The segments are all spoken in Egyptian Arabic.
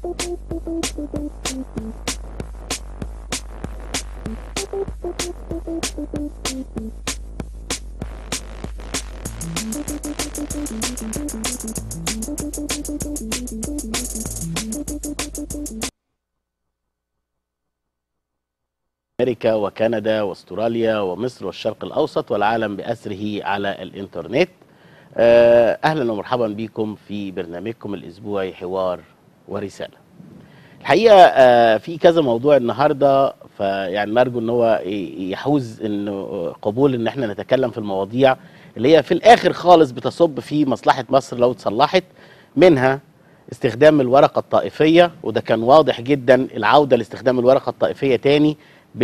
امريكا وكندا واستراليا ومصر والشرق الاوسط والعالم باسره على الانترنت آه، اهلا ومرحبا بكم في برنامجكم الاسبوعي حوار ورساله الحقيقه آه، في كذا موضوع النهارده فيعني نرجو ان هو ي- يحوز انه قبول ان احنا نتكلم في المواضيع اللي هي في الاخر خالص بتصب في مصلحه مصر لو اتصلحت منها استخدام الورقه الطائفيه وده كان واضح جدا العوده لاستخدام الورقه الطائفيه تاني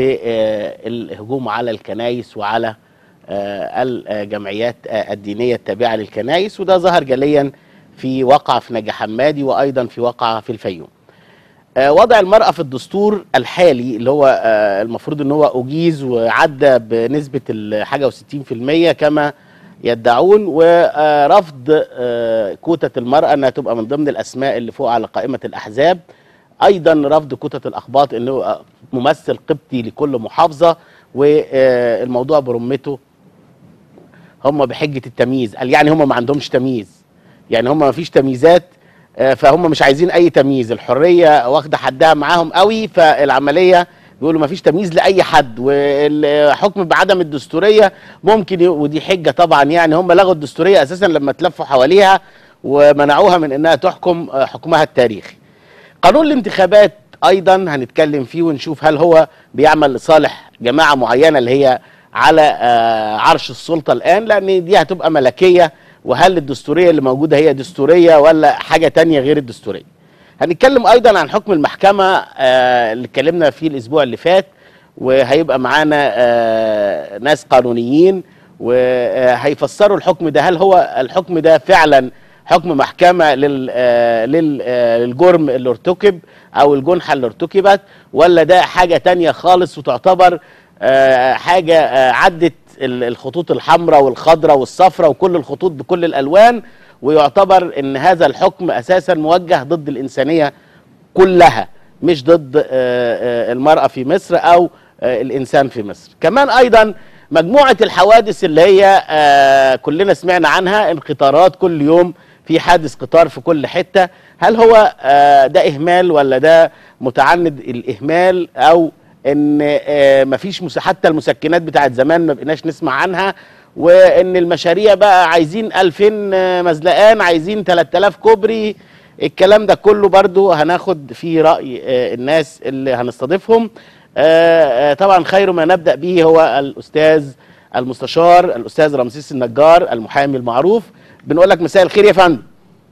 بالهجوم على الكنائس وعلى آه، الجمعيات آه، الدينيه التابعه للكنائس وده ظهر جليا في واقعه في نجا حمادي وايضا في واقعه في الفيوم. آه، وضع المرأة في الدستور الحالي اللي هو آه، المفروض ان هو اجيز وعدى بنسبة الحاجة وستين في المية كما يدعون ورفض آه، كوتة المرأة انها تبقى من ضمن الاسماء اللي فوق على قائمة الاحزاب ايضا رفض كوتة الاخباط انه آه، ممثل قبطي لكل محافظة والموضوع برمته هم بحجة التمييز قال يعني هم ما عندهمش تمييز يعني هم ما فيش تمييزات آه، فهم مش عايزين اي تمييز الحريه واخده حدها معاهم قوي فالعمليه بيقولوا ما فيش تمييز لاي حد والحكم بعدم الدستوريه ممكن ي... ودي حجه طبعا يعني هم لغوا الدستوريه اساسا لما تلفوا حواليها ومنعوها من انها تحكم آه، حكمها التاريخي قانون الانتخابات ايضا هنتكلم فيه ونشوف هل هو بيعمل لصالح جماعه معينه اللي هي على آه، عرش السلطه الان لان دي هتبقى ملكيه وهل الدستوريه اللي موجوده هي دستوريه ولا حاجه تانية غير الدستوريه هنتكلم ايضا عن حكم المحكمه آه، اللي اتكلمنا فيه الاسبوع اللي فات وهيبقى معانا آه، ناس قانونيين وهيفسروا الحكم ده هل هو الحكم ده فعلا حكم محكمه لل آه، لل آه، للجرم اللي ارتكب او الجنحه اللي ارتكبت ولا ده حاجه تانية خالص وتعتبر آه، حاجه آه، عدت ال- الخطوط الحمراء والخضراء والصفراء وكل الخطوط بكل الالوان ويعتبر ان هذا الحكم اساسا موجه ضد الانسانيه كلها مش ضد آه، آه، المراه في مصر او آه، الانسان في مصر كمان ايضا مجموعه الحوادث اللي هي آه، كلنا سمعنا عنها القطارات كل يوم في حادث قطار في كل حته هل هو آه، ده اهمال ولا ده متعند الاهمال او ان آه، مفيش مس- حتى المسكنات بتاعت زمان ما بقيناش نسمع عنها وان المشاريع بقى عايزين 2000 آه، مزلقان عايزين 3000 كوبري الكلام ده كله برضو هناخد فيه رأي آه، الناس اللي هنستضيفهم آه، آه، طبعا خير ما نبدأ به هو الأستاذ المستشار الأستاذ رمسيس النجار المحامي المعروف بنقول لك مساء الخير يا فندم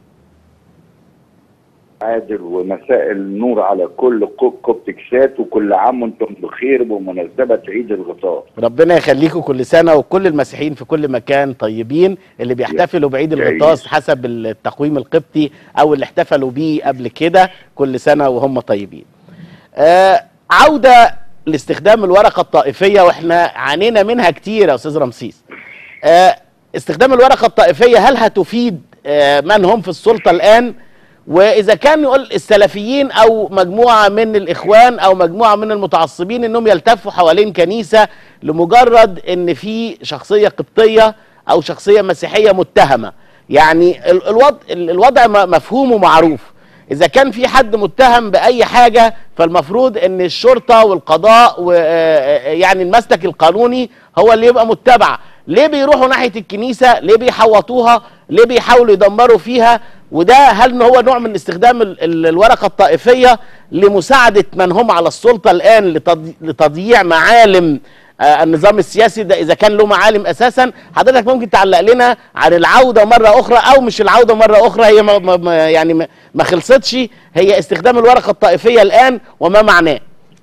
عادل ومساء النور على كل كو- كوبتكسات وكل عام وانتم بخير بمناسبة عيد الغطاس ربنا يخليكم كل سنة وكل المسيحيين في كل مكان طيبين اللي بيحتفلوا بعيد يعيش. الغطاس حسب التقويم القبطي أو اللي احتفلوا بيه قبل كده كل سنة وهم طيبين آه عودة لاستخدام الورقة الطائفية واحنا عانينا منها كتير يا أستاذ رمسيس آه استخدام الورقة الطائفية هل هتفيد آه من هم في السلطة الآن واذا كان يقول السلفيين او مجموعه من الاخوان او مجموعه من المتعصبين انهم يلتفوا حوالين كنيسه لمجرد ان في شخصيه قبطيه او شخصيه مسيحيه متهمه يعني ال- الوضع ال- الوضع م- مفهوم ومعروف اذا كان في حد متهم باي حاجه فالمفروض ان الشرطه والقضاء ويعني المسلك القانوني هو اللي يبقى متبع ليه بيروحوا ناحيه الكنيسه ليه بيحوطوها ليه بيحاولوا يدمروا فيها وده هل ان هو نوع من استخدام ال- ال- الورقه الطائفيه لمساعده من هم على السلطه الان لتضي- لتضييع معالم آه، النظام السياسي ده اذا كان له معالم اساسا حضرتك ممكن تعلق لنا عن العوده مره اخرى او مش العوده مره اخرى هي ما ما- ما يعني ما- ما خلصتش هي استخدام الورقه الطائفيه الان وما معناه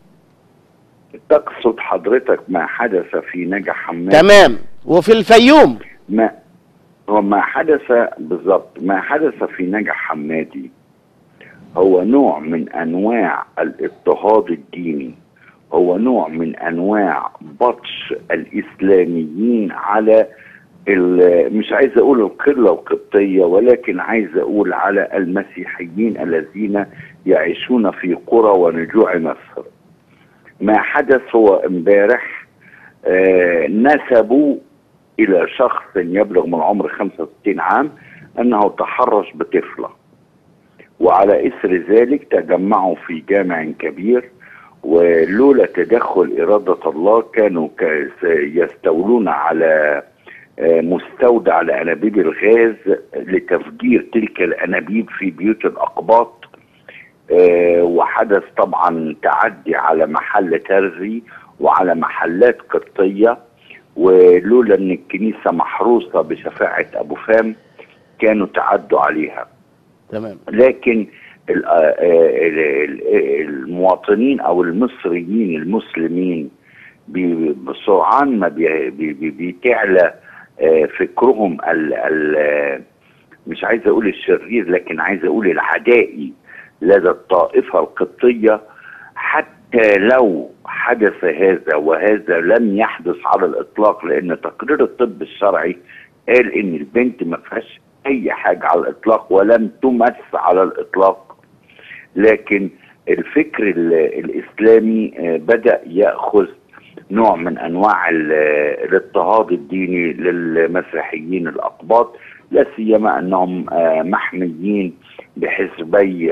تقصد حضرتك ما حدث في نجا حماد تمام وفي الفيوم ما هو ما حدث بالضبط ما حدث في نجا حمادي هو نوع من انواع الاضطهاد الديني هو نوع من انواع بطش الاسلاميين على ال- مش عايز اقول القله القبطيه ولكن عايز اقول على المسيحيين الذين يعيشون في قرى ونجوع مصر ما حدث هو امبارح آه، نسبوا الى شخص يبلغ من العمر 65 عام انه تحرش بطفله وعلى اثر ذلك تجمعوا في جامع كبير ولولا تدخل اراده الله كانوا ك- يستولون على آه، مستودع لانابيب الغاز لتفجير تلك الانابيب في بيوت الاقباط آه، وحدث طبعا تعدي على محل ترزي وعلى محلات قبطيه ولولا ان الكنيسه محروسه بشفاعه ابو فام كانوا تعدوا عليها تمام لكن ال- آه، ال- ال- المواطنين او المصريين المسلمين بي- بسرعان ما بي- بي- بي- بتعلى آه، فكرهم ال ال مش عايز اقول الشرير لكن عايز اقول العدائي لدى الطائفه القبطيه حتى لو حدث هذا وهذا لم يحدث على الاطلاق لان تقرير الطب الشرعي قال ان البنت ما فيهاش اي حاجه على الاطلاق ولم تمس على الاطلاق لكن الفكر ال- الاسلامي آه، بدا ياخذ نوع من انواع ال- الاضطهاد الديني للمسيحيين الاقباط لا سيما انهم آه، محميين بحزبي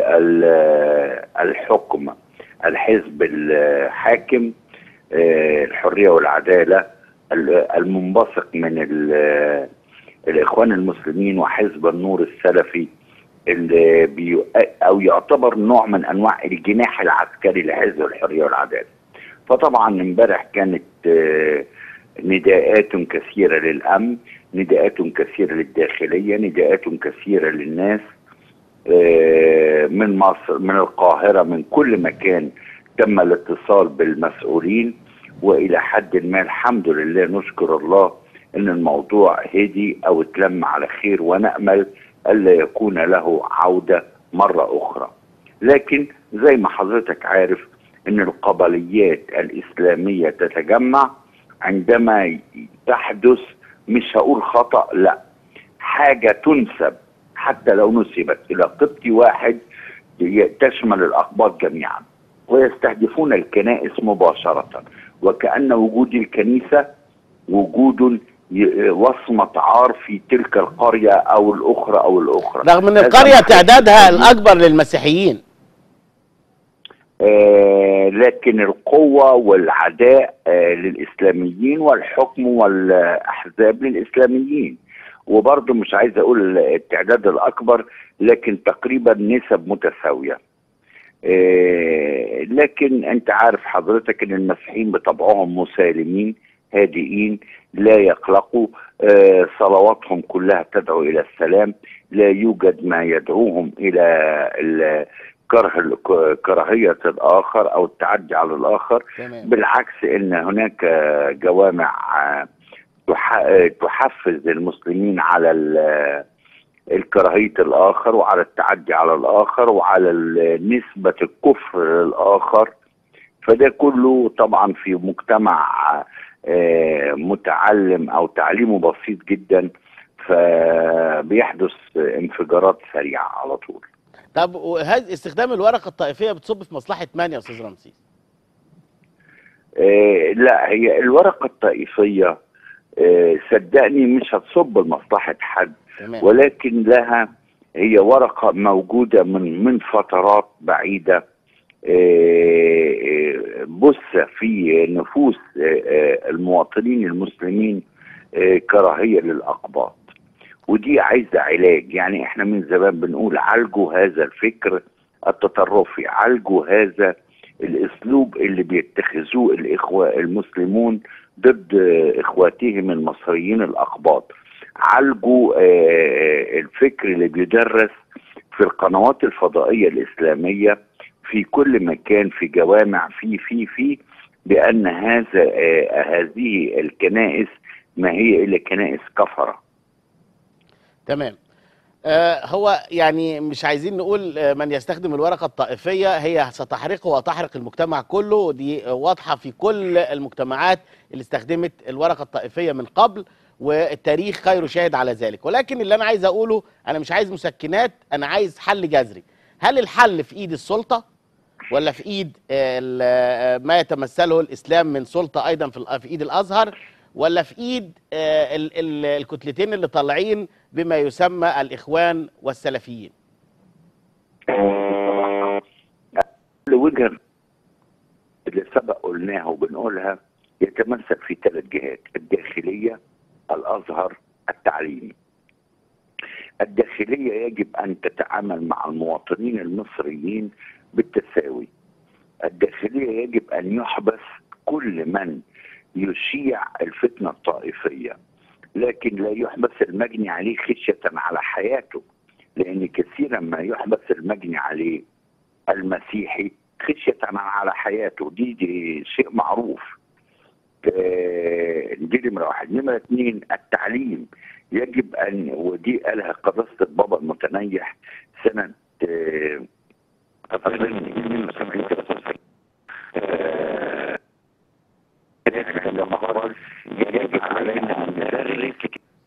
ال- الحكم الحزب الحاكم آه، الحريه والعداله ال- المنبثق من ال- الاخوان المسلمين وحزب النور السلفي اللي بي او يعتبر نوع من انواع الجناح العسكري لحزب الحريه والعداله. فطبعا امبارح كانت آه، نداءات كثيره للامن، نداءات كثيره للداخليه، نداءات كثيره للناس آه، من مصر من القاهره من كل مكان تم الاتصال بالمسؤولين والى حد ما الحمد لله نشكر الله ان الموضوع هدي او اتلم على خير ونامل الا يكون له عوده مره اخرى. لكن زي ما حضرتك عارف ان القبليات الاسلاميه تتجمع عندما تحدث مش هقول خطا لا حاجه تنسب حتى لو نسبت الى قبطي واحد تشمل الاقباط جميعا ويستهدفون الكنائس مباشره وكان وجود الكنيسه وجود ي- وصمه عار في تلك القريه او الاخرى او الاخرى رغم ان هذا القريه ما تعدادها كانش- الاكبر للمسيحيين آه، لكن القوة والعداء آه، للإسلاميين والحكم والأحزاب للإسلاميين وبرضه مش عايز أقول التعداد الأكبر لكن تقريبا نسب متساوية آه، لكن أنت عارف حضرتك أن المسيحيين بطبعهم مسالمين هادئين لا يقلقوا آه، صلواتهم كلها تدعو إلى السلام لا يوجد ما يدعوهم إلى ال- كره كراهية الآخر أو التعدي على الآخر تمام بالعكس ان هناك جوامع تح- تحفز المسلمين على ال- الكراهيه الاخر وعلى التعدي على الاخر وعلى ال- نسبه الكفر للاخر فده كله طبعا في مجتمع آه، متعلم او تعليمه بسيط جدا فبيحدث انفجارات سريعه على طول طب وهذا استخدام الورقه الطائفيه بتصب في مصلحه من يا استاذ رمسيس آه، لا هي الورقه الطائفيه آه، صدقني مش هتصب لمصلحه حد تمام ولكن لها هي ورقة موجودة من من فترات بعيدة آه، آه، بث في نفوس آه، آه، المواطنين المسلمين آه، كراهية للأقباط ودي عايزة علاج يعني احنا من زمان بنقول عالجوا هذا الفكر التطرفي عالجوا هذا الاسلوب اللي بيتخذوه الاخوة المسلمون ضد آه، اخواتهم المصريين الاقباط عالجوا آه، الفكر اللي بيدرس في القنوات الفضائية الإسلامية في كل مكان في جوامع في في في بأن هذا آه، هذه الكنائس ما هي إلا كنائس كفرة تمام آه هو يعني مش عايزين نقول آه، من يستخدم الورقة الطائفية هي ستحرقه وتحرق المجتمع كله دي آه، واضحة في كل المجتمعات اللي استخدمت الورقة الطائفية من قبل والتاريخ خير شاهد على ذلك ولكن اللي انا عايز اقوله انا مش عايز مسكنات انا عايز حل جذري هل الحل في ايد السلطه ولا في ايد آه، ال- آه، ما يتمثله الاسلام من سلطه ايضا في الأ- في ايد الازهر ولا في ايد آه، ال- ال- الكتلتين اللي طالعين بما يسمى الاخوان والسلفيين لوجهة اللي سبق قلناها وبنقولها يتمثل في ثلاث جهات الداخلية الأزهر التعليمي الداخلية يجب أن تتعامل مع المواطنين المصريين بالتساوي الداخلية يجب أن يحبس كل من يشيع الفتنة الطائفية لكن لا يحبس المجني عليه خشية على حياته لأن كثيرا ما يحبس المجني عليه المسيحي خشية على حياته دي, دي شيء معروف آه، دي نمرة واحد نمرة اثنين التعليم يجب أن ودي قالها قداسة البابا المتنيح سنة آه، أظن 72 آه، عندما قال يجب علينا أن ندرس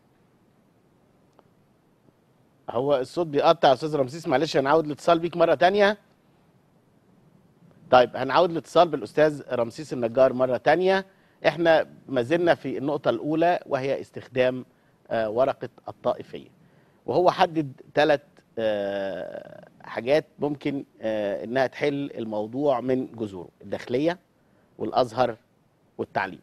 هو الصوت بيقطع يا استاذ رمسيس معلش هنعود الاتصال بيك مره تانية طيب هنعود الاتصال بالاستاذ رمسيس النجار مره تانية احنا ما زلنا في النقطه الاولى وهي استخدام آه، ورقه الطائفيه وهو حدد ثلاث حاجات ممكن آه، انها تحل الموضوع من جذوره الداخليه والازهر والتعليم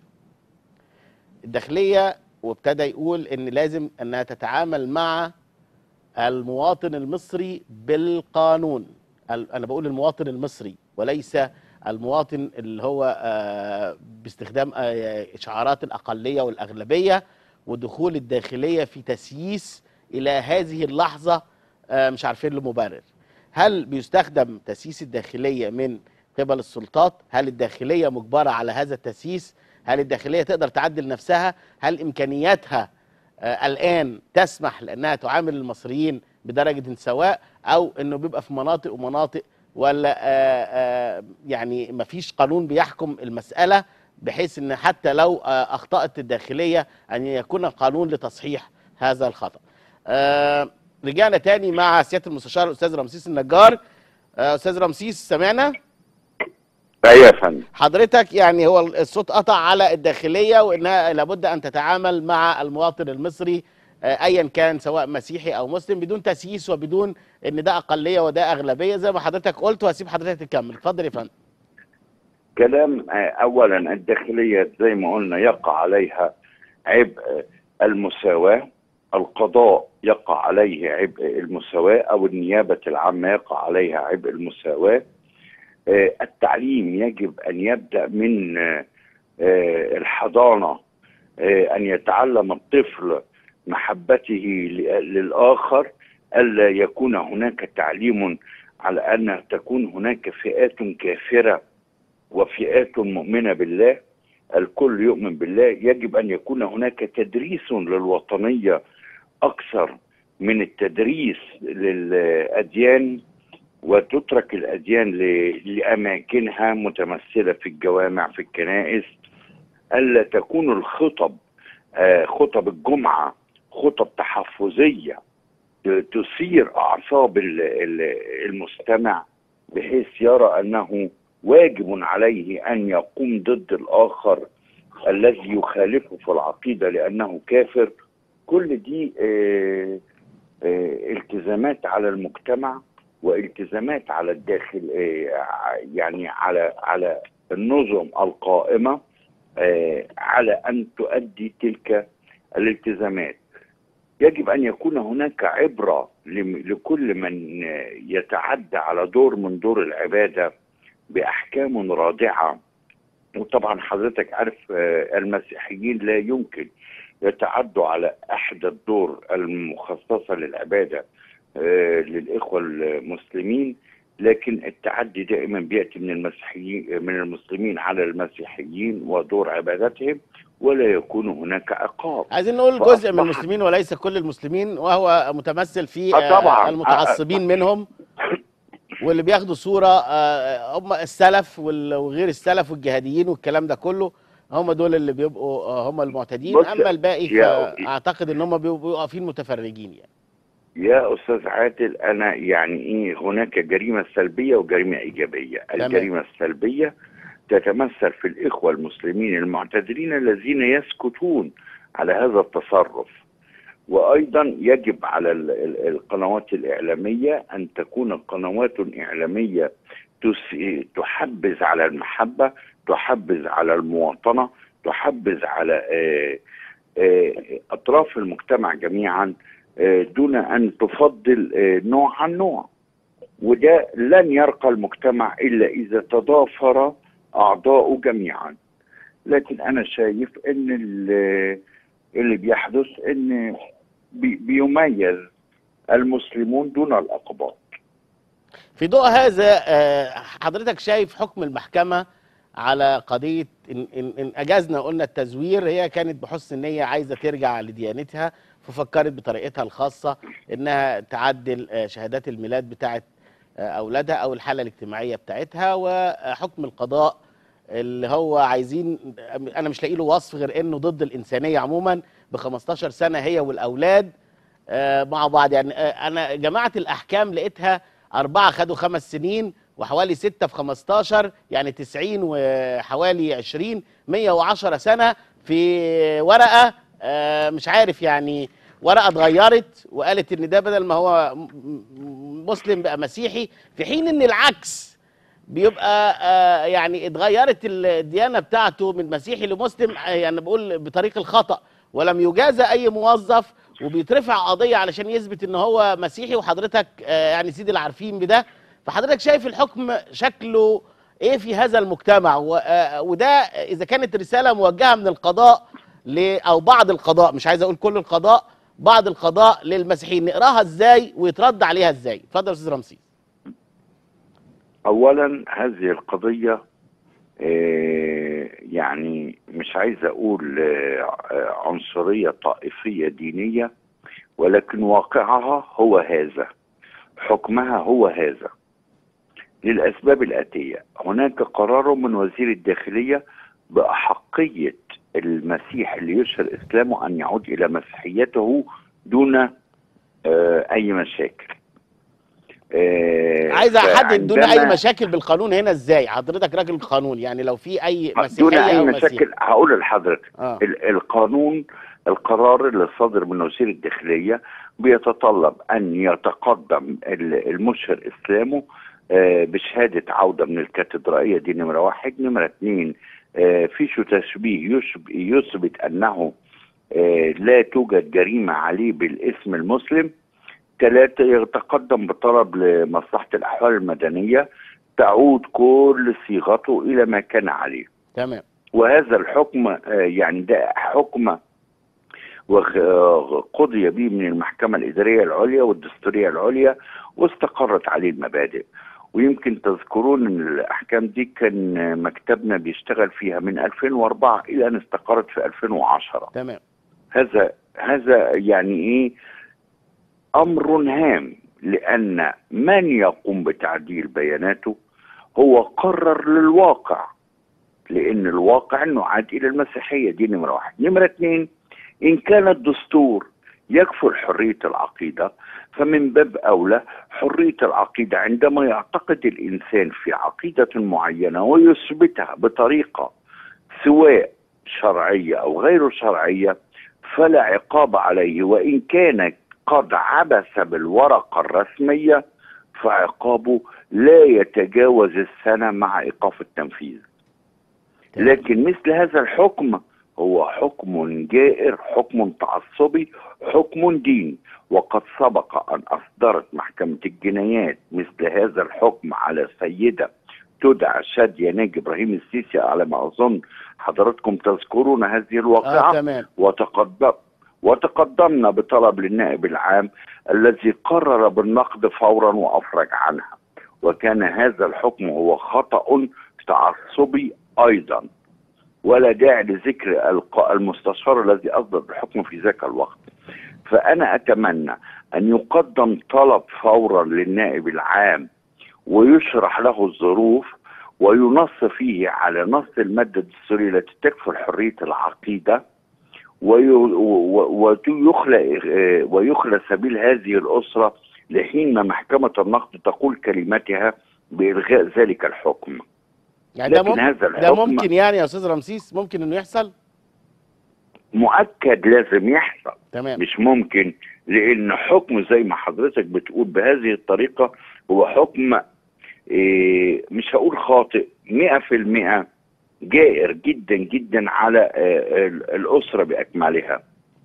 الداخليه وابتدى يقول ان لازم انها تتعامل مع المواطن المصري بالقانون ال- انا بقول المواطن المصري وليس المواطن اللي هو آه، باستخدام آه، شعارات الاقليه والاغلبيه ودخول الداخليه في تسييس الى هذه اللحظه آه، مش عارفين له مبرر هل بيستخدم تسييس الداخليه من قبل السلطات هل الداخليه مجبره على هذا التسييس هل الداخليه تقدر تعدل نفسها هل امكانياتها آه، الان تسمح لانها تعامل المصريين بدرجه سواء او انه بيبقى في مناطق ومناطق ولا آه، آه، يعني ما فيش قانون بيحكم المساله بحيث ان حتى لو آه، اخطات الداخليه ان يكون قانون لتصحيح هذا الخطا. آه، رجعنا تاني مع سياده المستشار الاستاذ رمسيس النجار آه، استاذ رمسيس سمعنا؟ ايوه يا فندم حضرتك يعني هو الصوت قطع على الداخليه وانها لابد ان تتعامل مع المواطن المصري آه، ايا كان سواء مسيحي او مسلم بدون تسييس وبدون ان ده اقليه وده اغلبيه زي ما حضرتك قلت وهسيب حضرتك تكمل اتفضل يا فندم كلام آه، اولا الداخليه زي ما قلنا يقع عليها عبء المساواه القضاء يقع عليه عبء المساواه او النيابه العامه يقع عليها عبء المساواه آه، التعليم يجب ان يبدا من آه، آه، الحضانه آه، ان يتعلم الطفل محبته ل- للاخر الا يكون هناك تعليم على ان تكون هناك فئات كافره وفئات مؤمنه بالله الكل يؤمن بالله يجب ان يكون هناك تدريس للوطنيه اكثر من التدريس للاديان وتترك الاديان ل- لاماكنها متمثله في الجوامع في الكنائس الا تكون الخطب آه، خطب الجمعه خطب تحفظيه ت- تثير اعصاب ال- ال- المستمع بحيث يرى انه واجب عليه ان يقوم ضد الاخر الذي يخالفه في العقيده لانه كافر كل دي آه، آه، التزامات على المجتمع والتزامات على الداخل آه، ع- يعني على على النظم القائمه آه، على ان تؤدي تلك الالتزامات يجب ان يكون هناك عبره لم- لكل من آه، يتعدى على دور من دور العباده باحكام رادعه وطبعا حضرتك عارف آه، المسيحيين لا يمكن يتعدوا على احدى الدور المخصصه للعباده آه، للاخوه المسلمين لكن التعدي دائما بياتي من المسيحيين من المسلمين على المسيحيين ودور عبادتهم ولا يكون هناك عقاب عايزين نقول فأصبح- جزء من المسلمين وليس كل المسلمين وهو متمثل في آه آه، طبعاً. المتعصبين منهم واللي بياخدوا صوره آه، هم السلف وال- وغير السلف والجهاديين والكلام ده كله هم دول اللي بيبقوا آه، هم المعتدين بص اما الباقي يا- فاعتقد ان هم بيبقوا بيبقوا واقفين متفرجين يعني يا استاذ عادل انا يعني ايه هناك جريمه سلبيه وجريمه ايجابيه تمام. الجريمه السلبيه تتمثل في الاخوه المسلمين المعتدلين الذين يسكتون على هذا التصرف وايضا يجب على ال- ال- القنوات الاعلاميه ان تكون قنوات اعلاميه تس- تحبذ على المحبه تحبذ على المواطنه تحبذ على آه، آه، اطراف المجتمع جميعا آه، دون ان تفضل آه، نوع عن نوع وده لن يرقى المجتمع الا اذا تضافر اعضاؤه جميعا لكن انا شايف ان ال- اللي بيحدث ان بي- بيميز المسلمون دون الاقباط في ضوء هذا آه، حضرتك شايف حكم المحكمة على قضية إن, إن, إن أجازنا قلنا التزوير هي كانت بحسن نية عايزة ترجع لديانتها ففكرت بطريقتها الخاصة إنها تعدل آه، شهادات الميلاد بتاعت آه، أولادها أو الحالة الاجتماعية بتاعتها وحكم القضاء اللي هو عايزين أنا مش لاقي له وصف غير إنه ضد الإنسانية عموما ب 15 سنة هي والأولاد آه، مع بعض يعني آه، انا جماعه الاحكام لقيتها اربعه خدوا خمس سنين وحوالي ستة في 15 يعني 90 وحوالي 20 110 سنه في ورقه آه، مش عارف يعني ورقه اتغيرت وقالت ان ده بدل ما هو م- م- مسلم بقى مسيحي في حين ان العكس بيبقى آه، يعني اتغيرت الديانه بتاعته من مسيحي لمسلم آه، يعني بقول بطريق الخطا ولم يجازى اي موظف وبيترفع قضيه علشان يثبت ان هو مسيحي وحضرتك آه، يعني سيدي العارفين بده فحضرتك شايف الحكم شكله ايه في هذا المجتمع و- آه، وده اذا كانت رساله موجهه من القضاء ل او بعض القضاء مش عايز اقول كل القضاء بعض القضاء للمسيحيين نقراها ازاي ويترد عليها ازاي اتفضل يا استاذ رمسيس اولا هذه القضيه آه، يعني مش عايز اقول آه، آه، عنصريه طائفيه دينيه ولكن واقعها هو هذا حكمها هو هذا للاسباب الاتيه هناك قرار من وزير الداخليه باحقيه المسيح اللي يشهر اسلامه ان يعود الى مسيحيته دون آه، اي مشاكل آه، عايز احدد دون اي فعندما- مشاكل بالقانون هنا ازاي حضرتك راجل قانون يعني لو في اي مسيحيه دون اي او مشاكل مسيحي هقول لحضرتك اه ال- القانون القرار اللي صادر من وزير الداخليه بيتطلب ان يتقدم ال- المشهر اسلامه آه، بشهاده عوده من الكاتدرائيه دي نمره واحد نمره اثنين آه، فيش تشبيه يشب- يثبت انه آه، لا توجد جريمه عليه بالاسم المسلم ثلاثة يتقدم بطلب لمصلحة الأحوال المدنية تعود كل صيغته إلى ما كان عليه تمام وهذا الحكم آه، يعني ده حكم وقضي به من المحكمة الإدارية العليا والدستورية العليا واستقرت عليه المبادئ ويمكن تذكرون ان الاحكام دي كان مكتبنا بيشتغل فيها من 2004 الى ان استقرت في 2010 تمام هذا هذا يعني ايه امر هام لان من يقوم بتعديل بياناته هو قرر للواقع لان الواقع انه عاد الى المسيحيه دي نمره واحد نمره اثنين ان كان الدستور يكفل حريه العقيده فمن باب اولى حريه العقيده عندما يعتقد الانسان في عقيده معينه ويثبتها بطريقه سواء شرعيه او غير شرعيه فلا عقاب عليه وان كان قد عبث بالورقه الرسميه فعقابه لا يتجاوز السنه مع ايقاف التنفيذ تمام. لكن مثل هذا الحكم هو حكم جائر حكم تعصبي حكم ديني وقد سبق ان اصدرت محكمه الجنايات مثل هذا الحكم على سيده تدعى شاديه ناجي ابراهيم السيسي على ما اظن حضراتكم تذكرون هذه الواقعه اه تمام وتقدم وتقدمنا بطلب للنائب العام الذي قرر بالنقد فورا وافرج عنها وكان هذا الحكم هو خطا تعصبي ايضا ولا داعي لذكر الق- المستشار الذي اصدر الحكم في ذاك الوقت فانا اتمنى ان يقدم طلب فورا للنائب العام ويشرح له الظروف وينص فيه على نص المادة الدستورية التي تكفل حرية العقيدة وي- و- ويخلق آه، ويخلق سبيل هذه الأسرة لحين ما محكمة النقد تقول كلمتها بإلغاء ذلك الحكم يعني ده لكن ممكن هذا ده الحكم ممكن يعني يا استاذ رمسيس ممكن انه يحصل مؤكد لازم يحصل تمام مش ممكن لان حكم زي ما حضرتك بتقول بهذه الطريقه هو حكم إيه مش هقول خاطئ 100% جائر جدا جدا على آه، ال- الاسره باكملها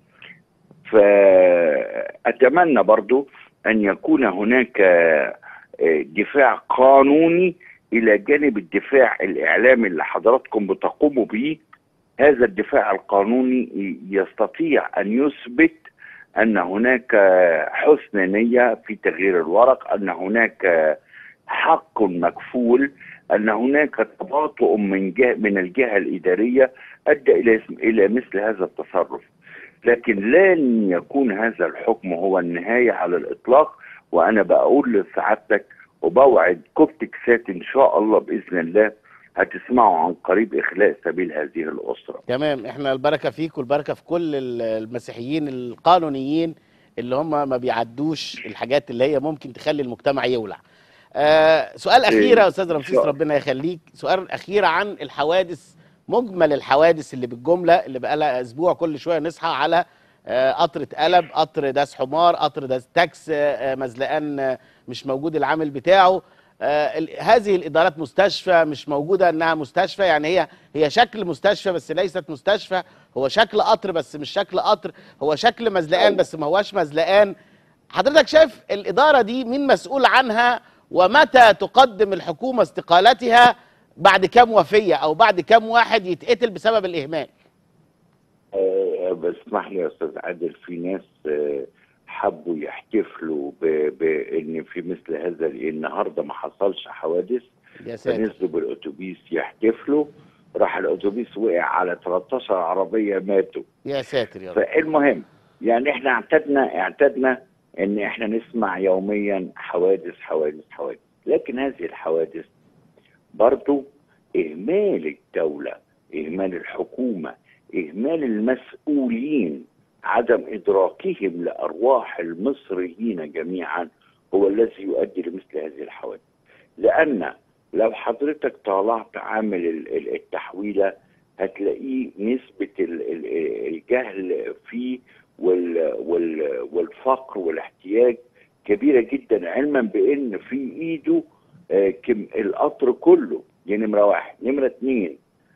فاتمنى برضو ان يكون هناك آه، دفاع قانوني الى جانب الدفاع الاعلامي اللي حضراتكم بتقوموا به هذا الدفاع القانوني يستطيع ان يثبت ان هناك حسن نيه في تغيير الورق ان هناك حق مكفول ان هناك تباطؤ من جهه من الجهه الاداريه ادى الى الى مثل هذا التصرف لكن لن يكون هذا الحكم هو النهايه على الاطلاق وانا بقول لسعادتك وبوعد كوبتك سات ان شاء الله باذن الله هتسمعوا عن قريب اخلاء سبيل هذه الاسره تمام احنا البركه فيك والبركه في كل ال- المسيحيين القانونيين اللي هم ما بيعدوش الحاجات اللي هي ممكن تخلي المجتمع يولع آه سؤال اخير يا استاذ رمسيس شاء- ربنا يخليك سؤال اخير عن الحوادث مجمل الحوادث اللي بالجمله اللي بقى لها اسبوع كل شويه نصحى على آه، قطر اتقلب قطر داس حمار قطر داس تاكس آه، آه، مزلقان آه، مش موجود العامل بتاعه آه، ال- هذه الادارات مستشفى مش موجوده انها مستشفى يعني هي هي شكل مستشفى بس ليست مستشفى هو شكل قطر بس مش شكل قطر هو شكل مزلقان بس ما هواش مزلقان حضرتك شايف الاداره دي مين مسؤول عنها ومتى تقدم الحكومه استقالتها بعد كام وفيه او بعد كام واحد يتقتل بسبب الاهمال آه، بس اسمح لي يا استاذ عادل في ناس آه، حبوا يحتفلوا ب- بان في مثل هذا النهارده ما حصلش حوادث يا ساتر فنزلوا بالاتوبيس يحتفلوا راح الاتوبيس وقع على 13 عربيه ماتوا يا ساتر يا رب فالمهم يعني احنا اعتدنا اعتدنا ان احنا نسمع يوميا حوادث حوادث حوادث لكن هذه الحوادث برضو اهمال الدوله اهمال الحكومه اهمال المسؤولين عدم ادراكهم لارواح المصريين جميعا هو الذي يؤدي لمثل هذه الحوادث لان لو حضرتك طالعت عامل ال- ال- التحويله هتلاقيه نسبه ال- ال- الجهل فيه وال وال والفقر والاحتياج كبيره جدا علما بان في ايده آه، كم القطر كله دي نمره واحد نمره اثنين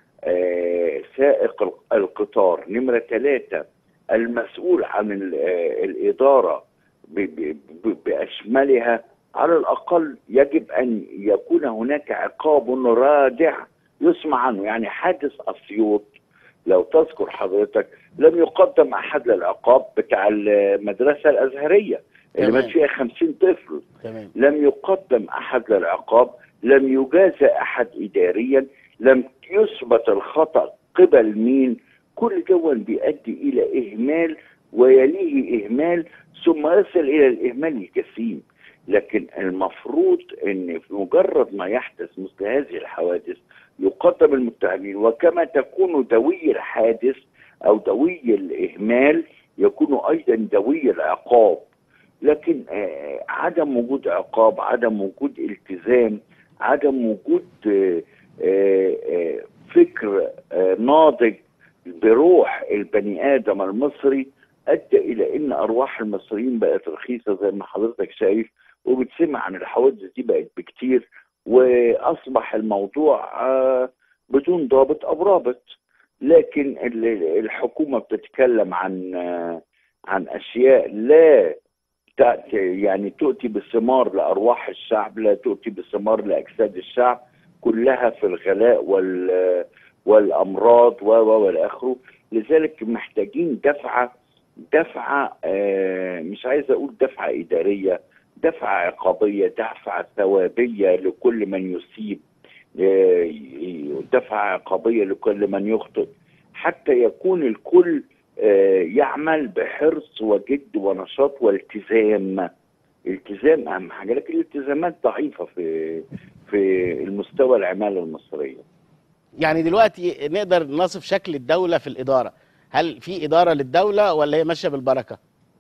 آه، سائق ال- القطار نمره ثلاثه المسؤول عن ال- آه، الاداره ب- ب- ب- باشملها على الاقل يجب ان يكون هناك عقاب رادع يسمع عنه يعني حادث اسيوط لو تذكر حضرتك لم يقدم احد للعقاب بتاع المدرسه الازهريه اللي تمام. مات فيها 50 طفل تمام لم يقدم احد للعقاب لم يجازى احد اداريا لم يثبت الخطا قبل مين كل دون بيؤدي الى اهمال ويليه اهمال ثم يصل الى الاهمال الجسيم لكن المفروض ان في مجرد ما يحدث مثل هذه الحوادث يقدم المتهمين وكما تكون دوي الحادث او دوي الاهمال يكون ايضا دوي العقاب لكن آه، عدم وجود عقاب عدم وجود التزام عدم وجود آه، آه، آه، فكر آه، ناضج بروح البني ادم المصري ادى الى ان ارواح المصريين بقت رخيصه زي ما حضرتك شايف وبتسمع عن الحوادث دي بقت بكتير واصبح الموضوع آه، بدون ضابط او رابط لكن ال- الحكومه بتتكلم عن آه، عن اشياء لا تأتي يعني تؤتي بثمار لأرواح الشعب لا تؤتي بثمار لأجساد الشعب كلها في الغلاء وال والأمراض و و والى آخره لذلك محتاجين دفعة دفعة آه مش عايز أقول دفعة إدارية دفعة عقابية دفعة ثوابية لكل من يسيب آه، دفعة عقابية لكل من يخطئ حتى يكون الكل آه، يعمل بحرص وجد ونشاط والتزام التزام اهم حاجه لكن الالتزامات ضعيفه في في المستوى العماله المصريه يعني دلوقتي نقدر نصف شكل الدوله في الاداره هل في اداره للدوله ولا هي ماشيه بالبركه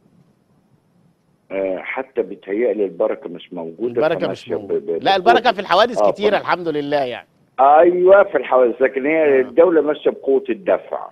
آه، حتى بيتهيألي البركه مش موجوده البركه مش فماشية ب- موجوده ب- لا البركه في الحوادث آه، كتيره طبعا. الحمد لله يعني ايوه في الحوادث لكن هي آه. الدوله ماشيه بقوه الدفع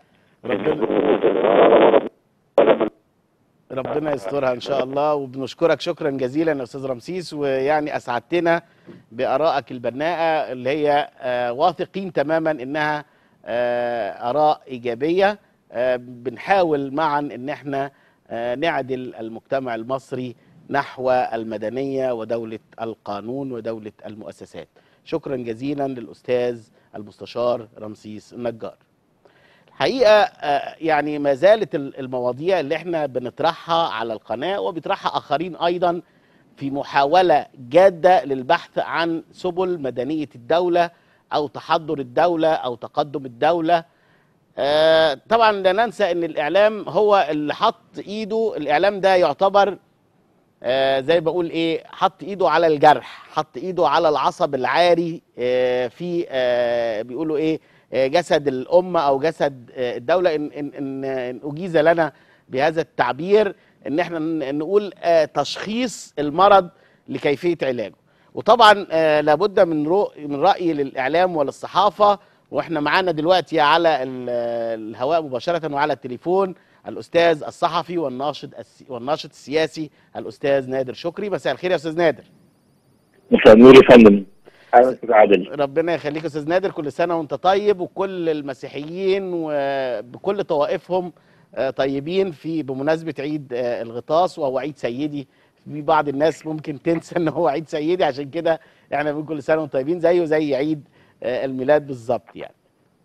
ربنا ربنا يسترها ان شاء الله وبنشكرك شكرا جزيلا يا استاذ رمسيس ويعني اسعدتنا بارائك البناءه اللي هي آه، واثقين تماما انها آه، اراء ايجابيه آه، بنحاول معا ان احنا آه، نعدل المجتمع المصري نحو المدنيه ودوله القانون ودوله المؤسسات شكرا جزيلا للاستاذ المستشار رمسيس النجار الحقيقه آه، يعني ما زالت ال- المواضيع اللي احنا بنطرحها على القناه وبيطرحها اخرين ايضا في محاوله جاده للبحث عن سبل مدنيه الدوله او تحضر الدوله او تقدم الدوله آه، طبعا لا ننسى ان الاعلام هو اللي حط ايده الاعلام ده يعتبر آه، زي بقول ايه حط ايده على الجرح حط ايده على العصب العاري آه، في آه، بيقولوا ايه آه، جسد الامه او جسد آه، الدوله ان ان ان إن اجيز لنا بهذا التعبير ان احنا ن- نقول آه، تشخيص المرض لكيفيه علاجه وطبعا آه، لابد من رؤ من راي للاعلام وللصحافه واحنا معانا دلوقتي على ال- الهواء مباشره وعلى التليفون الاستاذ الصحفي والناشط السي- والناشط السياسي الاستاذ نادر شكري مساء الخير يا استاذ نادر مساء النور يا فندم اهلا استاذ عادل ربنا يخليك يا استاذ نادر كل سنه وانت طيب وكل المسيحيين وبكل طوائفهم آه، طيبين في بمناسبه عيد آه، الغطاس وهو عيد سيدي في بعض الناس ممكن تنسى ان هو عيد سيدي عشان كده احنا بنقول كل سنه وانتم طيبين زيه زي عيد آه، الميلاد بالظبط يعني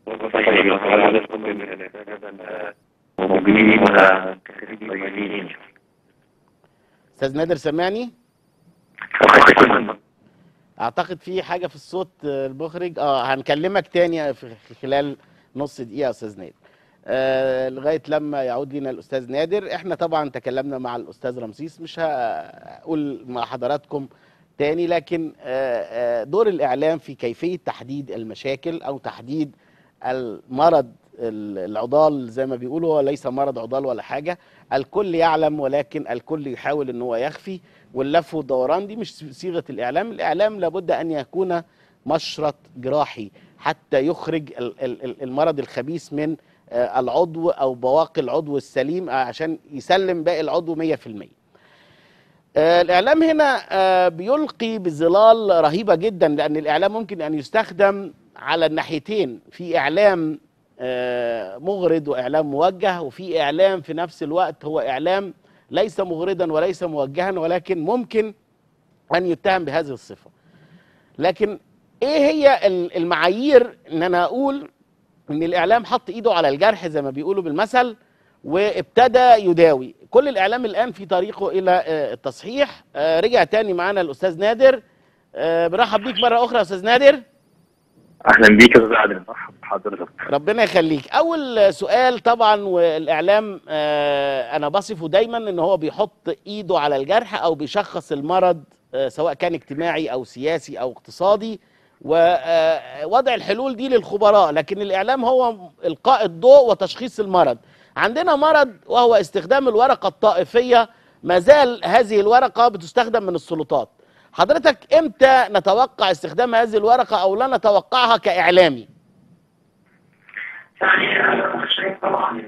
استاذ نادر سامعني اعتقد في حاجه في الصوت آه، المخرج اه هنكلمك تاني في خلال نص دقيقه يا استاذ نادر آه لغايه لما يعود لنا الاستاذ نادر احنا طبعا تكلمنا مع الاستاذ رمسيس مش هقول مع حضراتكم تاني لكن آه آه دور الاعلام في كيفيه تحديد المشاكل او تحديد المرض ال- العضال زي ما بيقولوا هو ليس مرض عضال ولا حاجه الكل يعلم ولكن الكل يحاول ان هو يخفي واللف والدوران دي مش صيغه الاعلام الاعلام لابد ان يكون مشرط جراحي حتى يخرج ال- ال- ال- المرض الخبيث من آه، العضو او بواقي العضو السليم آه، عشان يسلم باقي العضو 100% آه، الاعلام هنا آه، بيلقي بظلال رهيبه جدا لان الاعلام ممكن ان يستخدم على الناحيتين في اعلام آه، مغرض واعلام موجه وفي اعلام في نفس الوقت هو اعلام ليس مغرضا وليس موجها ولكن ممكن ان يتهم بهذه الصفه لكن ايه هي ال- المعايير ان انا اقول ان الاعلام حط ايده على الجرح زي ما بيقولوا بالمثل وابتدى يداوي كل الاعلام الان في طريقه الى آه، التصحيح آه، رجع تاني معانا الاستاذ نادر آه، برحب بيك مره اخرى يا استاذ نادر اهلا بيك يا استاذ عادل مرحبا بحضرتك ربنا يخليك اول سؤال طبعا والاعلام آه، انا بصفه دايما ان هو بيحط ايده على الجرح او بيشخص المرض آه، سواء كان اجتماعي او سياسي او اقتصادي ووضع الحلول دي للخبراء لكن الاعلام هو القاء الضوء وتشخيص المرض عندنا مرض وهو استخدام الورقه الطائفيه ما زال هذه الورقه بتستخدم من السلطات حضرتك امتى نتوقع استخدام هذه الورقه او لا نتوقعها كاعلامي يعني انا شايف طبعا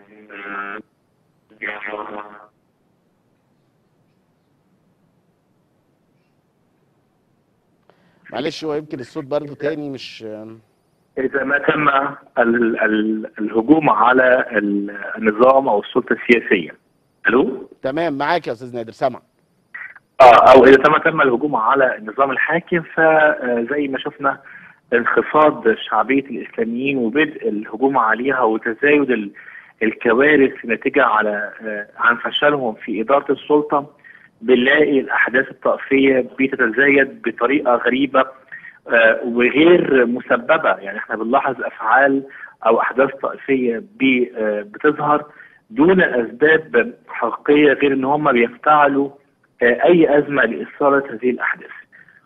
معلش هو يمكن الصوت برضو تاني مش اذا ما تم ال ال الهجوم على ال- النظام او السلطه السياسيه الو تمام معاك يا استاذ نادر سامع اه او اذا تم تم الهجوم على النظام الحاكم فزي ما شفنا انخفاض شعبيه الاسلاميين وبدء الهجوم عليها وتزايد ال- الكوارث ناتجه على آه، عن فشلهم في اداره السلطه بنلاقي الاحداث الطائفيه بتتزايد بطريقه غريبه آه، وغير مسببه يعني احنا بنلاحظ افعال او احداث طائفيه بي- آه، بتظهر دون اسباب حقيقيه غير ان هم بيفتعلوا آه، اي ازمه لاثاره هذه الاحداث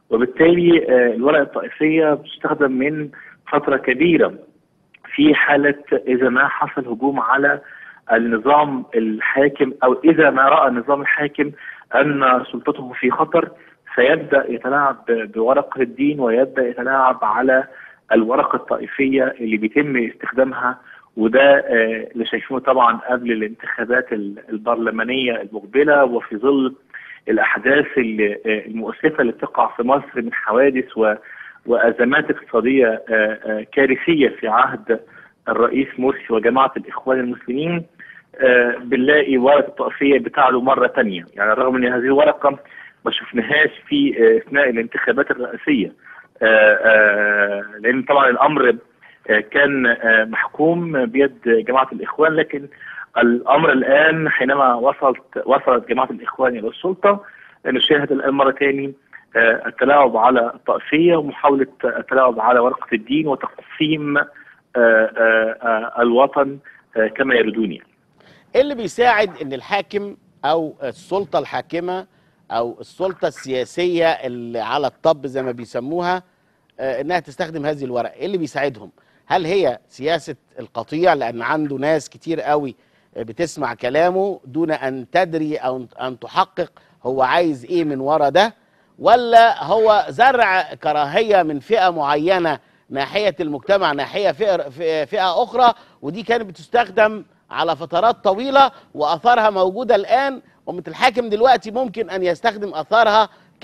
وبالتالي آه، الورقه الطائفيه بتستخدم من فتره كبيره في حاله اذا ما حصل هجوم على النظام الحاكم او اذا ما راى النظام الحاكم ان سلطته في خطر فيبدا يتلاعب ب- بورقه الدين ويبدا يتلاعب على الورقه الطائفيه اللي بيتم استخدامها وده آه، اللي شايفينه طبعا قبل الانتخابات ال- البرلمانيه المقبله وفي ظل الاحداث ال- آه، المؤسفه اللي بتقع في مصر من حوادث و وازمات اقتصاديه آه، آه، كارثيه في عهد الرئيس مرسي وجماعه الاخوان المسلمين آه، بنلاقي ورقه الطائفيه بتعلو مره ثانيه يعني رغم ان هذه الورقه ما شفناهاش في آه، اثناء الانتخابات الرئاسيه آه، آه، لان طبعا الامر آه، كان آه، محكوم بيد جماعه الاخوان لكن الامر الان حينما وصلت وصلت جماعه الاخوان الى السلطه نشاهد الان مره ثاني آه، التلاعب على الطائفيه ومحاوله التلاعب على ورقه الدين وتقسيم آه، آه، آه، الوطن آه، كما يريدون يعني. ايه اللي بيساعد ان الحاكم او السلطه الحاكمه او السلطه السياسيه اللي على الطب زي ما بيسموها آه، انها تستخدم هذه الورقه ايه اللي بيساعدهم هل هي سياسه القطيع لان عنده ناس كتير قوي بتسمع كلامه دون ان تدري او ان تحقق هو عايز ايه من ورا ده ولا هو زرع كراهيه من فئه معينه ناحيه المجتمع ناحيه فئه فئه اخرى ودي كانت بتستخدم على فترات طويله واثارها موجوده الان ومثل الحاكم دلوقتي ممكن ان يستخدم اثارها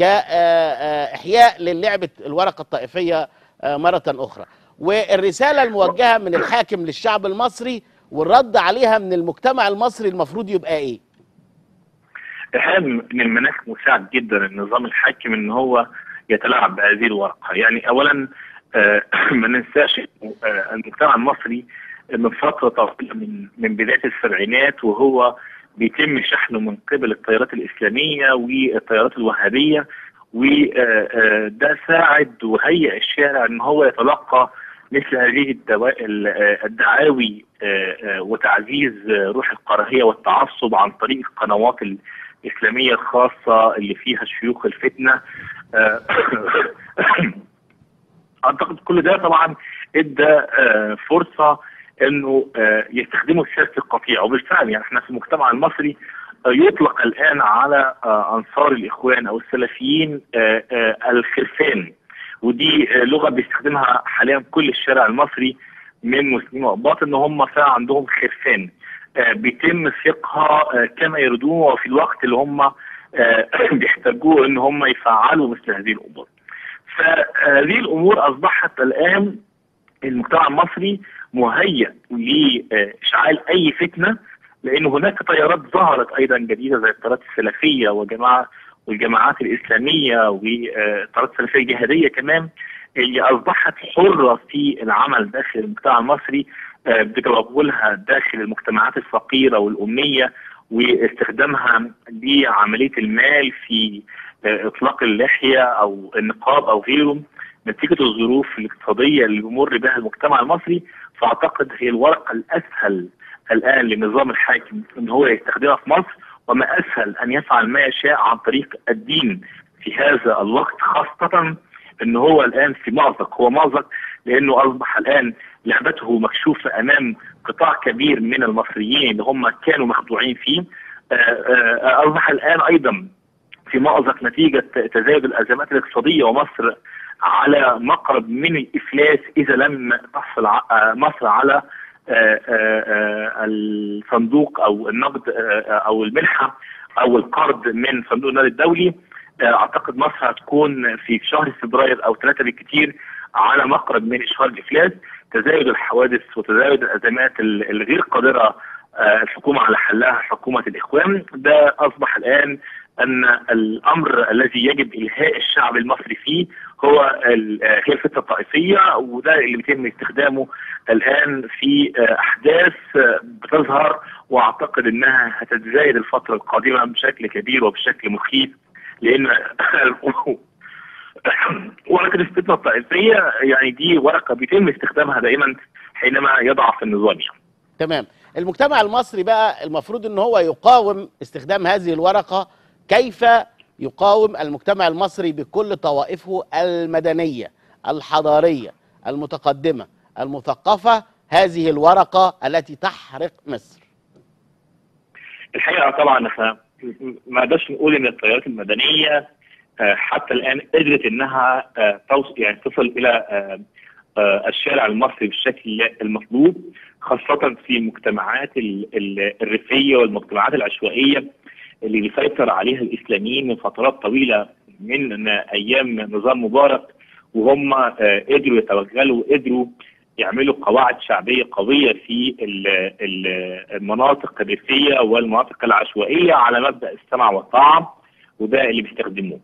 كاحياء للعبه الورقه الطائفيه آه، مره اخرى والرساله الموجهه من الحاكم للشعب المصري والرد عليها من المجتمع المصري المفروض يبقى ايه الحقيقه من المناخ مساعد جدا النظام الحاكم ان هو يتلاعب بهذه الورقه، يعني اولا آه، ما ننساش إنه، آه، المجتمع المصري من فتره طويله من من بدايه السبعينات وهو بيتم شحنه من قبل التيارات الاسلاميه والتيارات الوهابيه وده ساعد وهيئ الشارع ان هو يتلقى مثل هذه الدوا- ال- آه، الدعاوي آه، آه، وتعزيز آه، روح الكراهيه والتعصب عن طريق القنوات الاسلاميه الخاصه اللي فيها شيوخ الفتنه آه، اعتقد كل ده طبعا ادى آه، فرصه انه آه، يستخدموا سياسه القطيع وبالفعل يعني احنا في المجتمع المصري آه، يطلق الان على آه، انصار الاخوان او السلفيين آه، آه، الخرفان ودي آه، لغه بيستخدمها حاليا كل الشارع المصري من مسلمين وأقباط ان هم فعلا عندهم خرفان آه، بيتم سياقها آه، كما يريدون وفي الوقت اللي هم آه، بيحتاجوه ان هم يفعلوا مثل هذه الامور. فهذه الامور اصبحت الان المجتمع المصري مهيئ لاشعال اي فتنه لان هناك تيارات ظهرت ايضا جديده زي التيارات السلفيه وجماعه والجماعات الاسلاميه والتيارات السلفيه الجهاديه كمان اللي اصبحت حره في العمل داخل المجتمع المصري آه، بتجولها داخل المجتمعات الفقيره والاميه واستخدامها لعمليه المال في آه، اطلاق اللحيه او النقاب او غيره نتيجه الظروف الاقتصاديه اللي بيمر بها المجتمع المصري فاعتقد هي الورقه الاسهل الان للنظام الحاكم ان هو يستخدمها في مصر وما اسهل ان يفعل ما يشاء عن طريق الدين في هذا الوقت خاصه ان هو الان في مأزق هو مأزق لانه اصبح الان لعبته مكشوفه امام قطاع كبير من المصريين اللي هم كانوا مخدوعين فيه آه، آه، اصبح الان ايضا في مأزق نتيجه تزايد الازمات الاقتصاديه ومصر على مقرب من الافلاس اذا لم تحصل ع- آه، مصر على آه، آه، آه، الصندوق او النقد آه، آه، او المنحه او القرض من صندوق النقد الدولي آه، اعتقد مصر هتكون في شهر فبراير او ثلاثه بالكثير على مقرب من اشهار الافلاس تزايد الحوادث وتزايد الازمات ال- الغير قادره آه، الحكومه على حلها حكومه الاخوان ده اصبح الان ان الامر الذي يجب الهاء الشعب المصري فيه هو ال- آه، هي الفتنه الطائفيه وده اللي بيتم استخدامه الان في آه، احداث آه، بتظهر واعتقد انها هتتزايد الفتره القادمه بشكل كبير وبشكل مخيف لان ورقه الفتنه الطائفيه يعني دي ورقه بيتم استخدامها دائما حينما يضعف النظام يعني. تمام المجتمع المصري بقى المفروض ان هو يقاوم استخدام هذه الورقه كيف يقاوم المجتمع المصري بكل طوائفه المدنيه الحضاريه المتقدمه المثقفه هذه الورقه التي تحرق مصر الحقيقه طبعا احنا ما نقدرش نقول ان التيارات المدنيه آه، حتى الان قدرت انها آه، توصل يعني تصل الى آه، آه، الشارع المصري بالشكل المطلوب خاصه في المجتمعات ال- ال- الريفيه والمجتمعات العشوائيه اللي بيسيطر عليها الاسلاميين من فترات طويله من ايام نظام مبارك وهم آه، قدروا يتوغلوا وقدروا يعملوا قواعد شعبيه قويه في ال- ال- المناطق الريفيه والمناطق العشوائيه على مبدا السمع والطاعه وده اللي بيستخدموه.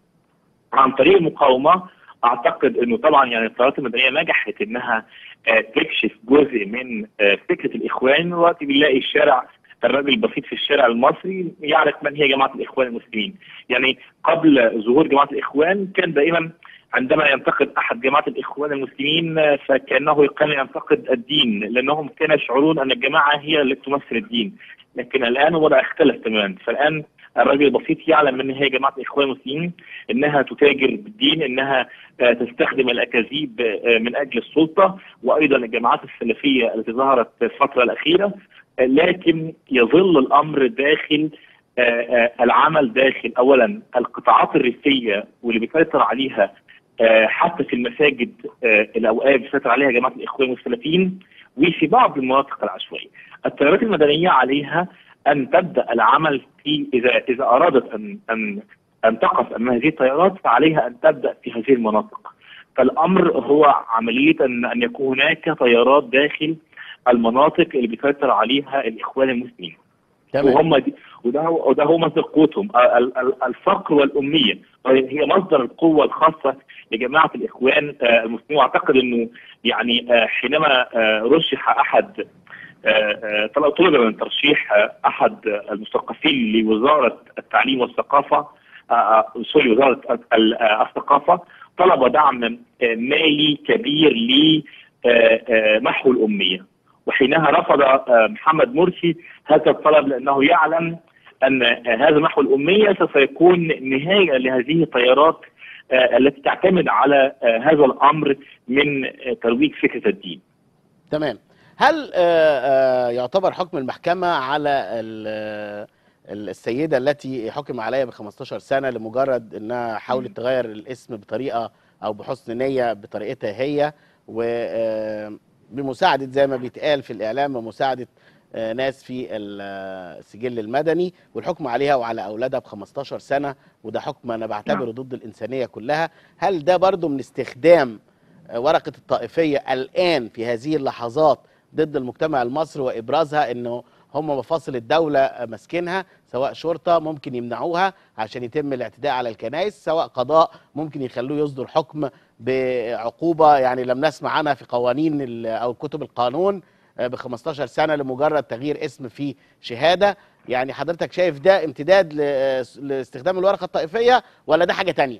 عن طريق المقاومه اعتقد انه طبعا يعني التيارات المدنيه نجحت انها آه، تكشف جزء من آه، فكره الاخوان دلوقتي بنلاقي الشارع الراجل البسيط في الشارع المصري يعرف من هي جماعه الاخوان المسلمين يعني قبل ظهور جماعه الاخوان كان دائما عندما ينتقد احد جماعه الاخوان المسلمين آه، فكانه كان ينتقد الدين لانهم كانوا يشعرون ان الجماعه هي اللي تمثل الدين لكن الان الوضع اختلف تماما فالان الراجل البسيط يعلم ان هي جماعه الاخوان المسلمين انها تتاجر بالدين انها آه، تستخدم الاكاذيب آه، من اجل السلطه وايضا الجماعات السلفيه التي ظهرت في الفتره الاخيره آه، لكن يظل الامر داخل آه، آه، العمل داخل اولا القطاعات الريفيه واللي بيسيطر عليها آه، حتى في المساجد آه، الاوقاف بيسيطر عليها جماعه الاخوان والسلفيين وفي بعض المناطق العشوائيه. التيارات المدنيه عليها ان تبدا العمل في اذا اذا ارادت ان ان ان تقف امام هذه التيارات فعليها ان تبدا في هذه المناطق. فالامر هو عمليه ان ان يكون هناك تيارات داخل المناطق اللي بيسيطر عليها الاخوان المسلمين. تمام وهم دي وده هو وده هو مصدر قوتهم ال- ال- الفقر والاميه هي مصدر القوه الخاصه لجماعه الاخوان آه، المسلمين واعتقد انه يعني آه، حينما آه، رشح احد آه، آه، طلب طلب من ترشيح آه، احد المثقفين لوزاره التعليم والثقافه آه، آه، سوري وزاره ال- آه، الثقافه طلب دعم آه، مالي كبير لمحو الاميه وحينها رفض آه، محمد مرسي هذا الطلب لانه يعلم ان آه، هذا محو الاميه سوف يكون نهايه لهذه التيارات آه، التي تعتمد على آه، هذا الامر من آه، ترويج فكره الدين. تمام هل آه، آه، يعتبر حكم المحكمة على ال- ال- السيدة التي حكم عليها ب 15 سنة لمجرد انها حاولت تغير الاسم بطريقة او بحسن نية بطريقتها هي وبمساعدة زي ما بيتقال في الاعلام ومساعدة آه، ناس في ال- آه، السجل المدني والحكم عليها وعلى اولادها ب 15 سنة وده حكم انا بعتبره ضد الانسانية كلها هل ده برضو من استخدام آه، ورقة الطائفية الآن في هذه اللحظات ضد المجتمع المصري وإبرازها أنه هم مفاصل الدولة آه، ماسكينها سواء شرطة ممكن يمنعوها عشان يتم الاعتداء على الكنائس سواء قضاء ممكن يخلوه يصدر حكم بعقوبة يعني لم نسمع عنها في قوانين ال- أو كتب القانون ب 15 سنة لمجرد تغيير اسم في شهادة يعني حضرتك شايف ده امتداد ل- لاستخدام الورقة الطائفية ولا ده حاجة تانية؟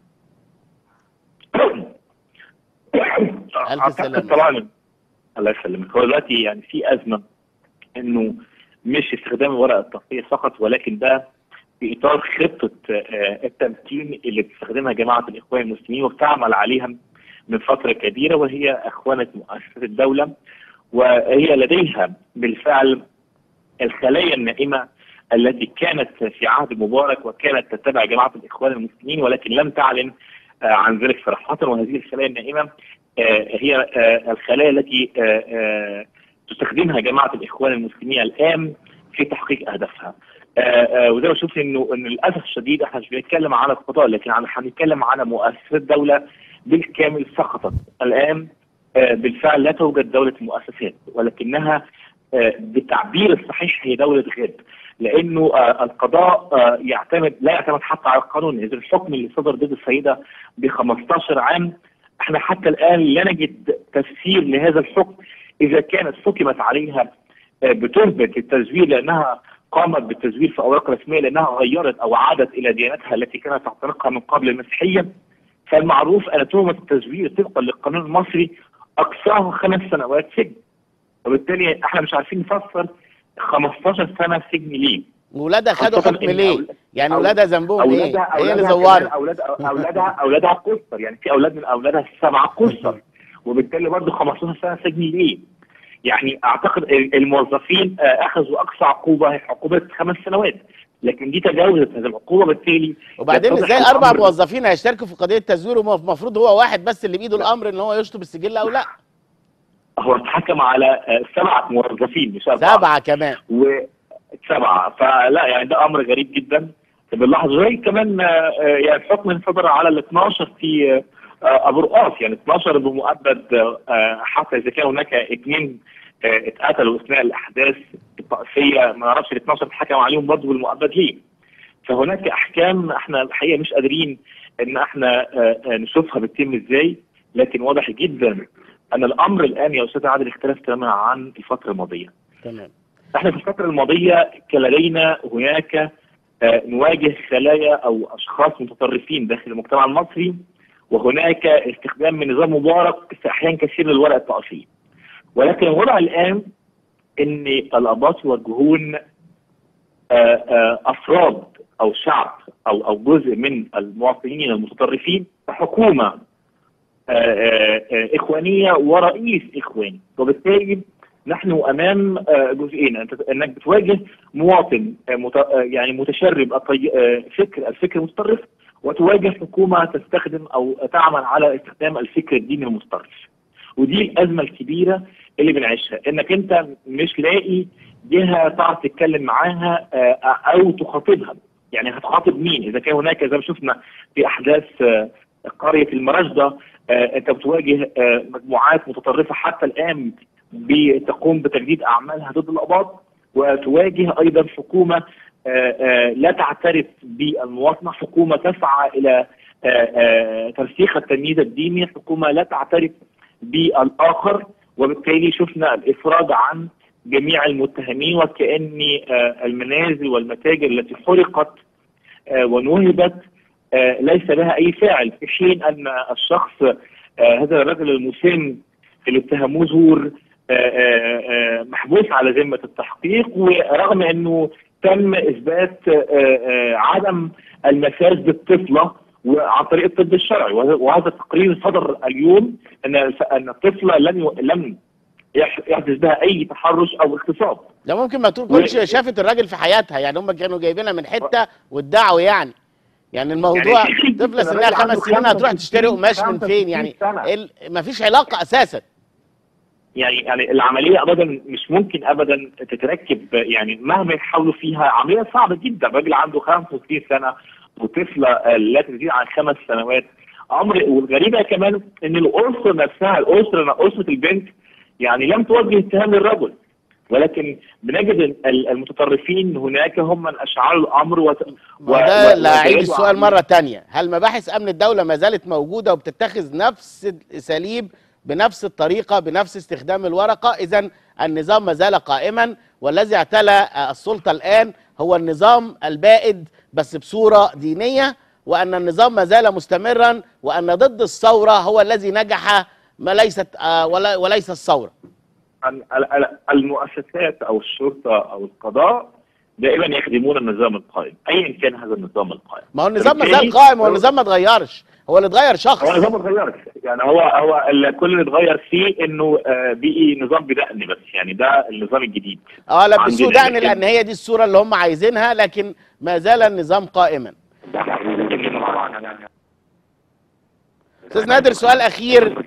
ألف اعتقد سلامة. طبعا الله يسلمك هو دلوقتي يعني في ازمه انه مش استخدام الورقه الطاقيه فقط ولكن ده في اطار خطه آه، التمكين اللي بتستخدمها جماعه الاخوان المسلمين وبتعمل عليها من فتره كبيره وهي اخوانه مؤسسه الدوله وهي لديها بالفعل الخلايا النائمه التي كانت في عهد مبارك وكانت تتبع جماعه الاخوان المسلمين ولكن لم تعلن آه، عن ذلك صراحه وهذه الخلايا النائمه آه، هي آه، الخلايا التي آه، آه، تستخدمها جماعه الاخوان المسلمين الان في تحقيق اهدافها. آه، آه، وده بشوف انه ان للاسف الشديد احنا مش بنتكلم على القضاء لكن عن- هنتكلم على مؤسسات دوله بالكامل سقطت الان آه، بالفعل لا توجد دوله مؤسسات ولكنها آه، بالتعبير الصحيح هي دوله غاب لانه آه، القضاء آه، يعتمد لا يعتمد حتى على القانون اذا الحكم اللي صدر ضد السيده ب 15 عام احنا حتى الان لا نجد تفسير لهذا الحكم اذا كانت حكمت عليها آه، بتهمه التزوير لانها قامت بالتزوير في اوراق رسميه لانها غيرت او عادت الى ديانتها التي كانت تعتنقها من قبل المسيحيه فالمعروف ان تهمه التزوير طبقا للقانون المصري اقصاها خمس سنوات سجن وبالتالي احنا مش عارفين نفسر 15 سنه سجن ليه واولادها خدوا خاصة حكم إن ليه أول- يعني أول- اولادها ذنبهم ايه اولادها هي اللي أولادها زورت كمان اولادها اولادها اولادها قصر يعني في اولاد من اولادها السبعه قصر وبالتالي برضه 15 سنه سجن ليه؟ يعني اعتقد ال- الموظفين آه، اخذوا اقصى عقوبه هي عقوبه خمس سنوات لكن دي تجاوزت هذه العقوبه بالتالي وبعدين يتضح ازاي اربع الأمر. موظفين هيشتركوا في قضيه تزوير والمفروض هو واحد بس اللي بايده الامر ان هو يشطب السجل او لا هو اتحكم على آه، سبعه موظفين مش اربعه سبعه كمان وسبعه فلا يعني ده امر غريب جدا بنلاحظ زي كمان آه، آه، يعني الحكم صدر على ال 12 في آه، آه، ابو رقاص يعني 12 بمؤبد آه، حتى اذا كان هناك اثنين آه، اتقتلوا اثناء الاحداث الطائفيه ما نعرفش ال 12 اتحكم عليهم برضه بالمؤبد ليه؟ فهناك احكام احنا الحقيقه مش قادرين ان احنا آه، آه، نشوفها بتتم ازاي لكن واضح جدا ان الامر الان يا استاذ عادل اختلف تماما عن الفتره الماضيه. تمام احنا في الفترة الماضية كان لدينا هناك آه، نواجه خلايا او اشخاص متطرفين داخل المجتمع المصري وهناك استخدام من نظام مبارك في احيان كثير للورق الطائفي. ولكن الوضع الان ان الاباط يوجهون آه، آه، افراد او شعب او او جزء من المواطنين المتطرفين حكومه آه، آه، آه، اخوانيه ورئيس اخواني وبالتالي نحن امام آه، جزئين انت انك بتواجه مواطن آه، مت- آه، يعني متشرب الطي- آه، فكر الفكر المتطرف وتواجه حكومه تستخدم او تعمل على استخدام الفكر الديني المتطرف ودي الازمه الكبيره اللي بنعيشها انك انت مش لاقي جهه تعرف تتكلم معاها آه، او تخاطبها يعني هتخاطب مين اذا كان هناك زي ما شفنا في احداث آه، قريه المراجده آه، انت بتواجه آه، مجموعات متطرفه حتى الان بتقوم بتجديد اعمالها ضد الاباط وتواجه ايضا حكومه آه، آه، لا تعترف بالمواطنه، حكومه تسعى الى آه، آه، ترسيخ التمييز الديني، حكومه لا تعترف بالاخر وبالتالي شفنا الافراج عن جميع المتهمين وكأن آه، المنازل والمتاجر التي حرقت آه، ونهبت آه، ليس لها اي فاعل في حين ان الشخص آه، هذا الرجل المسن اللي اتهموه زور آه، آه، آه، محبوس على ذمه التحقيق ورغم انه تم اثبات آه، آه، عدم المساس بالطفله وعن طريق الطب الشرعي وه- وهذا التقرير صدر اليوم ان ان الطفله لم ي- لم يح- يحدث بها اي تحرش او اغتصاب ده ممكن ما تكونش و- شافت الراجل في حياتها يعني هم كانوا جايبينها من حته وادعوا يعني يعني الموضوع يعني طفله سنها الراجل خمس عنده سنين هتروح 65 تشتري قماش من فين يعني سنة. ال- مفيش علاقه اساسا يعني يعني العمليه ابدا مش ممكن ابدا تتركب يعني مهما يحاولوا فيها عمليه صعبه جدا الراجل عنده 65 سنه وطفله آه، لا تزيد عن خمس سنوات امر والغريبه كمان ان الاسره نفسها الاسره اسره البنت يعني لم توجه اتهام للرجل ولكن بنجد ال- المتطرفين هناك هم من اشعلوا الامر وت... ما هو ده اللي هعيد وزادوا السؤال عليه. مره تانية هل مباحث امن الدوله ما زالت موجوده وبتتخذ نفس الاساليب بنفس الطريقه بنفس استخدام الورقه اذا النظام ما زال قائما والذي اعتلى آه، السلطه الان هو النظام البائد بس بصوره دينيه وان النظام ما زال مستمرا وان ضد الثوره هو الذي نجح ما ليست آه، ولا- وليس الثوره ال- ال- ال- المؤسسات او الشرطه او القضاء دائما يخدمون النظام القائم ايا كان هذا النظام القائم ما هو النظام ما فبالتالي زال قائم هو هو- النظام ما اتغيرش هو اللي اتغير شخص هو النظام ما اتغيرش يعني هو هو ال- كل اللي اتغير فيه انه آه، بقي نظام بدقن بس يعني ده النظام الجديد اه لبسوه عندنا دقن لكن- لان هي دي الصوره اللي هم عايزينها لكن ما زال النظام قائما استاذ نادر سؤال اخير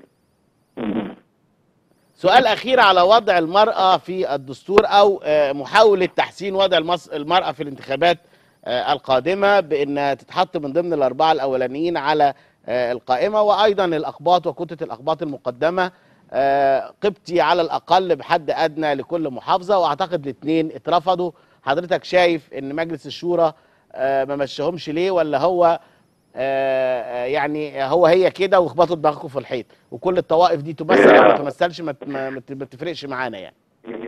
سؤال اخير على وضع المراه في الدستور او آه، محاوله تحسين وضع المص- المراه في الانتخابات آه، القادمه بانها تتحط من ضمن الاربعه الاولانيين على آه، القائمه وايضا الاقباط وكتله الاقباط المقدمه آه، قبطي على الاقل بحد ادنى لكل محافظه واعتقد الاثنين اترفضوا حضرتك شايف ان مجلس الشورى آه، ما مشيهمش ليه ولا هو آه، آه، يعني هو هي كده واخبطوا دماغكم في الحيط وكل الطوائف دي تمثل او ما تمثلش ما ت- ما- ما ت- ما تفرقش معانا يعني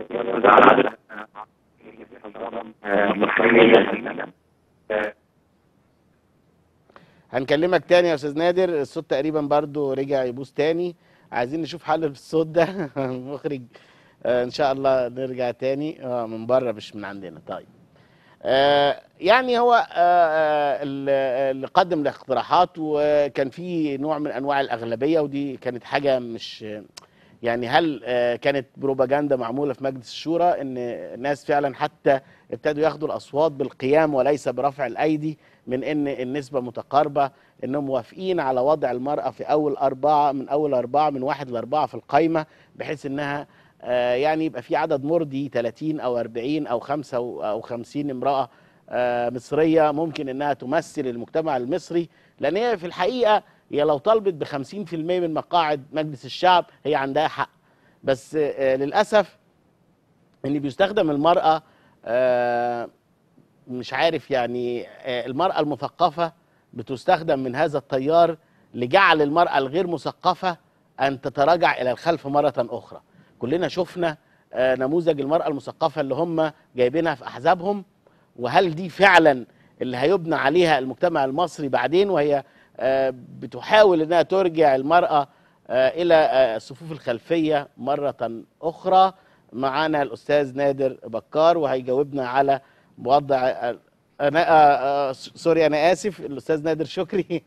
هنكلمك تاني يا استاذ نادر الصوت تقريبا برضو رجع يبوظ تاني عايزين نشوف حل في الصوت ده المخرج آه ان شاء الله نرجع تاني اه من بره مش من عندنا طيب آه، يعني هو آه، آه، ال- اللي قدم الاقتراحات وكان في نوع من انواع الاغلبيه ودي كانت حاجه مش يعني هل آه، كانت بروباجندا معموله في مجلس الشورى ان الناس فعلا حتى ابتدوا ياخدوا الاصوات بالقيام وليس برفع الايدي من ان النسبه متقاربه انهم موافقين على وضع المراه في اول اربعه من اول اربعه من واحد لاربعه في القايمه بحيث انها آه، يعني يبقى في عدد مرضي 30 او 40 او 5 او 50 امراه آه، مصريه ممكن انها تمثل المجتمع المصري لان هي في الحقيقه هي لو طلبت ب 50% من مقاعد مجلس الشعب هي عندها حق بس آه، للاسف ان بيستخدم المراه آه، مش عارف يعني آه، المراه المثقفه بتستخدم من هذا التيار لجعل المراه الغير مثقفه ان تتراجع الى الخلف مره اخرى كلنا شفنا آه، نموذج المراه المثقفه اللي هم جايبينها في احزابهم وهل دي فعلا اللي هيبنى عليها المجتمع المصري بعدين وهي آه، بتحاول انها ترجع المراه آه، الى آه، الصفوف الخلفيه مره اخرى معانا الاستاذ نادر بكار وهيجاوبنا على وضع آه، انا آه، آه، سوري انا اسف الاستاذ نادر شكري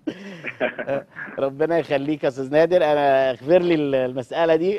ربنا يخليك يا استاذ نادر انا اغفر لي المساله دي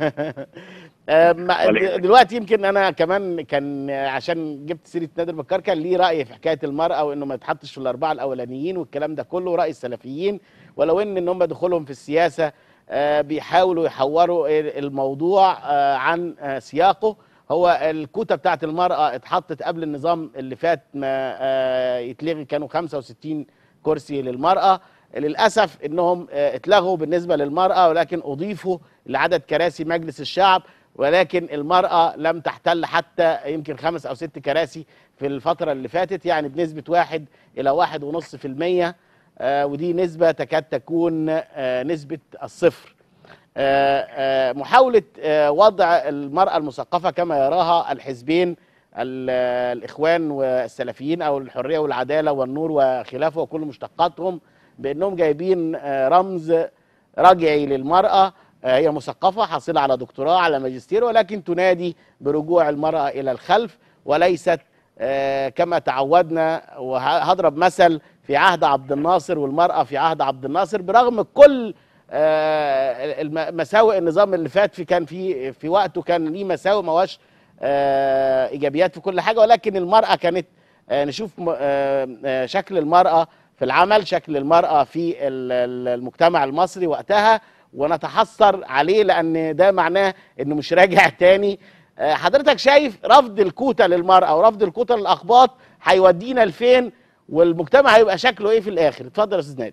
آه، مع- ولا يهمك. دلوقتي يمكن انا كمان كان عشان جبت سيره نادر بكار كان ليه راي في حكايه المراه وانه ما يتحطش في الاربعه الاولانيين والكلام ده كله راي السلفيين ولو ان ان هم دخولهم في السياسه آه، بيحاولوا يحوروا الموضوع آه، عن آه، سياقه هو الكوتا بتاعت المرأة اتحطت قبل النظام اللي فات ما آه، يتلغي كانوا 65 كرسي للمرأة للأسف انهم آه، اتلغوا بالنسبة للمرأة ولكن اضيفوا لعدد كراسي مجلس الشعب ولكن المرأة لم تحتل حتى يمكن خمس او ست كراسي في الفترة اللي فاتت يعني بنسبة واحد الى واحد ونص في المية آه، ودي نسبة تكاد تكون آه، نسبة الصفر آه، آه، محاولة آه، وضع المرأة المثقفة كما يراها الحزبين ال- آه، الإخوان والسلفيين أو الحرية والعدالة والنور وخلافه وكل مشتقاتهم بأنهم جايبين آه، رمز رجعي للمرأة آه، هي مثقفة حاصلة على دكتوراه على ماجستير ولكن تنادي برجوع المرأة إلى الخلف وليست آه، كما تعودنا وهضرب مثل في عهد عبد الناصر والمرأة في عهد عبد الناصر برغم كل آه، الم- مساوئ النظام اللي فات في كان في في وقته كان ليه مساوئ ما هوش آه، ايجابيات في كل حاجه ولكن المراه كانت آه، نشوف م- آه، آه، شكل المراه في العمل شكل المراه في ال- ال- المجتمع المصري وقتها ونتحسر عليه لان ده معناه انه مش راجع تاني آه، حضرتك شايف رفض الكوتا للمراه ورفض الكوتا للاقباط هيودينا لفين والمجتمع هيبقى شكله ايه في الاخر اتفضل يا استاذ نادر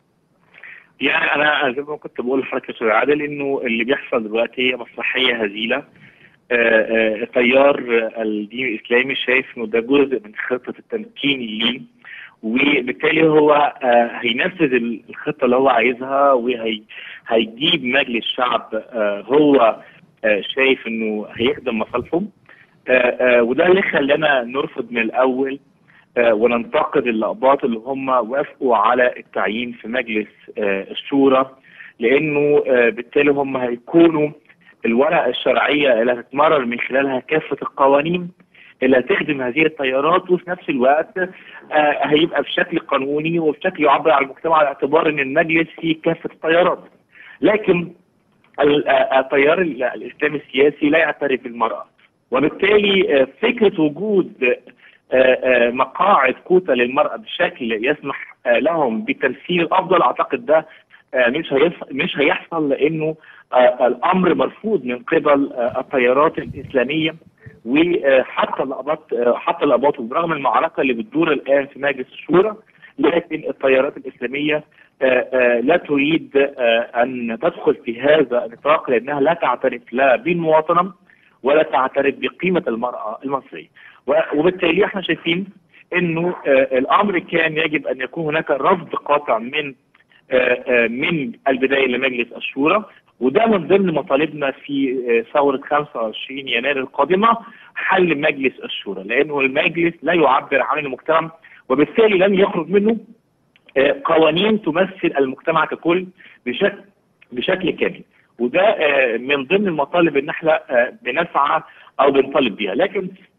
يعني انا زي ما كنت بقول لحضرتك يا استاذ عادل انه اللي بيحصل دلوقتي هي مسرحيه هزيله آه، آه، التيار الدين الاسلامي شايف انه ده جزء من خطه التمكين ليه وبالتالي هو آه، هينفذ الخطه اللي هو عايزها وهيجيب مجلس شعب آه، هو آه، شايف انه هيخدم مصالحهم آه، آه، وده اللي خلانا نرفض من الاول آه، وننتقد الاقباط اللي هم وافقوا على التعيين في مجلس آه، الشورى لانه آه، بالتالي هم هيكونوا الورقه الشرعيه اللي هتتمرر من خلالها كافه القوانين اللي هتخدم هذه التيارات وفي نفس الوقت آه، هيبقى بشكل قانوني وبشكل يعبر عن المجتمع على اعتبار ان المجلس فيه كافه التيارات لكن ال- آه، التيار ال- الاسلامي السياسي لا يعترف بالمراه وبالتالي آه، فكره وجود آه، آه، مقاعد كوتا للمرأة بشكل يسمح آه، لهم بتمثيل أفضل أعتقد ده آه، مش هيص- مش هيحصل لأنه آه، الأمر مرفوض من قبل آه، التيارات الإسلامية وحتى الأباط آه، حتى الأباط برغم المعركة اللي بتدور الآن في مجلس الشورى لكن التيارات الإسلامية آه، آه، لا تريد آه، أن تدخل في هذا النطاق لأنها لا تعترف لا بالمواطنة ولا تعترف بقيمة المرأة المصرية و- وبالتالي احنا شايفين انه آه، الامر كان يجب ان يكون هناك رفض قاطع من آه، آه، من البدايه لمجلس الشورى وده من ضمن مطالبنا في آه، ثوره 25 يناير القادمه حل مجلس الشورى لانه المجلس لا يعبر عن المجتمع وبالتالي لن يخرج منه آه، قوانين تمثل المجتمع ككل بشكل بشكل كامل وده آه، من ضمن المطالب ان احنا آه، بنسعى او بنطالب بيها لكن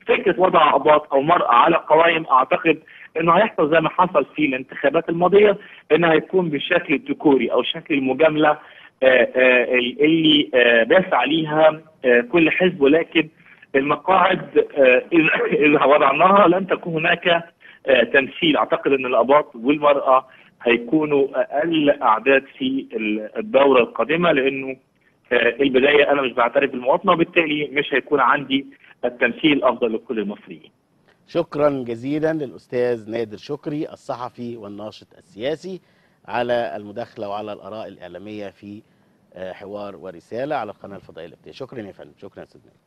فكره وضع اباط او مراه على قوائم اعتقد انه هيحصل زي ما حصل في الانتخابات الماضيه انه هيكون بالشكل الذكوري او شكل المجامله آه، آه، اللي آه، بيسعى ليها آه، كل حزب ولكن المقاعد آه، إذا- اذا وضعناها لن تكون هناك آه، تمثيل اعتقد ان الاباط والمراه هيكونوا اقل اعداد في الدوره القادمه لانه آه، البدايه انا مش بعترف بالمواطنه وبالتالي مش هيكون عندي التمثيل الافضل لكل المصريين. شكرا جزيلا للأستاذ نادر شكري الصحفي والناشط السياسي على المداخلة وعلى الآراء الإعلامية في آه، حوار ورسالة على القناة الفضائية الابتدائية شكرا يا فندم شكرا يا أستاذ نادر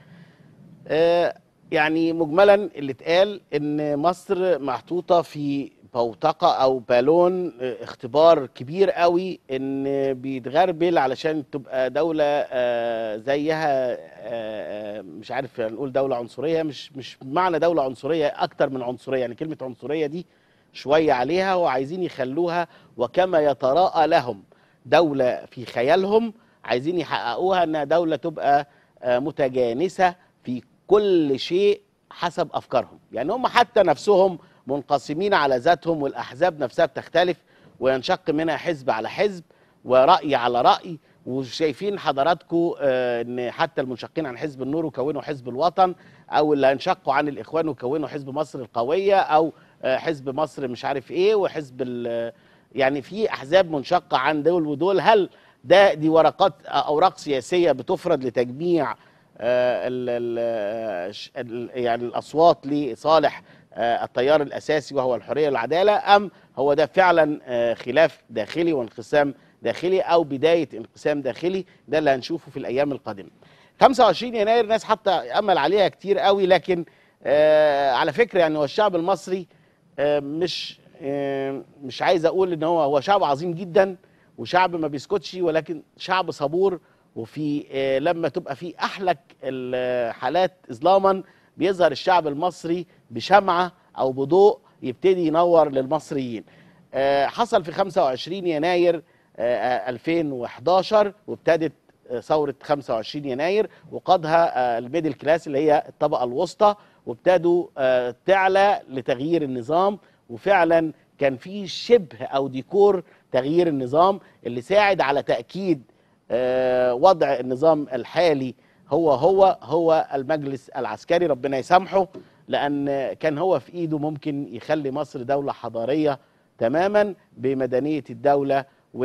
آه، يعني مجملا اللي اتقال ان مصر محطوطه في بوتقه او بالون آه، اختبار كبير قوي ان بيتغربل علشان تبقى دوله آه، زيها آه، آه، مش عارف نقول دوله عنصريه مش مش معنى دوله عنصريه اكتر من عنصريه يعني كلمه عنصريه دي شويه عليها وعايزين يخلوها وكما يتراءى لهم دوله في خيالهم عايزين يحققوها انها دوله تبقى آه، متجانسه في كل شيء حسب افكارهم يعني هم حتى نفسهم منقسمين على ذاتهم والاحزاب نفسها بتختلف وينشق منها حزب على حزب وراي على راي وشايفين حضراتكم آه، ان حتى المنشقين عن حزب النور وكونوا حزب الوطن او اللي انشقوا عن الاخوان وكونوا حزب مصر القويه او آه، حزب مصر مش عارف ايه وحزب ال- يعني في احزاب منشقه عن دول ودول هل ده دي ورقات اوراق سياسيه بتفرض لتجميع آه، ال ال ش- ال- يعني الاصوات لصالح آه، التيار الاساسي وهو الحريه والعداله ام هو ده فعلا آه، خلاف داخلي وانقسام داخلي او بدايه انقسام داخلي ده اللي هنشوفه في الايام القادمه 25 يناير ناس حتى امل عليها كتير قوي لكن آه على فكره يعني هو الشعب المصري آه مش آه مش عايز اقول ان هو هو شعب عظيم جدا وشعب ما بيسكتش ولكن شعب صبور وفي آه لما تبقى في احلك الحالات اظلاما بيظهر الشعب المصري بشمعه او بضوء يبتدي ينور للمصريين آه حصل في 25 يناير آه آه 2011 وابتدت آه، ثورة 25 يناير وقادها آه، الميدل كلاس اللي هي الطبقة الوسطى وابتدوا آه، تعلى لتغيير النظام وفعلا كان في شبه أو ديكور تغيير النظام اللي ساعد على تأكيد آه، وضع النظام الحالي هو هو هو المجلس العسكري ربنا يسامحه لأن كان هو في إيده ممكن يخلي مصر دولة حضارية تماما بمدنية الدولة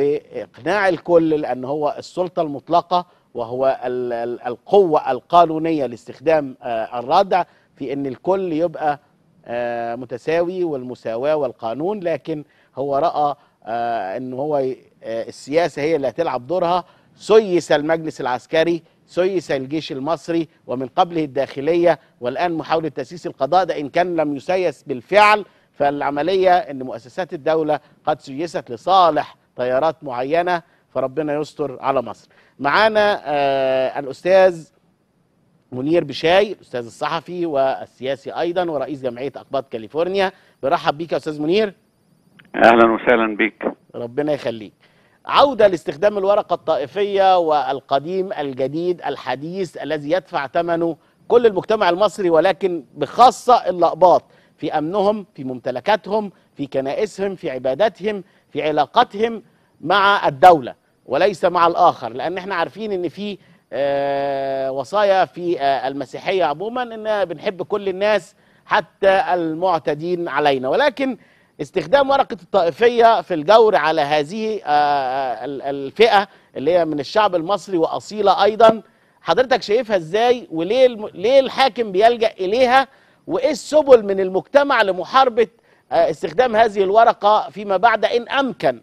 واقناع الكل لان هو السلطه المطلقه وهو ال- ال- القوه القانونيه لاستخدام آه، الردع في ان الكل يبقى آه، متساوي والمساواه والقانون لكن هو راى آه، ان هو ي- آه، السياسه هي اللي هتلعب دورها سيس المجلس العسكري سيس الجيش المصري ومن قبله الداخليه والان محاوله تاسيس القضاء ده ان كان لم يسيس بالفعل فالعمليه ان مؤسسات الدوله قد سيست لصالح تيارات معينه فربنا يستر على مصر. معانا آه الاستاذ منير بشاي الاستاذ الصحفي والسياسي ايضا ورئيس جمعيه اقباط كاليفورنيا برحب بيك يا استاذ منير اهلا وسهلا بك ربنا يخليك. عوده لاستخدام الورقه الطائفيه والقديم الجديد الحديث الذي يدفع ثمنه كل المجتمع المصري ولكن بخاصه الاقباط في امنهم في ممتلكاتهم في كنائسهم في عباداتهم في علاقتهم مع الدوله وليس مع الاخر لان احنا عارفين ان في آه، وصايا في آه، المسيحيه عموما ان بنحب كل الناس حتى المعتدين علينا ولكن استخدام ورقه الطائفيه في الجور على هذه آه، آه، ال- الفئه اللي هي من الشعب المصري واصيله ايضا حضرتك شايفها ازاي وليه الم... ليه الحاكم بيلجا اليها وايه السبل من المجتمع لمحاربه آه، استخدام هذه الورقه فيما بعد ان امكن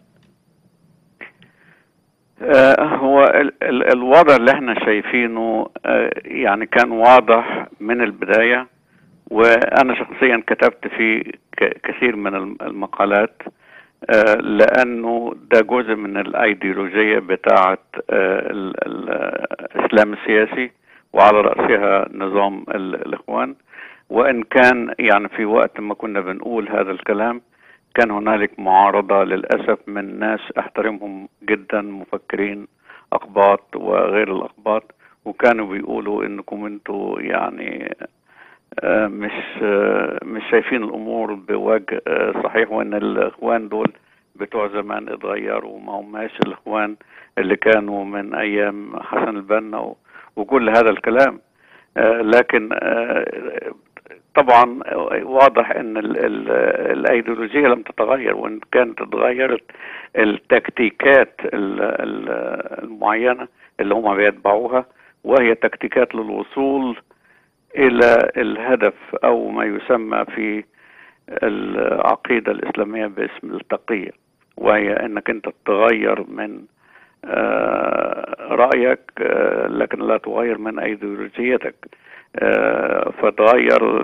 آه، هو ال ال الوضع اللي احنا شايفينه آه، يعني كان واضح من البداية وانا شخصيا كتبت فيه ك- كثير من الم- المقالات آه، لانه ده جزء من الايديولوجية بتاعة آه، ال- ال- الاسلام السياسي وعلى رأسها نظام ال- الاخوان وان كان يعني في وقت ما كنا بنقول هذا الكلام كان هنالك معارضة للأسف من ناس أحترمهم جدا مفكرين أقباط وغير الأقباط وكانوا بيقولوا إنكم أنتوا يعني آه، مش آه، مش شايفين الامور بوجه آه، صحيح وان الاخوان دول بتوع زمان اتغيروا وما هماش الاخوان اللي كانوا من ايام حسن البنا و- وكل هذا الكلام آه، لكن آه، طبعا واضح ان ال- ال- الايديولوجيه لم تتغير وان كانت اتغيرت التكتيكات ال- ال- المعينه اللي هم بيتبعوها وهي تكتيكات للوصول الى الهدف او ما يسمى في العقيده الاسلاميه باسم التقيه وهي انك انت تغير من آه، رايك آه، لكن لا تغير من ايديولوجيتك آه، فتغير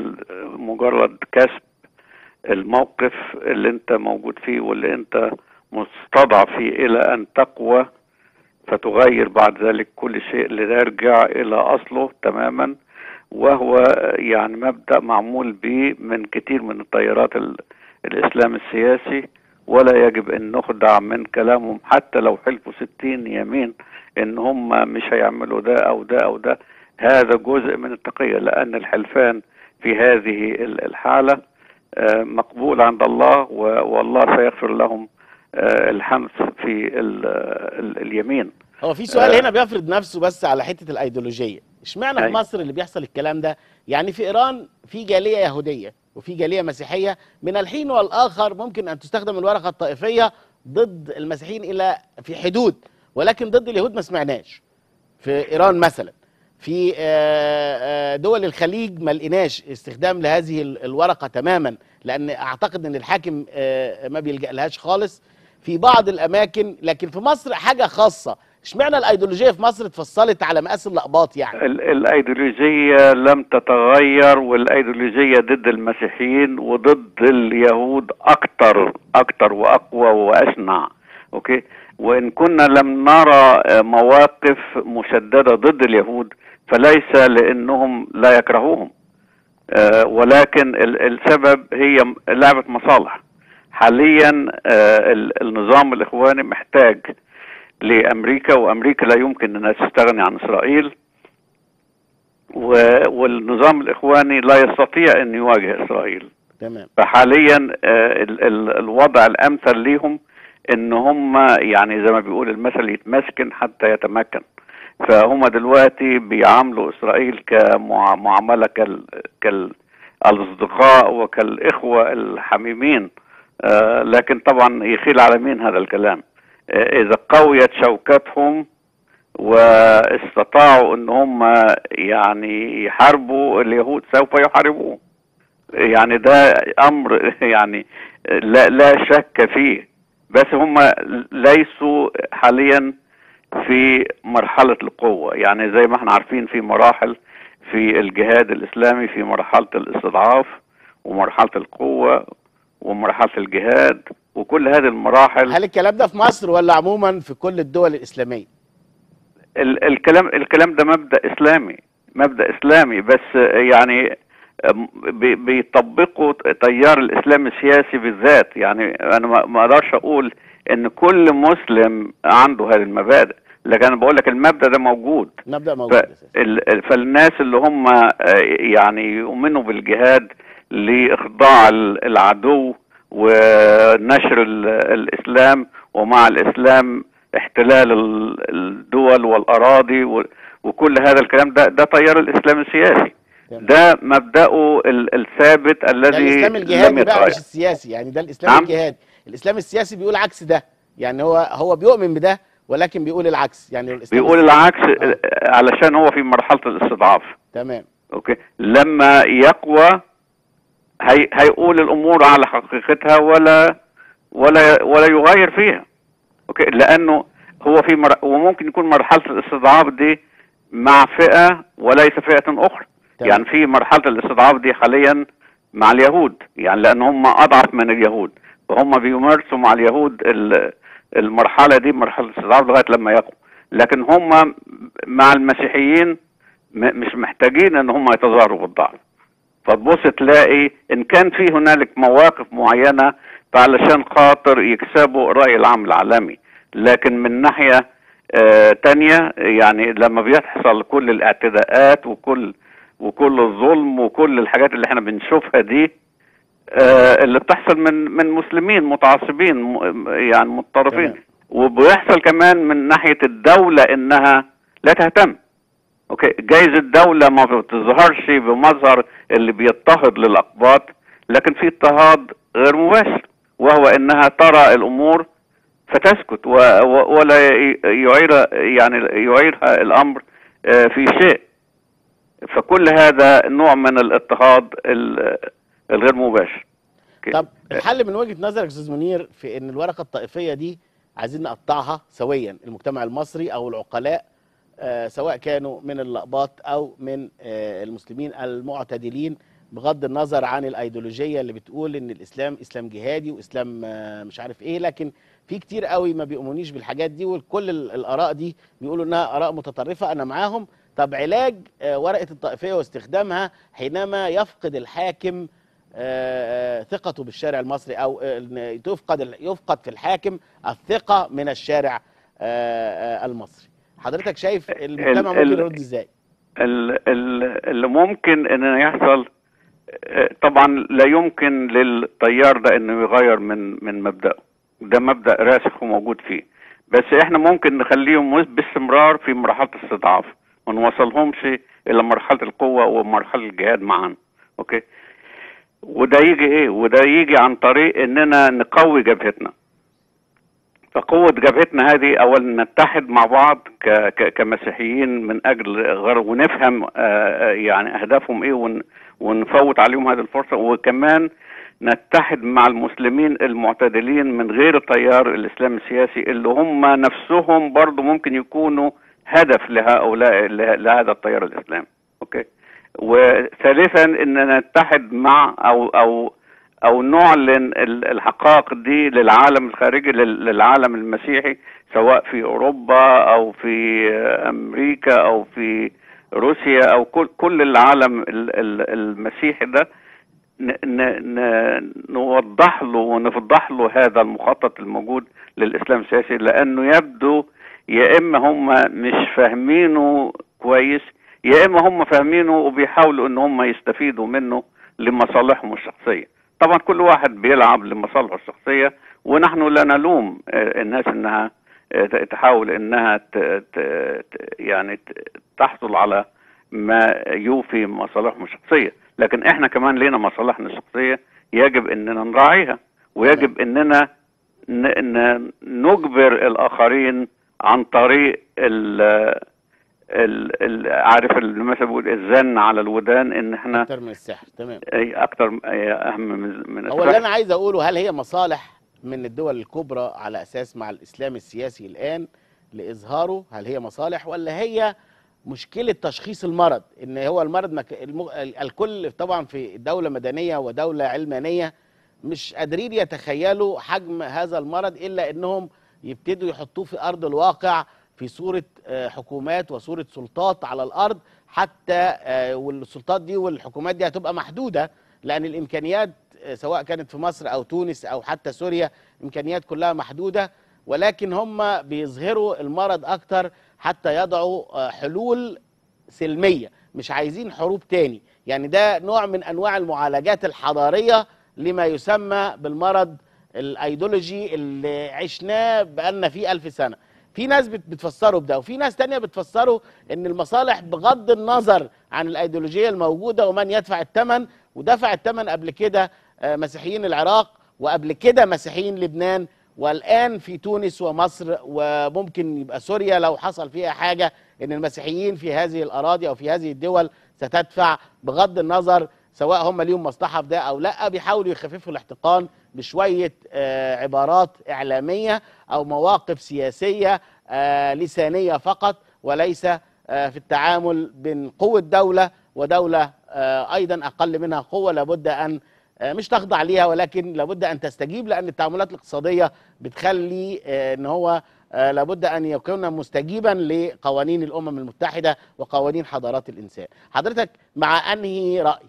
لمجرد كسب الموقف اللي انت موجود فيه واللي انت مستضعف فيه الى ان تقوى فتغير بعد ذلك كل شيء ليرجع الى اصله تماما وهو يعني مبدا معمول به من كثير من التيارات ال- الاسلام السياسي ولا يجب ان نخدع من كلامهم حتى لو حلفوا ستين يمين ان هم مش هيعملوا ده او ده او ده هذا جزء من التقية لان الحلفان في هذه ال- الحالة آه، مقبول عند الله و- والله سيغفر لهم آه، الحنث في ال- ال- اليمين هو في سؤال آه. هنا بيفرض نفسه بس على حته الايديولوجيه اشمعنى في أي. مصر اللي بيحصل الكلام ده يعني في ايران في جاليه يهوديه وفي جاليه مسيحيه من الحين والاخر ممكن ان تستخدم الورقه الطائفيه ضد المسيحيين الى في حدود ولكن ضد اليهود ما سمعناش في ايران مثلا في آه، آه، دول الخليج ما لقيناش استخدام لهذه ال- الورقه تماما لان اعتقد ان الحاكم آه، ما بيلجا لهاش خالص في بعض الاماكن لكن في مصر حاجه خاصه اشمعنى الايديولوجيه في مصر اتفصلت على مقاس اللقباط يعني ال- الايديولوجيه لم تتغير والايديولوجيه ضد المسيحيين وضد اليهود اكتر اكتر واقوى واشنع اوكي وان كنا لم نرى آه، مواقف مشدده ضد اليهود فليس لانهم لا يكرهوهم آه، ولكن ال- السبب هي م- لعبه مصالح حاليا آه، ال- النظام الاخواني محتاج لامريكا وامريكا لا يمكن انها تستغني عن اسرائيل و- والنظام الاخواني لا يستطيع ان يواجه اسرائيل تمام فحاليا آه، ال- ال- الوضع الامثل ليهم ان هم يعني زي ما بيقول المثل يتمسكن حتى يتمكن فهم دلوقتي بيعاملوا اسرائيل كمعامله كال كال الاصدقاء وكالاخوه الحميمين آه، لكن طبعا يخيل على مين هذا الكلام آه، اذا قويت شوكتهم واستطاعوا ان هم يعني يحاربوا اليهود سوف يحاربوهم يعني ده امر يعني لا لا شك فيه بس هم ليسوا حاليا في مرحلة القوة يعني زي ما احنا عارفين في مراحل في الجهاد الإسلامي في مرحلة الاستضعاف ومرحلة القوة ومرحلة الجهاد وكل هذه المراحل هل الكلام ده في مصر ولا عموما في كل الدول الاسلاميه ال الكلام الكلام ده مبدا اسلامي مبدا اسلامي بس يعني أم، بي- بيطبقوا تيار الاسلام السياسي بالذات يعني انا ما- ما اقدرش اقول ان كل مسلم عنده هذه المبادئ لكن انا بقول لك المبدا ده موجود مبدا ف- موجود أساساً. ال- ال- فالناس اللي هم آه، يعني يؤمنوا بالجهاد لاخضاع ال- العدو ونشر ال- الاسلام ومع الاسلام احتلال ال- الدول والاراضي و- وكل هذا الكلام ده ده تيار الاسلام السياسي تمام. ده مبداه ال- الثابت ده الذي الاسلام لم الجهادي بقى يتغير مش السياسي يعني ده الاسلام نعم. الجهادي الاسلام السياسي بيقول عكس ده يعني هو هو بيؤمن بده ولكن بيقول العكس يعني الاسلام بيقول السياسي- العكس آه. آه، علشان هو في مرحله الاستضعاف تمام اوكي لما يقوى هي هيقول الامور على حقيقتها ولا ولا ولا يغير فيها اوكي لانه هو في مر... وممكن يكون مرحله الاستضعاف دي مع فئه وليس فئه اخرى تمام. يعني في مرحله الاستضعاف دي حاليا مع اليهود يعني لان هم اضعف من اليهود فهم بيمارسوا مع اليهود ال- المرحله دي مرحله الاستضعاف لغايه لما يقوى لكن هم مع المسيحيين م- مش محتاجين ان هم يتظاهروا بالضعف فتبص تلاقي ان كان في هنالك مواقف معينه فعلشان خاطر يكسبوا الراي العام العالمي لكن من ناحيه آه تانية يعني لما بيحصل كل الاعتداءات وكل وكل الظلم وكل الحاجات اللي احنا بنشوفها دي آه، اللي بتحصل من من مسلمين متعصبين م- يعني متطرفين تمام. وبيحصل كمان من ناحيه الدوله انها لا تهتم اوكي جايز الدوله ما بتظهرش بمظهر اللي بيضطهد للاقباط لكن في اضطهاد غير مباشر وهو انها ترى الامور فتسكت و و ولا ي- يعير يعني يعيرها الامر آه، في شيء فكل هذا نوع من الاضطهاد ال- الغير مباشر أوكي. طب الحل من وجهه نظرك يا استاذ منير في ان الورقه الطائفيه دي عايزين نقطعها سويا المجتمع المصري او العقلاء آه، سواء كانوا من اللقباط او من آه، المسلمين المعتدلين بغض النظر عن الايديولوجيه اللي بتقول ان الاسلام اسلام جهادي واسلام آه، مش عارف ايه لكن في كتير قوي ما بيؤمنوش بالحاجات دي وكل ال- الاراء دي بيقولوا انها اراء متطرفه انا معاهم طب علاج آه، ورقه الطائفيه واستخدامها حينما يفقد الحاكم آه، آه، ثقته بالشارع المصري او آه، إن تفقد ال- يفقد في الحاكم الثقه من الشارع آه، آه، المصري حضرتك شايف المجتمع ال- ممكن ال- يرد ازاي ال- ال- اللي ممكن انه يحصل آه، طبعا لا يمكن للتيار ده انه يغير من من مبدأه ده مبدأ راسخ وموجود فيه بس احنا ممكن نخليهم باستمرار في مرحلة استضعاف ما نوصلهمش الى مرحلة القوة ومرحلة الجهاد معا اوكي وده يجي ايه وده يجي عن طريق اننا نقوي جبهتنا فقوة جبهتنا هذه أولا نتحد مع بعض ك ك كمسيحيين من أجل غرب ونفهم آه، آه، يعني أهدافهم إيه ون ونفوت عليهم هذه الفرصة وكمان نتحد مع المسلمين المعتدلين من غير التيار الإسلامي السياسي اللي هم نفسهم برضو ممكن يكونوا هدف لهؤلاء له- لهذا التيار الإسلامي أوكي وثالثا ان نتحد مع او او او نعلن ال- الحقائق دي للعالم الخارجي لل- للعالم المسيحي سواء في اوروبا او في امريكا او في روسيا او كل كل العالم ال- ال- المسيحي ده ن ن ن نوضح له ونفضح له هذا المخطط الموجود للاسلام السياسي لانه يبدو يا اما هم مش فاهمينه كويس يا اما هم فاهمينه وبيحاولوا ان هم يستفيدوا منه لمصالحهم الشخصيه طبعا كل واحد بيلعب لمصالحه الشخصيه ونحن لا نلوم آه، الناس انها آه، ت- تحاول انها ت ت ت- يعني ت- تحصل على ما يوفي مصالحهم الشخصيه لكن احنا كمان لنا مصالحنا الشخصيه يجب اننا نراعيها ويجب اننا ن- ن- نجبر الاخرين عن طريق ال ال ال عارف المثل بيقول الزن على الودان ان احنا اكتر من السحر تمام أي اكتر أي اهم من من هو اللي السحر. انا عايز اقوله هل هي مصالح من الدول الكبرى على اساس مع الاسلام السياسي الان لاظهاره هل هي مصالح ولا هي مشكله تشخيص المرض ان هو المرض مك... الم... ال- الكل طبعا في دوله مدنيه ودوله علمانيه مش قادرين يتخيلوا حجم هذا المرض الا انهم يبتدوا يحطوه في ارض الواقع في صوره آه، حكومات وصوره سلطات على الارض حتى آه، والسلطات دي والحكومات دي هتبقى محدوده لان الامكانيات آه، سواء كانت في مصر او تونس او حتى سوريا امكانيات كلها محدوده ولكن هم بيظهروا المرض اكتر حتى يضعوا آه، حلول سلميه مش عايزين حروب تاني يعني ده نوع من انواع المعالجات الحضاريه لما يسمى بالمرض الايديولوجي اللي عشناه بقالنا فيه ألف سنه في ناس بت- بتفسره بده وفي ناس تانية بتفسره ان المصالح بغض النظر عن الايديولوجيه الموجوده ومن يدفع الثمن ودفع الثمن قبل كده آه، مسيحيين العراق وقبل كده مسيحيين لبنان والان في تونس ومصر وممكن يبقى سوريا لو حصل فيها حاجه ان المسيحيين في هذه الاراضي او في هذه الدول ستدفع بغض النظر سواء هم ليهم مصلحه في ده او لا بيحاولوا يخففوا الاحتقان بشويه آه، عبارات اعلاميه او مواقف سياسيه آه، لسانيه فقط وليس آه، في التعامل بين قوه دوله ودوله آه، ايضا اقل منها قوه لابد ان آه، مش تخضع ليها ولكن لابد ان تستجيب لان التعاملات الاقتصاديه بتخلي آه، ان هو آه، لابد ان يكون مستجيبا لقوانين الامم المتحده وقوانين حضارات الانسان. حضرتك مع انهي راي؟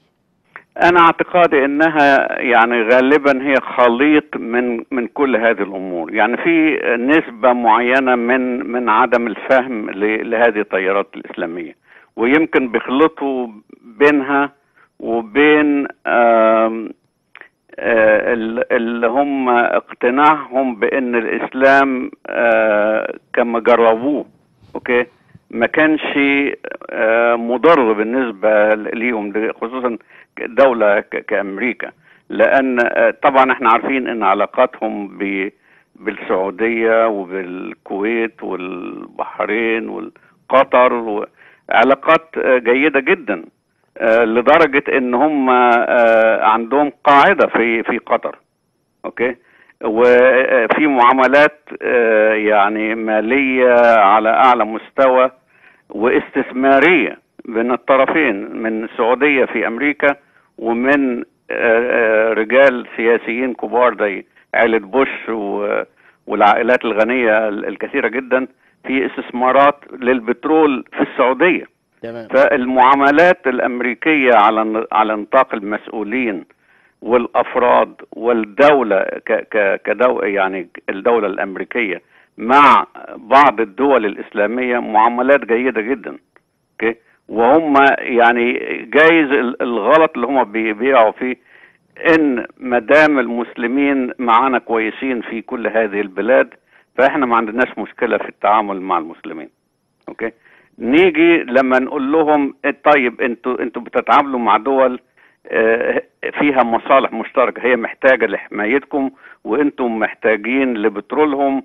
انا اعتقادي انها يعني غالبا هي خليط من من كل هذه الامور يعني في نسبه معينه من من عدم الفهم ل- لهذه التيارات الاسلاميه ويمكن بيخلطوا بينها وبين آم، آه، ال- اللي هم اقتناعهم بان الاسلام آه، كما جربوه اوكي ما كانش آه، مضر بالنسبه ليهم ده خصوصا دوله ك- كامريكا لان آه، طبعا احنا عارفين ان علاقاتهم ب بالسعوديه وبالكويت والبحرين وقطر علاقات آه، جيده جدا آه، لدرجه ان هم آه، عندهم قاعده في في قطر اوكي وفي معاملات آه، يعني ماليه على اعلى مستوى واستثماريه بين الطرفين من السعوديه في امريكا ومن آه، آه، رجال سياسيين كبار زي عائله بوش و- والعائلات الغنيه الكثيره جدا في استثمارات للبترول في السعوديه تمام فالمعاملات الامريكيه على على نطاق المسؤولين والافراد والدوله ك ك كدو يعني الدوله الامريكيه مع بعض الدول الاسلاميه معاملات جيده جدا اوكي وهم يعني جايز ال- الغلط اللي هم بي- بيقعوا فيه ان ما دام المسلمين معانا كويسين في كل هذه البلاد فاحنا ما عندناش مشكله في التعامل مع المسلمين اوكي نيجي لما نقول لهم إيه طيب انتوا انتوا بتتعاملوا مع دول آه، فيها مصالح مشتركه هي محتاجه لحمايتكم وانتم محتاجين لبترولهم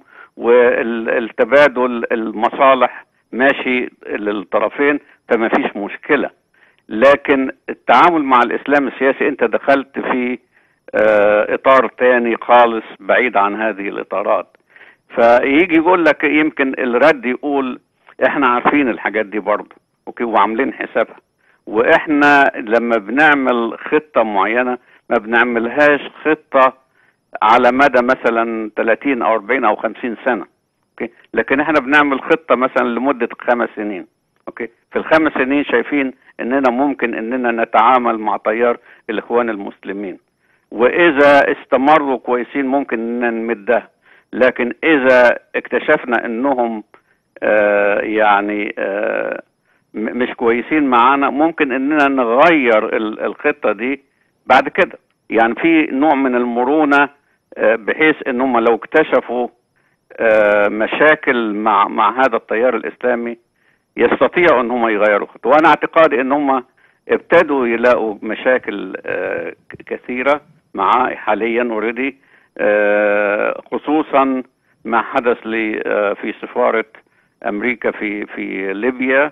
والتبادل المصالح ماشي للطرفين فما فيش مشكله لكن التعامل مع الاسلام السياسي انت دخلت في آه، اطار تاني خالص بعيد عن هذه الاطارات فيجي يقول لك يمكن الرد يقول احنا عارفين الحاجات دي برضه اوكي وعاملين حسابها واحنا لما بنعمل خطه معينه ما بنعملهاش خطه على مدى مثلا 30 او 40 او 50 سنه اوكي لكن احنا بنعمل خطه مثلا لمده خمس سنين اوكي في الخمس سنين شايفين اننا ممكن اننا نتعامل مع تيار الاخوان المسلمين واذا استمروا كويسين ممكن اننا نمدها لكن اذا اكتشفنا انهم آه يعني آه م- مش كويسين معانا ممكن اننا نغير ال- الخطه دي بعد كده يعني في نوع من المرونه آه بحيث ان هم لو اكتشفوا آه مشاكل مع مع هذا التيار الاسلامي يستطيعوا ان هم يغيروا خطه وانا اعتقادي ان هم ابتدوا يلاقوا مشاكل آه ك- كثيره معاه حاليا اوريدي خصوصا ما حدث لي آه، في سفاره امريكا في في ليبيا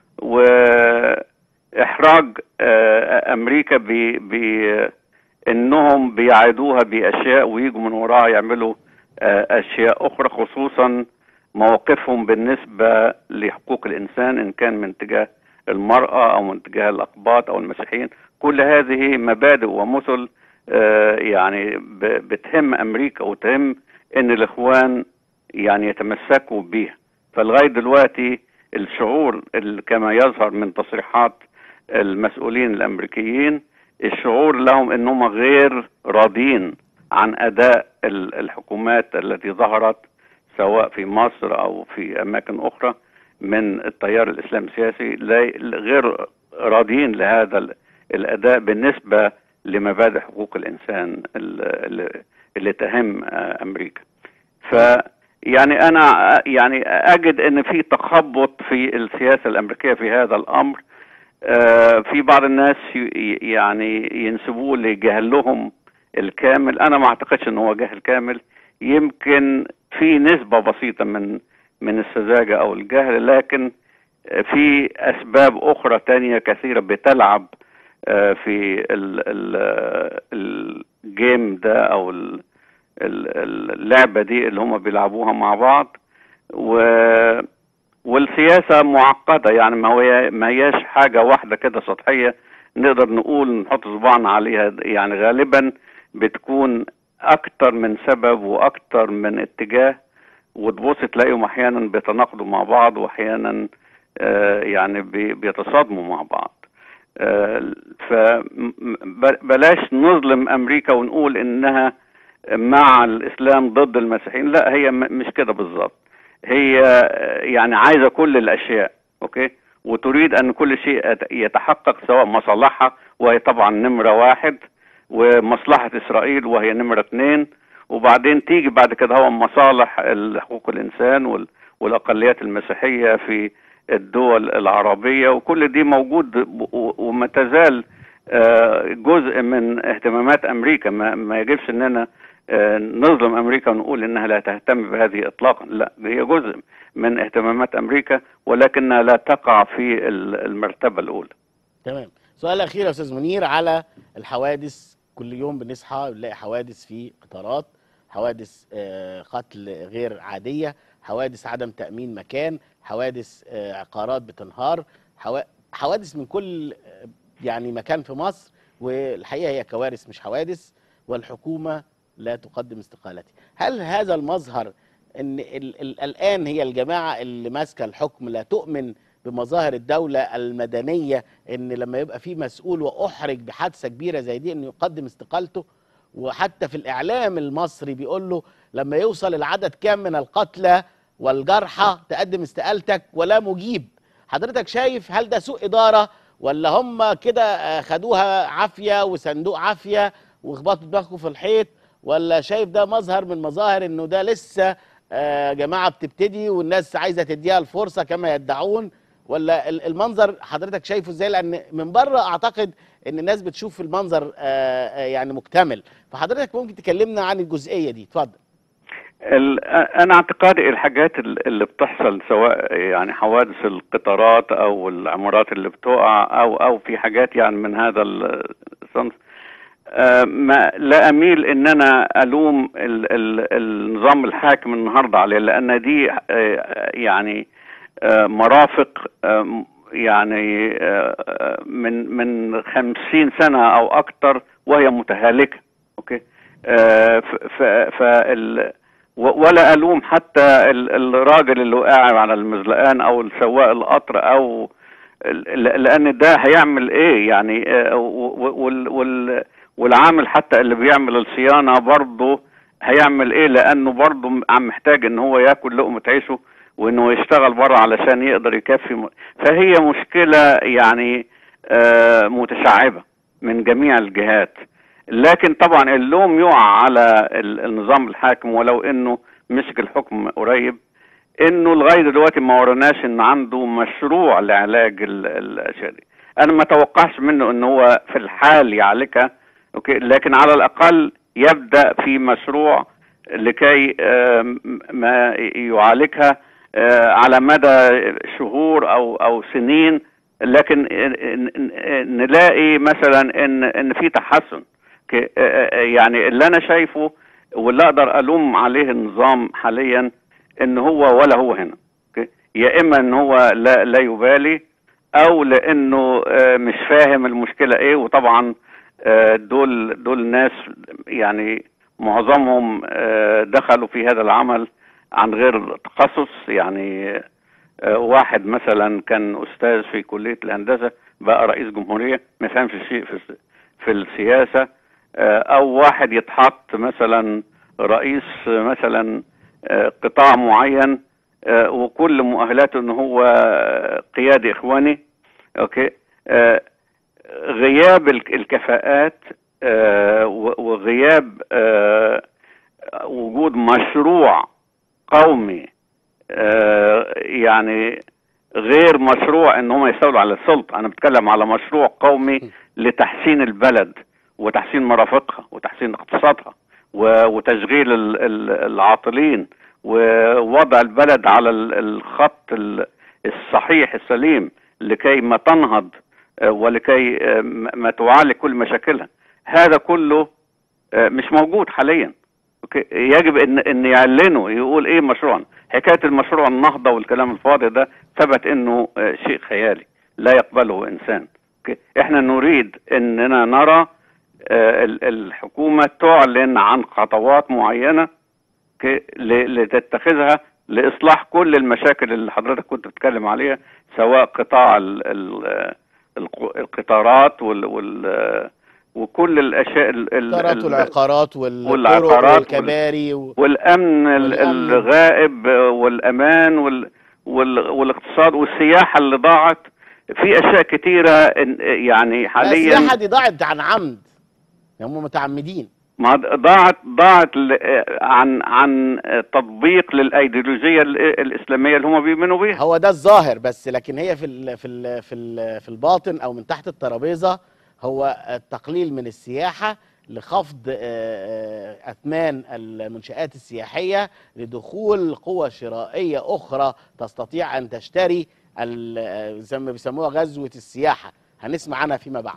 واحراج آه، امريكا ب ب انهم بيعيدوها باشياء ويجوا من وراها يعملوا آه، اشياء اخرى خصوصا مواقفهم بالنسبه لحقوق الانسان ان كان من تجاه المراه او من تجاه الاقباط او المسيحيين كل هذه مبادئ ومثل آه، يعني ب- بتهم امريكا وتهم ان الاخوان يعني يتمسكوا بيها فلغايه دلوقتي الشعور ال- كما يظهر من تصريحات المسؤولين الامريكيين الشعور لهم انهم غير راضين عن اداء ال- الحكومات التي ظهرت سواء في مصر او في اماكن اخرى من التيار الاسلامي السياسي لا- غير راضيين لهذا ال- الاداء بالنسبه لمبادئ حقوق الانسان ال- اللي, اللي تهم آه، امريكا ف يعني انا يعني اجد ان في تخبط في السياسه الامريكيه في هذا الامر آه، في بعض الناس ي- يعني ينسبوه لجهلهم الكامل انا ما اعتقدش ان هو جهل كامل يمكن في نسبه بسيطه من من السذاجه او الجهل لكن في اسباب اخرى تانية كثيره بتلعب آه، في ال- ال- الجيم ده او ال- ال- اللعبه دي اللي هم بيلعبوها مع بعض و والسياسه معقده يعني ما هي ما هياش حاجه واحده كده سطحيه نقدر نقول نحط صباعنا عليها يعني غالبا بتكون اكتر من سبب واكتر من اتجاه وتبص تلاقيهم احيانا بيتناقضوا مع بعض واحيانا آه، يعني بي- بيتصادموا مع بعض فبلاش نظلم امريكا ونقول انها مع الاسلام ضد المسيحيين لا هي م- مش كده بالظبط هي آه، يعني عايزه كل الاشياء اوكي وتريد ان كل شيء يت- يتحقق سواء مصالحها وهي طبعا نمره واحد ومصلحه اسرائيل وهي نمره اثنين وبعدين تيجي بعد كده هو مصالح ال- حقوق الانسان وال- والاقليات المسيحيه في الدول العربيه وكل دي موجود و- وما تزال آه، جزء من اهتمامات امريكا ما, ما يجبش اننا آه، نظلم امريكا ونقول انها لا تهتم بهذه اطلاقا لا هي جزء من اهتمامات امريكا ولكنها لا تقع في ال- المرتبه الاولى تمام سؤال اخير يا استاذ منير على الحوادث كل يوم بنصحى بنلاقي حوادث في قطارات حوادث آه، قتل غير عاديه حوادث عدم تامين مكان حوادث آه، عقارات بتنهار حوا- حوادث من كل آه، يعني مكان في مصر والحقيقه هي كوارث مش حوادث والحكومه لا تقدم استقالتها هل هذا المظهر ان ال- ال- الان هي الجماعه اللي ماسكه الحكم لا تؤمن بمظاهر الدوله المدنيه ان لما يبقى في مسؤول واحرج بحادثه كبيره زي دي انه يقدم استقالته وحتى في الاعلام المصري بيقول له لما يوصل العدد كام من القتلى والجرحى تقدم استقالتك ولا مجيب حضرتك شايف هل ده سوء اداره ولا هم كده آه، خدوها عافيه وصندوق عافيه وخبطوا دماغكم في الحيط ولا شايف ده مظهر من مظاهر انه ده لسه آه، جماعه بتبتدي والناس عايزه تديها الفرصه كما يدعون ولا ال- المنظر حضرتك شايفه ازاي لان من بره اعتقد ان الناس بتشوف المنظر آه، آه، يعني مكتمل فحضرتك ممكن تكلمنا عن الجزئيه دي اتفضل ال- انا اعتقادي الحاجات ال- اللي بتحصل سواء يعني حوادث القطارات او العمارات اللي بتقع او او في حاجات يعني من هذا الصنف آه، ما لا اميل ان انا الوم ال ال النظام الحاكم النهارده عليه لان دي آه، يعني آه، مرافق آه، يعني آه، آه، من من خمسين سنه او اكتر وهي متهالكه اوكي آه، ف- ف- فال و- ولا الوم حتى ال- الراجل اللي قاعد على المزلقان او سواق القطر او ل- لان ده هيعمل ايه يعني آه، و- و- وال وال والعامل حتى اللي بيعمل الصيانه برضه هيعمل ايه لانه برضه م- عم محتاج ان هو ياكل لقمه عيشه وانه يشتغل بره علشان يقدر يكفي م- فهي مشكله يعني آه، متشعبه من جميع الجهات لكن طبعا اللوم يقع على ال- النظام الحاكم ولو انه مسك الحكم قريب انه لغايه دلوقتي ما ورناش ان عنده مشروع لعلاج ال- الاشياء دي انا ما توقعش منه ان هو في الحال يعالجها اوكي لكن على الاقل يبدا في مشروع لكي آم، ما يعالجها آه، على مدى شهور او او سنين لكن ن- ن- نلاقي مثلا ان ان في تحسن اوكي آه، آه، يعني اللي انا شايفه واللي اقدر الوم عليه النظام حاليا ان هو ولا هو هنا اوكي يا اما ان هو لا لا يبالي او لانه آه، مش فاهم المشكله ايه وطبعا آه، دول دول ناس يعني معظمهم آه، دخلوا في هذا العمل عن غير تخصص يعني آه، واحد مثلا كان استاذ في كليه الهندسه بقى رئيس جمهوريه ما فهمش شيء في الس- في السياسه آه، او واحد يتحط مثلا رئيس آه، مثلا آه، قطاع معين آه، وكل مؤهلاته ان هو آه، قيادي اخواني اوكي آه، غياب الك- الكفاءات آه، و- وغياب آه، وجود مشروع قومي آه، يعني غير مشروع ان هم يستولوا على السلطه انا بتكلم على مشروع قومي لتحسين البلد وتحسين مرافقها وتحسين اقتصادها و- وتشغيل ال- ال- العاطلين ووضع البلد على ال- الخط ال- الصحيح السليم لكي ما تنهض آه، ولكي آه، ما ما تعالج كل مشاكلها هذا كله آه، مش موجود حاليا اوكي يجب ان ان يعلنوا يقول ايه مشروعنا حكايه المشروع النهضه والكلام الفاضي ده ثبت انه آه، شيء خيالي لا يقبله انسان اوكي احنا نريد اننا نرى آه، ال- الحكومه تعلن عن خطوات معينه اوكي ل- لتتخذها لاصلاح كل المشاكل اللي حضرتك كنت بتتكلم عليها سواء قطاع ال ال الق- القطارات وال, وال وكل الاشياء ال- ال- القطارات ال- والعقارات والطرق والعقارات وال- والكباري و... والامن ال- والأمن. الغائب والأمان وال وال- والاقتصاد والسياحه اللي ضاعت في اشياء كتيره إن- يعني لا، حاليا السياحه دي ضاعت عن عمد هم متعمدين ما ضاعت ضاعت ل- عن عن تطبيق للايديولوجيه ال- الاسلاميه اللي هم بيؤمنوا بيها هو ده الظاهر بس لكن هي في ال في ال في ال في الباطن او من تحت الترابيزه هو التقليل من السياحه لخفض آه، آه، اثمان المنشات السياحيه لدخول قوى شرائيه اخرى تستطيع ان تشتري ال- آه، زي ما بيسموها غزوه السياحه هنسمع عنها فيما بعد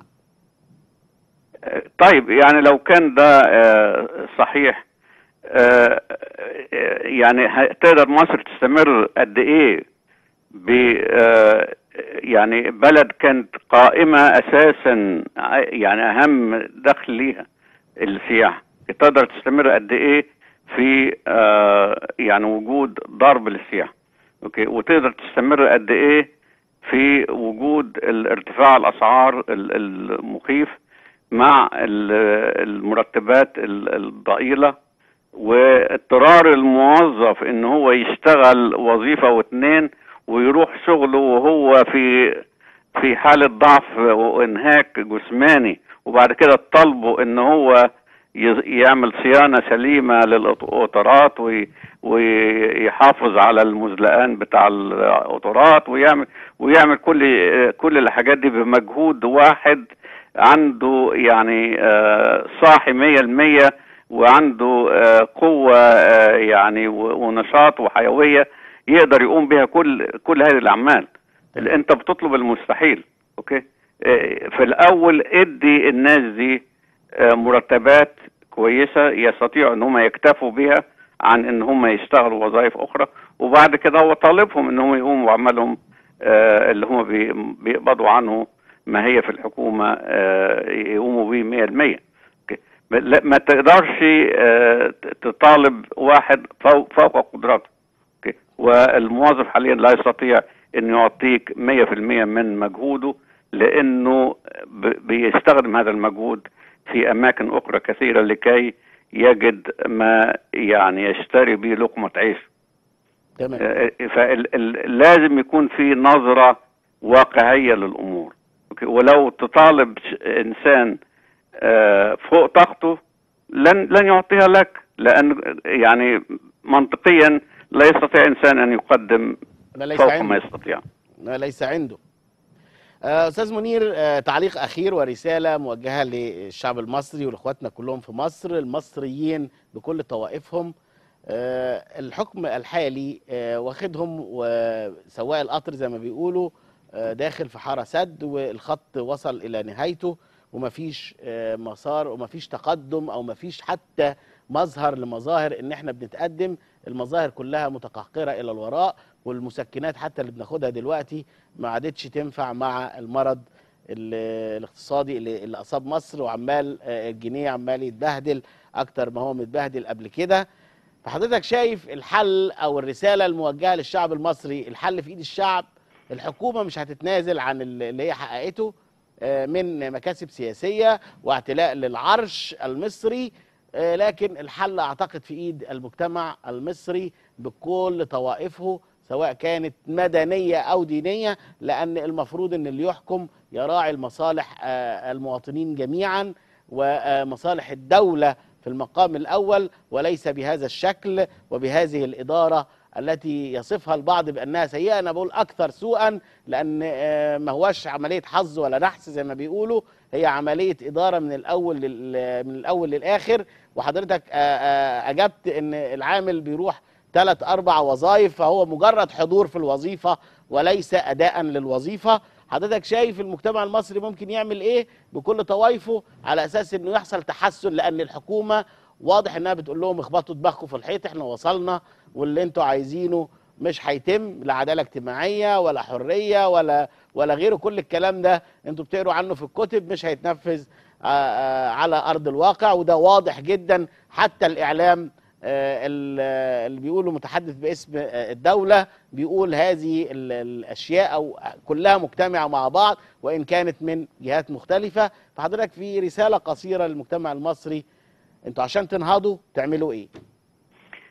طيب يعني لو كان ده آه، صحيح آه، آه، يعني ه- تقدر مصر تستمر قد ايه ب آه، يعني بلد كانت قائمة اساسا ع- يعني اهم دخل ليها السياحة تقدر تستمر قد ايه في آه، يعني وجود ضرب للسياحة اوكي وتقدر تستمر قد ايه في وجود ال- ارتفاع الاسعار ال- المخيف مع ال- المرتبات ال- الضئيلة واضطرار الموظف ان هو يشتغل وظيفة واتنين ويروح شغله وهو في في حالة ضعف وانهاك جسماني وبعد كده تطالبه ان هو ي- يعمل صيانة سليمة للقطارات وي- ويحافظ على المزلقان بتاع القطارات ويعمل ويعمل كل كل الحاجات دي بمجهود واحد عنده يعني آه، صاحي مية المية وعنده آه، قوة آه، يعني و- ونشاط وحيوية يقدر يقوم بها كل كل هذه الأعمال اللي أنت بتطلب المستحيل أوكي آه، في الأول ادي الناس دي آه، مرتبات كويسة يستطيعوا ان هم يكتفوا بها عن ان هم يشتغلوا وظائف اخرى وبعد كده هو طالبهم ان هم يقوموا بعملهم آه، اللي هم بي- بيقبضوا عنه ما هي في الحكومة آه، يقوموا بيه 100% أوكي. لا- ما تقدرش آه، تطالب واحد فوق فوق قدراته أوكي. والموظف حاليا لا يستطيع ان يعطيك 100% من مجهوده لانه ب- بيستخدم هذا المجهود في اماكن اخرى كثيره لكي يجد ما يعني يشتري به لقمه عيش تمام فلازم يكون في نظره واقعيه للامور أوكي. ولو تطالب ش- انسان آه، فوق طاقته لن لن يعطيها لك لان يعني منطقيا لا يستطيع انسان ان يقدم ما ليس فوق عنده ما يستطيع ما ليس عنده آه، استاذ منير آه، تعليق اخير ورساله موجهه للشعب المصري والاخواتنا كلهم في مصر المصريين بكل طوائفهم آه، الحكم الحالي آه، واخدهم وسواق القطر زي ما بيقولوا آه، داخل في حاره سد والخط وصل الى نهايته ومفيش آه، مسار ومفيش تقدم او مفيش حتى مظهر لمظاهر ان احنا بنتقدم المظاهر كلها متقهقره الى الوراء والمسكنات حتى اللي بناخدها دلوقتي ما عادتش تنفع مع المرض ال- الاقتصادي اللي, اللي اصاب مصر وعمال آه، الجنيه عمال يتبهدل اكتر ما هو متبهدل قبل كده فحضرتك شايف الحل او الرساله الموجهه للشعب المصري الحل في ايد الشعب الحكومه مش هتتنازل عن ال- اللي هي حققته آه، من مكاسب سياسيه واعتلاء للعرش المصري آه، لكن الحل اعتقد في ايد المجتمع المصري بكل طوائفه سواء كانت مدنيه او دينيه لان المفروض ان اللي يحكم يراعي المصالح آه، المواطنين جميعا ومصالح الدوله في المقام الاول وليس بهذا الشكل وبهذه الاداره التي يصفها البعض بانها سيئه انا بقول اكثر سوءا لان آه، ما هوش عمليه حظ ولا نحس زي ما بيقولوا هي عمليه اداره من الاول لل- من الاول للاخر وحضرتك آه، آه، اجبت ان العامل بيروح ثلاث اربع وظائف فهو مجرد حضور في الوظيفه وليس اداء للوظيفه حضرتك شايف المجتمع المصري ممكن يعمل ايه بكل طوائفه على اساس انه يحصل تحسن لان الحكومه واضح انها بتقول لهم اخبطوا دماغكم في الحيط احنا وصلنا واللي انتوا عايزينه مش هيتم لا عداله اجتماعيه ولا حريه ولا ولا غيره كل الكلام ده انتوا بتقروا عنه في الكتب مش هيتنفذ آه، آه، على ارض الواقع وده واضح جدا حتى الاعلام آه، ال- آه، اللي بيقولوا متحدث باسم آه، الدوله بيقول هذه ال- الاشياء او كلها مجتمعه مع بعض وان كانت من جهات مختلفه فحضرتك في رساله قصيره للمجتمع المصري انتوا عشان تنهضوا تعملوا ايه؟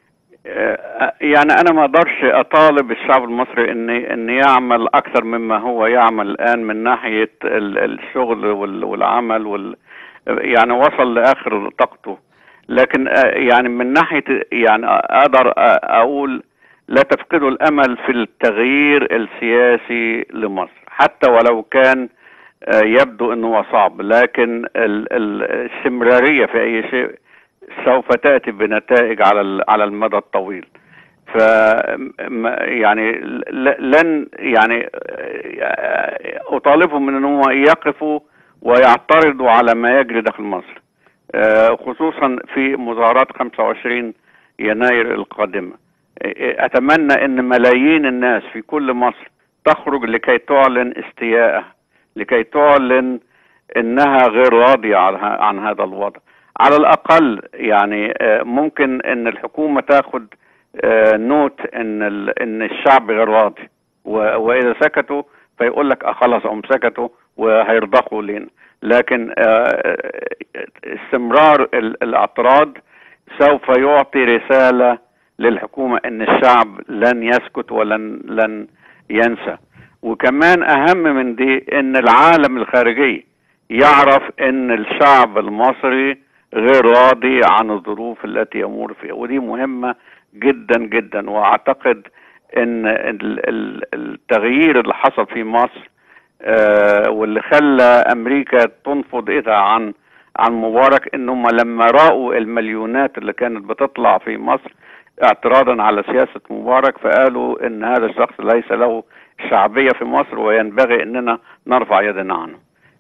آه، يعني انا ما اقدرش اطالب الشعب المصري ان ان يعمل اكثر مما هو يعمل الان من ناحيه ال- الشغل وال- والعمل وال يعني وصل لاخر طاقته لكن آه، يعني من ناحيه يعني اقدر آه، اقول لا تفقدوا الامل في التغيير السياسي لمصر حتى ولو كان آه، يبدو انه هو صعب لكن ال- ال- الاستمراريه في اي شيء سوف تاتي بنتائج على ال- على المدى الطويل ف م- يعني ل- لن يعني آه، اطالبهم من ان هم يقفوا ويعترضوا على ما يجري داخل مصر آه، خصوصا في مظاهرات 25 يناير القادمه آه، اتمنى ان ملايين الناس في كل مصر تخرج لكي تعلن استيائها لكي تعلن انها غير راضيه عن ه- عن هذا الوضع على الاقل يعني آه، ممكن ان الحكومه تاخد آه، نوت ان ال- ان الشعب غير راضي و- واذا سكتوا فيقول لك آه خلاص هم سكتوا وهيرضخوا لنا لكن آه، استمرار ال- الاعتراض سوف يعطي رساله للحكومه ان الشعب لن يسكت ولن لن ينسى وكمان اهم من دي ان العالم الخارجي يعرف ان الشعب المصري غير راضي عن الظروف التي يمر فيها ودي مهمة جدا جدا واعتقد ان ال- ال- التغيير اللي حصل في مصر آه، واللي خلى امريكا تنفض ايدها عن عن مبارك انهم لما راوا المليونات اللي كانت بتطلع في مصر اعتراضا على سياسة مبارك فقالوا ان هذا الشخص ليس له شعبية في مصر وينبغي اننا نرفع يدنا عنه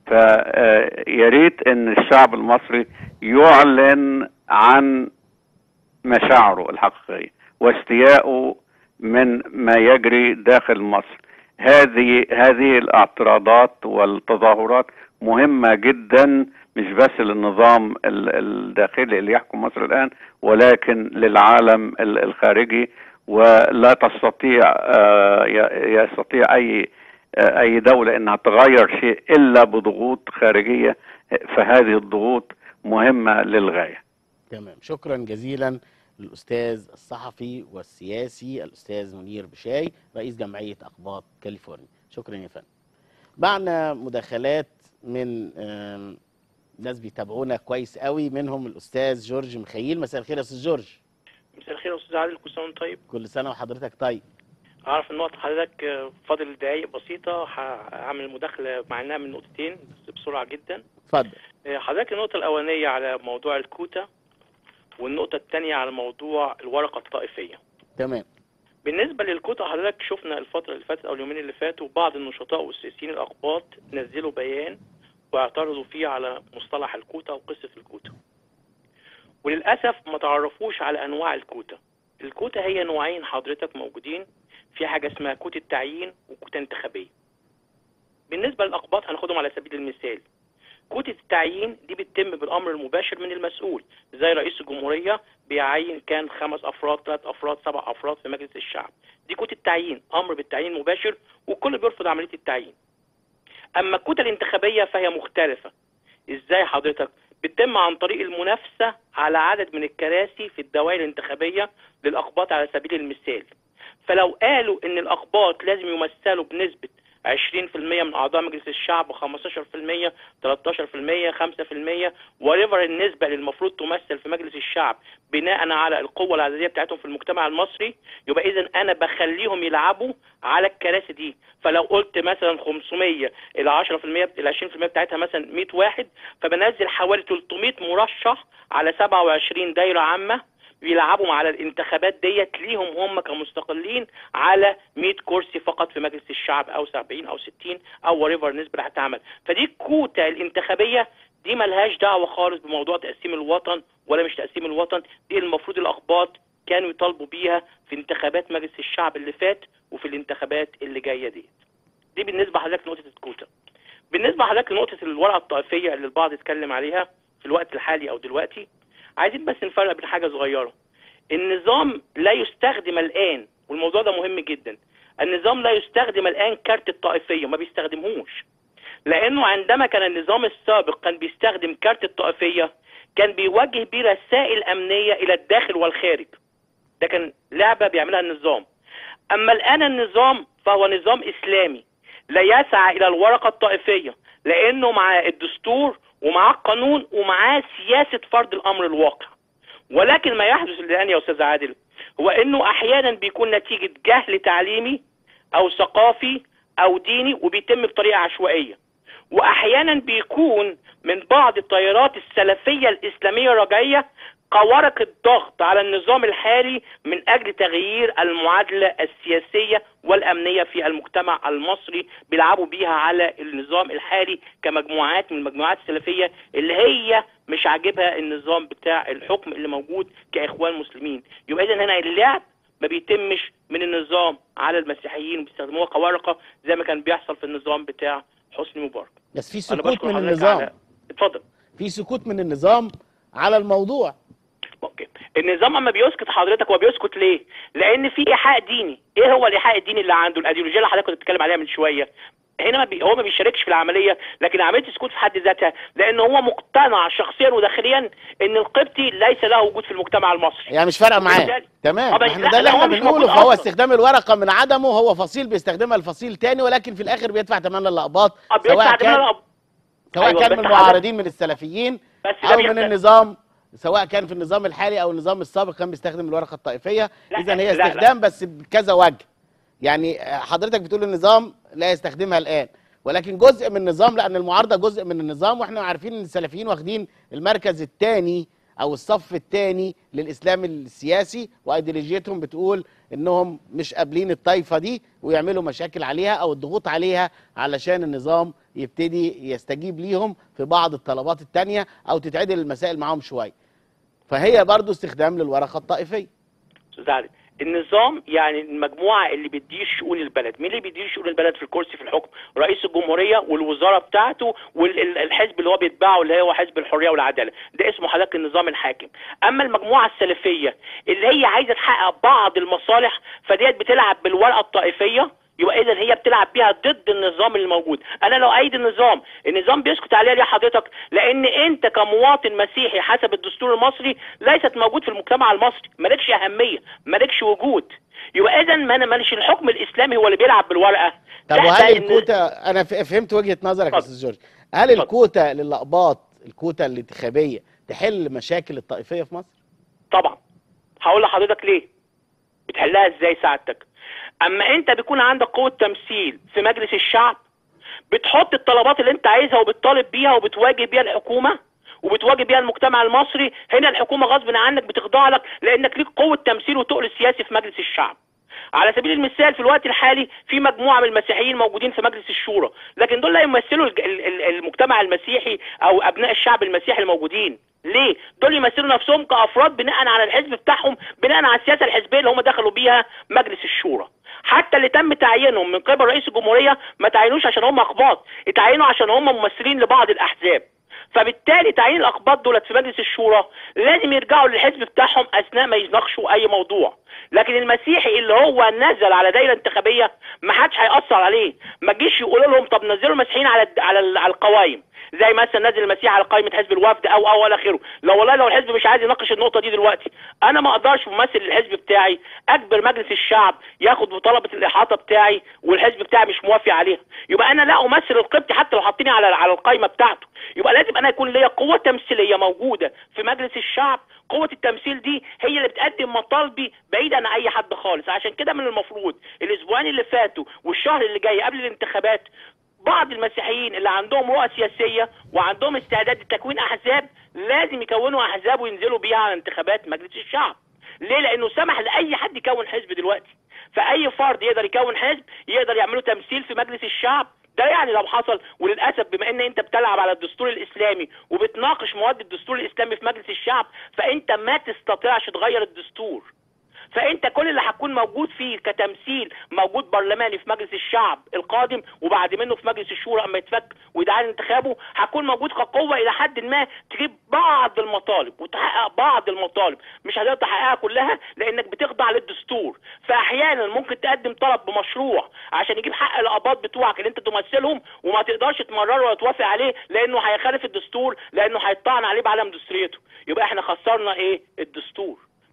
فيا ريت ان الشعب المصري يعلن عن مشاعره الحقيقية واستيائه من ما يجري داخل مصر هذه هذه الاعتراضات والتظاهرات مهمة جدا مش بس للنظام ال- الداخلي اللي يحكم مصر الآن ولكن للعالم ال- الخارجي ولا تستطيع آه، ي- يستطيع أي آه، أي دولة أنها تغير شيء إلا بضغوط خارجية فهذه الضغوط مهمة للغاية تمام شكرا جزيلا للاستاذ الصحفي والسياسي الاستاذ منير بشاي رئيس جمعيه اقباط كاليفورنيا شكرا يا فندم معنا مداخلات من آم، ناس بيتابعونا كويس قوي منهم الاستاذ جورج مخيل مساء الخير يا استاذ جورج مساء الخير يا استاذ عادل كل سنه وانت طيب كل سنه وحضرتك طيب اعرف ان وقت حضرتك آه، فاضل دقايق بسيطه هعمل مداخله مع انها من نقطتين بس بسرعه جدا اتفضل آه، حضرتك النقطه الاولانيه على موضوع الكوتا والنقطه الثانيه على موضوع الورقه الطائفيه تمام بالنسبه للكوتا حضرتك شفنا الفتره اللي فاتت او اليومين اللي فاتوا بعض النشطاء والسياسيين الاقباط نزلوا بيان واعترضوا فيه على مصطلح الكوتا وقصه الكوتا وللاسف ما تعرفوش على انواع الكوتا الكوتا هي نوعين حضرتك موجودين في حاجه اسمها كوتا تعيين وكوتا انتخابيه بالنسبه للاقباط هناخدهم على سبيل المثال كوتا التعيين دي بتتم بالامر المباشر من المسؤول زي رئيس الجمهوريه بيعين كان خمس افراد ثلاث افراد سبع افراد في مجلس الشعب دي كوتا التعيين امر بالتعيين مباشر والكل بيرفض عمليه التعيين اما الكوتا الانتخابيه فهي مختلفه ازاي حضرتك بتتم عن طريق المنافسه على عدد من الكراسي في الدوائر الانتخابيه للاقباط على سبيل المثال فلو قالوا ان الاقباط لازم يمثلوا بنسبه 20% من اعضاء مجلس الشعب 15% 13% 5% وريفر النسبه اللي المفروض تمثل في مجلس الشعب بناء على القوه العدديه بتاعتهم في المجتمع المصري يبقى اذا انا بخليهم يلعبوا على الكراسي دي فلو قلت مثلا 500 ال 10% ال 20% بتاعتها مثلا 100 واحد فبنزل حوالي 300 مرشح على 27 دايره عامه بيلعبوا على الانتخابات ديت ليهم هم كمستقلين على 100 كرسي فقط في مجلس الشعب او 70 او 60 او وريفر النسبه اللي هتعمل فدي الكوتا الانتخابيه دي ملهاش دعوه خالص بموضوع تقسيم الوطن ولا مش تقسيم الوطن دي المفروض الاقباط كانوا يطالبوا بيها في انتخابات مجلس الشعب اللي فات وفي الانتخابات اللي جايه ديت دي بالنسبه لحضرتك لنقطه الكوتا بالنسبه لحضرتك لنقطه الورقه الطائفيه اللي البعض اتكلم عليها في الوقت الحالي او دلوقتي عايزين بس نفرق بين حاجه صغيره النظام لا يستخدم الان والموضوع ده مهم جدا النظام لا يستخدم الان كارت الطائفيه ما بيستخدمهوش لانه عندما كان النظام السابق كان بيستخدم كارت الطائفيه كان بيوجه بيه رسائل امنيه الى الداخل والخارج ده كان لعبه بيعملها النظام اما الان النظام فهو نظام اسلامي لا يسعى الى الورقه الطائفيه لانه مع الدستور ومعاه القانون ومعاه سياسه فرض الامر الواقع ولكن ما يحدث الان يا استاذ عادل هو انه احيانا بيكون نتيجه جهل تعليمي او ثقافي او ديني وبيتم بطريقه عشوائيه واحيانا بيكون من بعض التيارات السلفيه الاسلاميه الرجعيه قوارق الضغط على النظام الحالي من اجل تغيير المعادله السياسيه والامنيه في المجتمع المصري بيلعبوا بيها على النظام الحالي كمجموعات من المجموعات السلفيه اللي هي مش عاجبها النظام بتاع الحكم اللي موجود كاخوان مسلمين يبقى اذا هنا اللعب ما بيتمش من النظام على المسيحيين بيستخدموها قوارقه زي ما كان بيحصل في النظام بتاع حسني مبارك بس في أنا سكوت بشكر من حضرتك النظام على- اتفضل في سكوت من النظام على الموضوع اوكي النظام اما بيسكت حضرتك هو بيسكت ليه؟ لان في ايحاء ديني، ايه هو الايحاء الديني اللي عنده؟ الايديولوجيه اللي حضرتك كنت بتتكلم عليها من شويه. هنا ما بي... هو ما بيشاركش في العمليه لكن عمليه السكوت في حد ذاتها لان هو مقتنع شخصيا وداخليا ان القبطي ليس له وجود في المجتمع المصري. يعني مش فارقه معاه وبالتالي- تمام آه، بس احنا لا، ده اللي لا، هو احنا مش بنقوله موجود فهو أصلاً. استخدام الورقه من عدمه هو فصيل بيستخدمها لفصيل تاني ولكن في الاخر بيدفع ثمن الاقباط آه، بيدفع سواء ثمن كان الأب- سواء أيوة، كان بس من حضرتك- المعارضين من السلفيين بس ده او من بيختلف. النظام سواء كان في النظام الحالي او النظام السابق كان بيستخدم الورقه الطائفيه لا، اذا هي لا، لا. استخدام بس بكذا وجه يعني حضرتك بتقول النظام لا يستخدمها الان ولكن جزء من النظام لان المعارضه جزء من النظام واحنا عارفين ان السلفيين واخدين المركز الثاني او الصف الثاني للاسلام السياسي وايديولوجيتهم بتقول انهم مش قابلين الطائفه دي ويعملوا مشاكل عليها او الضغوط عليها علشان النظام يبتدي يستجيب ليهم في بعض الطلبات التانية او تتعدل المسائل معاهم شويه فهي برضو استخدام للورقه الطائفيه استاذ علي النظام يعني المجموعه اللي بتدير شؤون البلد مين اللي بيدير شؤون البلد في الكرسي في الحكم رئيس الجمهوريه والوزاره بتاعته والحزب اللي هو بيتبعه اللي هو حزب الحريه والعداله ده اسمه حضرتك النظام الحاكم اما المجموعه السلفيه اللي هي عايزه تحقق بعض المصالح فديت بتلعب بالورقه الطائفيه يبقى اذا هي بتلعب بيها ضد النظام اللي موجود انا لو ايد النظام النظام بيسكت عليها ليه حضرتك لان انت كمواطن مسيحي حسب الدستور المصري ليست موجود في المجتمع المصري مالكش اهميه مالكش وجود يبقى اذا ما انا ماليش الحكم الاسلامي هو اللي بيلعب بالورقه طب لا، وهل ده إن- الكوتا انا ف- فهمت وجهه نظرك يا اتفضل. استاذ جورج هل اتفضل. الكوتا للاقباط الكوتا الانتخابيه تحل مشاكل الطائفيه في مصر طبعا هقول لحضرتك ليه بتحلها ازاي سعادتك اما انت بيكون عندك قوه تمثيل في مجلس الشعب بتحط الطلبات اللي انت عايزها وبتطالب بيها وبتواجه بيها الحكومه وبتواجه بيها المجتمع المصري هنا الحكومه غصب عنك بتخضع لك لانك ليك قوه تمثيل وتقل سياسي في مجلس الشعب على سبيل المثال في الوقت الحالي في مجموعه من المسيحيين موجودين في مجلس الشورى لكن دول لا يمثلوا الج- ال- ال- المجتمع المسيحي او ابناء الشعب المسيحي الموجودين ليه دول يمثلوا نفسهم كافراد بناء على الحزب بتاعهم بناء على السياسه الحزبيه اللي هم دخلوا بيها مجلس الشورى حتى اللي تم تعيينهم من قبل رئيس الجمهوريه ما تعينوش عشان هم اقباط اتعينوا عشان هم ممثلين لبعض الاحزاب فبالتالي تعيين الاقباط دولت في مجلس الشورى لازم يرجعوا للحزب بتاعهم اثناء ما يناقشوا اي موضوع لكن المسيحي اللي هو نزل على دايره انتخابيه ما حدش هيأثر عليه ما تجيش يقولوا لهم طب نزلوا المسيحيين على الد- على ال- على القوائم زي مثلا نزل المسيح على قائمه حزب الوفد او او الى اخره لو والله لو الحزب مش عايز يناقش النقطه دي دلوقتي انا ما اقدرش ممثل الحزب بتاعي اجبر مجلس الشعب ياخد بطلبه الاحاطه بتاعي والحزب بتاعي مش موافق عليها يبقى انا لا امثل القبطي حتى لو حاطيني على على القائمه بتاعته يبقى لازم انا يكون ليا قوه تمثيليه موجوده في مجلس الشعب قوه التمثيل دي هي اللي بتقدم مطالبي بعيد عن اي حد خالص عشان كده من المفروض الاسبوعين اللي فاتوا والشهر اللي جاي قبل الانتخابات بعض المسيحيين اللي عندهم رؤى سياسيه وعندهم استعداد لتكوين احزاب لازم يكونوا احزاب وينزلوا بيها على انتخابات مجلس الشعب ليه لانه سمح لاي حد يكون حزب دلوقتي فاي فرد يقدر يكون حزب يقدر يعملوا تمثيل في مجلس الشعب ده يعني لو حصل وللاسف بما ان انت بتلعب على الدستور الاسلامي وبتناقش مواد الدستور الاسلامي في مجلس الشعب فانت ما تستطيعش تغير الدستور فانت كل اللي هتكون موجود فيه كتمثيل موجود برلماني في مجلس الشعب القادم وبعد منه في مجلس الشورى اما يتفك ويدعي انتخابه هتكون موجود كقوه الى حد ما تجيب بعض المطالب وتحقق بعض المطالب مش هتقدر تحققها كلها لانك بتخضع للدستور فاحيانا ممكن تقدم طلب بمشروع عشان يجيب حق الاباط بتوعك اللي انت تمثلهم وما تقدرش تمرره ولا توافق عليه لانه هيخالف الدستور لانه هيطعن عليه بعدم دستوريته يبقى احنا خسرنا ايه الدستور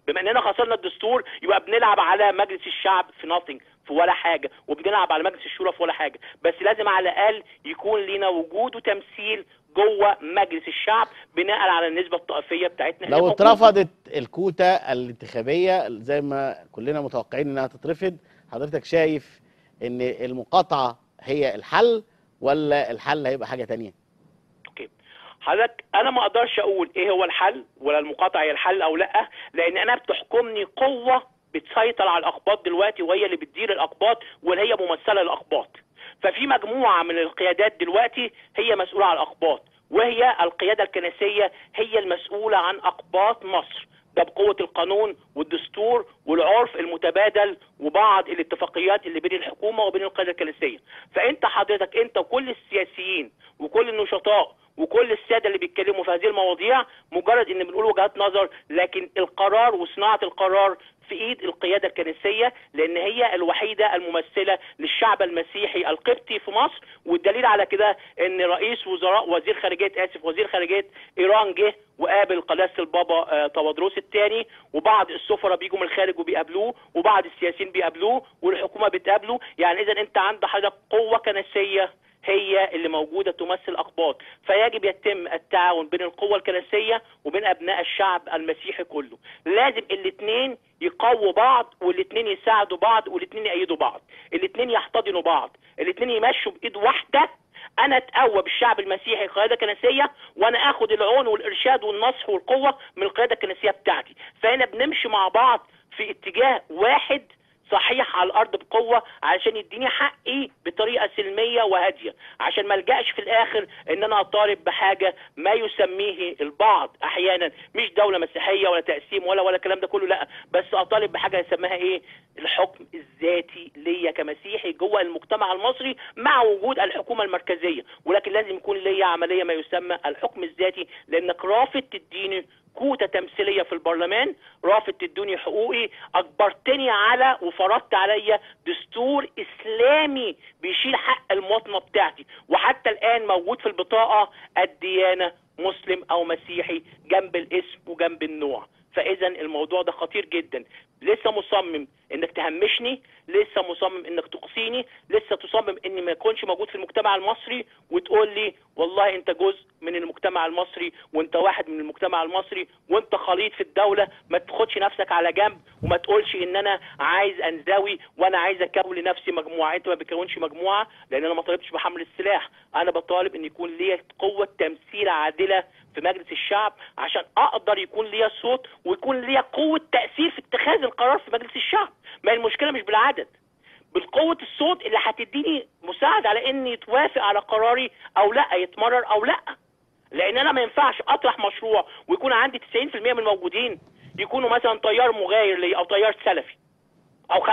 بما اننا خسرنا الدستور يبقى بنلعب على مجلس الشعب في ناثينج في ولا حاجه وبنلعب على مجلس الشورى في ولا حاجه بس لازم على الاقل يكون لينا وجود وتمثيل جوه مجلس الشعب بناء على النسبه الطائفيه بتاعتنا اللي لو موجودة. اترفضت الكوتا الانتخابيه زي ما كلنا متوقعين انها تترفض حضرتك شايف ان المقاطعه هي الحل ولا الحل هيبقى حاجه تانية اوكي حضرتك انا ما اقدرش اقول ايه هو الحل ولا المقاطعه هي الحل او لا لان انا بتحكمني قوه بتسيطر على الاقباط دلوقتي وهي اللي بتدير الاقباط واللي هي ممثله للاقباط ففي مجموعه من القيادات دلوقتي هي مسؤوله عن الاقباط وهي القياده الكنسيه هي المسؤوله عن اقباط مصر ده بقوة القانون والدستور والعرف المتبادل وبعض الاتفاقيات اللي بين الحكومة وبين القيادة الكنسية فانت حضرتك انت وكل السياسيين وكل النشطاء وكل الساده اللي بيتكلموا في هذه المواضيع مجرد ان بنقول وجهات نظر لكن القرار وصناعه القرار في ايد القياده الكنسيه لان هي الوحيده الممثله للشعب المسيحي القبطي في مصر والدليل على كده ان رئيس وزراء وزير خارجيه اسف وزير خارجيه ايران جه وقابل قداسه البابا آه، تودروس الثاني وبعض السفراء بيجوا من الخارج وبيقابلوه وبعض السياسيين بيقابلوه والحكومه بتقابله يعني اذا انت عند حضرتك قوه كنسيه هي اللي موجودة تمثل أقباط فيجب يتم التعاون بين القوة الكنسية وبين أبناء الشعب المسيحي كله لازم الاثنين يقووا بعض والاثنين يساعدوا بعض والاثنين يأيدوا بعض الاثنين يحتضنوا بعض الاثنين يمشوا بإيد واحدة انا اتقوى بالشعب المسيحي قياده كنسيه وانا اخد العون والارشاد والنصح والقوه من القياده الكنسيه بتاعتي فهنا بنمشي مع بعض في اتجاه واحد صحيح على الارض بقوه علشان يديني حقي بطريقه سلميه وهاديه عشان ما الجاش في الاخر ان انا اطالب بحاجه ما يسميه البعض احيانا مش دوله مسيحيه ولا تقسيم ولا ولا الكلام ده كله لا بس اطالب بحاجه يسميها ايه الحكم الذاتي ليا كمسيحي جوه المجتمع المصري مع وجود الحكومه المركزيه ولكن لازم يكون ليا عمليه ما يسمى الحكم الذاتي لانك رافض تديني كوتا تمثيليه في البرلمان رافض تدوني حقوقي اجبرتني على وفرضت عليا دستور اسلامي بيشيل حق المواطنه بتاعتي وحتى الان موجود في البطاقه الديانه مسلم او مسيحي جنب الاسم وجنب النوع فاذا الموضوع ده خطير جدا لسه مصمم انك تهمشني لسه مصمم انك تقصيني لسه تصمم اني ما يكونش موجود في المجتمع المصري وتقول لي والله انت جزء من المجتمع المصري وانت واحد من المجتمع المصري وانت خليط في الدولة ما تاخدش نفسك على جنب وما تقولش ان انا عايز انزوي وانا عايز اكون لنفسي مجموعة انت ما بتكونش مجموعة لان انا ما طالبتش بحمل السلاح انا بطالب ان يكون ليا قوة تمثيل عادلة في مجلس الشعب عشان اقدر يكون ليا صوت ويكون ليا قوة تأثير في اتخاذ القرار في مجلس الشعب ما هي المشكلة مش بالعدد بالقوة الصوت اللي هتديني مساعد على اني يتوافق على قراري او لا يتمرر او لا لان انا ما ينفعش اطرح مشروع ويكون عندي 90% من الموجودين يكونوا مثلا تيار مغاير لي او تيار سلفي او 95%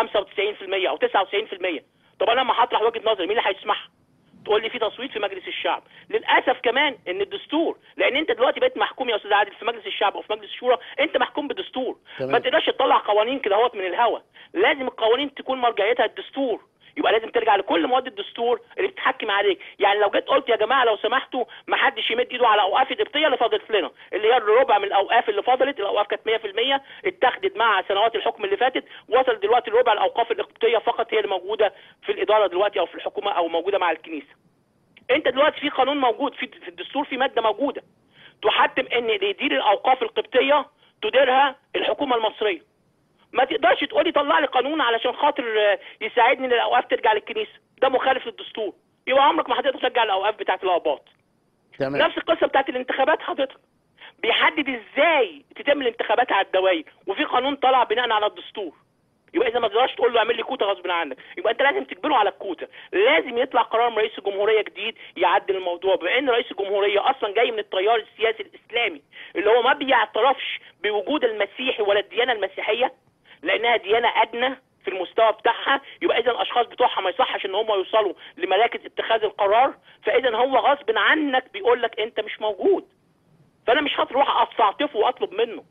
او 99% طب انا لما هطرح وجهه نظري مين اللي هيسمعها تقول لي في تصويت في مجلس الشعب للاسف كمان ان الدستور لان انت دلوقتي بقيت محكوم يا استاذ عادل في مجلس الشعب او في مجلس الشورى انت محكوم بدستور تمام. ما تقدرش تطلع قوانين كده اهوت من الهوا لازم القوانين تكون مرجعيتها الدستور يبقى لازم ترجع لكل مواد الدستور اللي بتحكم عليك يعني لو جيت قلت يا جماعه لو سمحتوا ما حدش يمد ايده على اوقاف القبطيه اللي فاضلت لنا اللي هي الربع من الاوقاف اللي فضلت الاوقاف كانت 100% اتخذت مع سنوات الحكم اللي فاتت وصل دلوقتي الربع الاوقاف القبطيه فقط هي اللي موجوده في الاداره دلوقتي او في الحكومه او موجوده مع الكنيسه انت دلوقتي في قانون موجود في في الدستور في ماده موجوده تحتم ان اللي يدير الاوقاف القبطيه تديرها الحكومه المصريه ما تقدرش تقولي طلع لي قانون علشان خاطر آه، يساعدني ان الاوقاف ترجع للكنيسه ده مخالف للدستور يبقى عمرك ما هتقدر ترجع الاوقاف بتاعت الاقباط تمام نفس القصه بتاعت الانتخابات حضرتك بيحدد ازاي تتم الانتخابات على الدوائر وفي قانون طلع بناء على الدستور يبقى اذا ما تقدرش تقول له اعمل لي كوتا غصب عنك يبقى انت لازم تجبره على الكوتا لازم يطلع قرار من رئيس الجمهوريه جديد يعدل الموضوع بما ان رئيس الجمهوريه اصلا جاي من التيار السياسي الاسلامي اللي هو ما بيعترفش بوجود المسيحي ولا الديانه المسيحيه لانها ديانه ادنى في المستوى بتاعها يبقى اذا الاشخاص بتوعها ما يصحش ان هم يوصلوا لمراكز اتخاذ القرار فاذا هو غصب عنك بيقول لك انت مش موجود فانا مش هروح استعطفه واطلب منه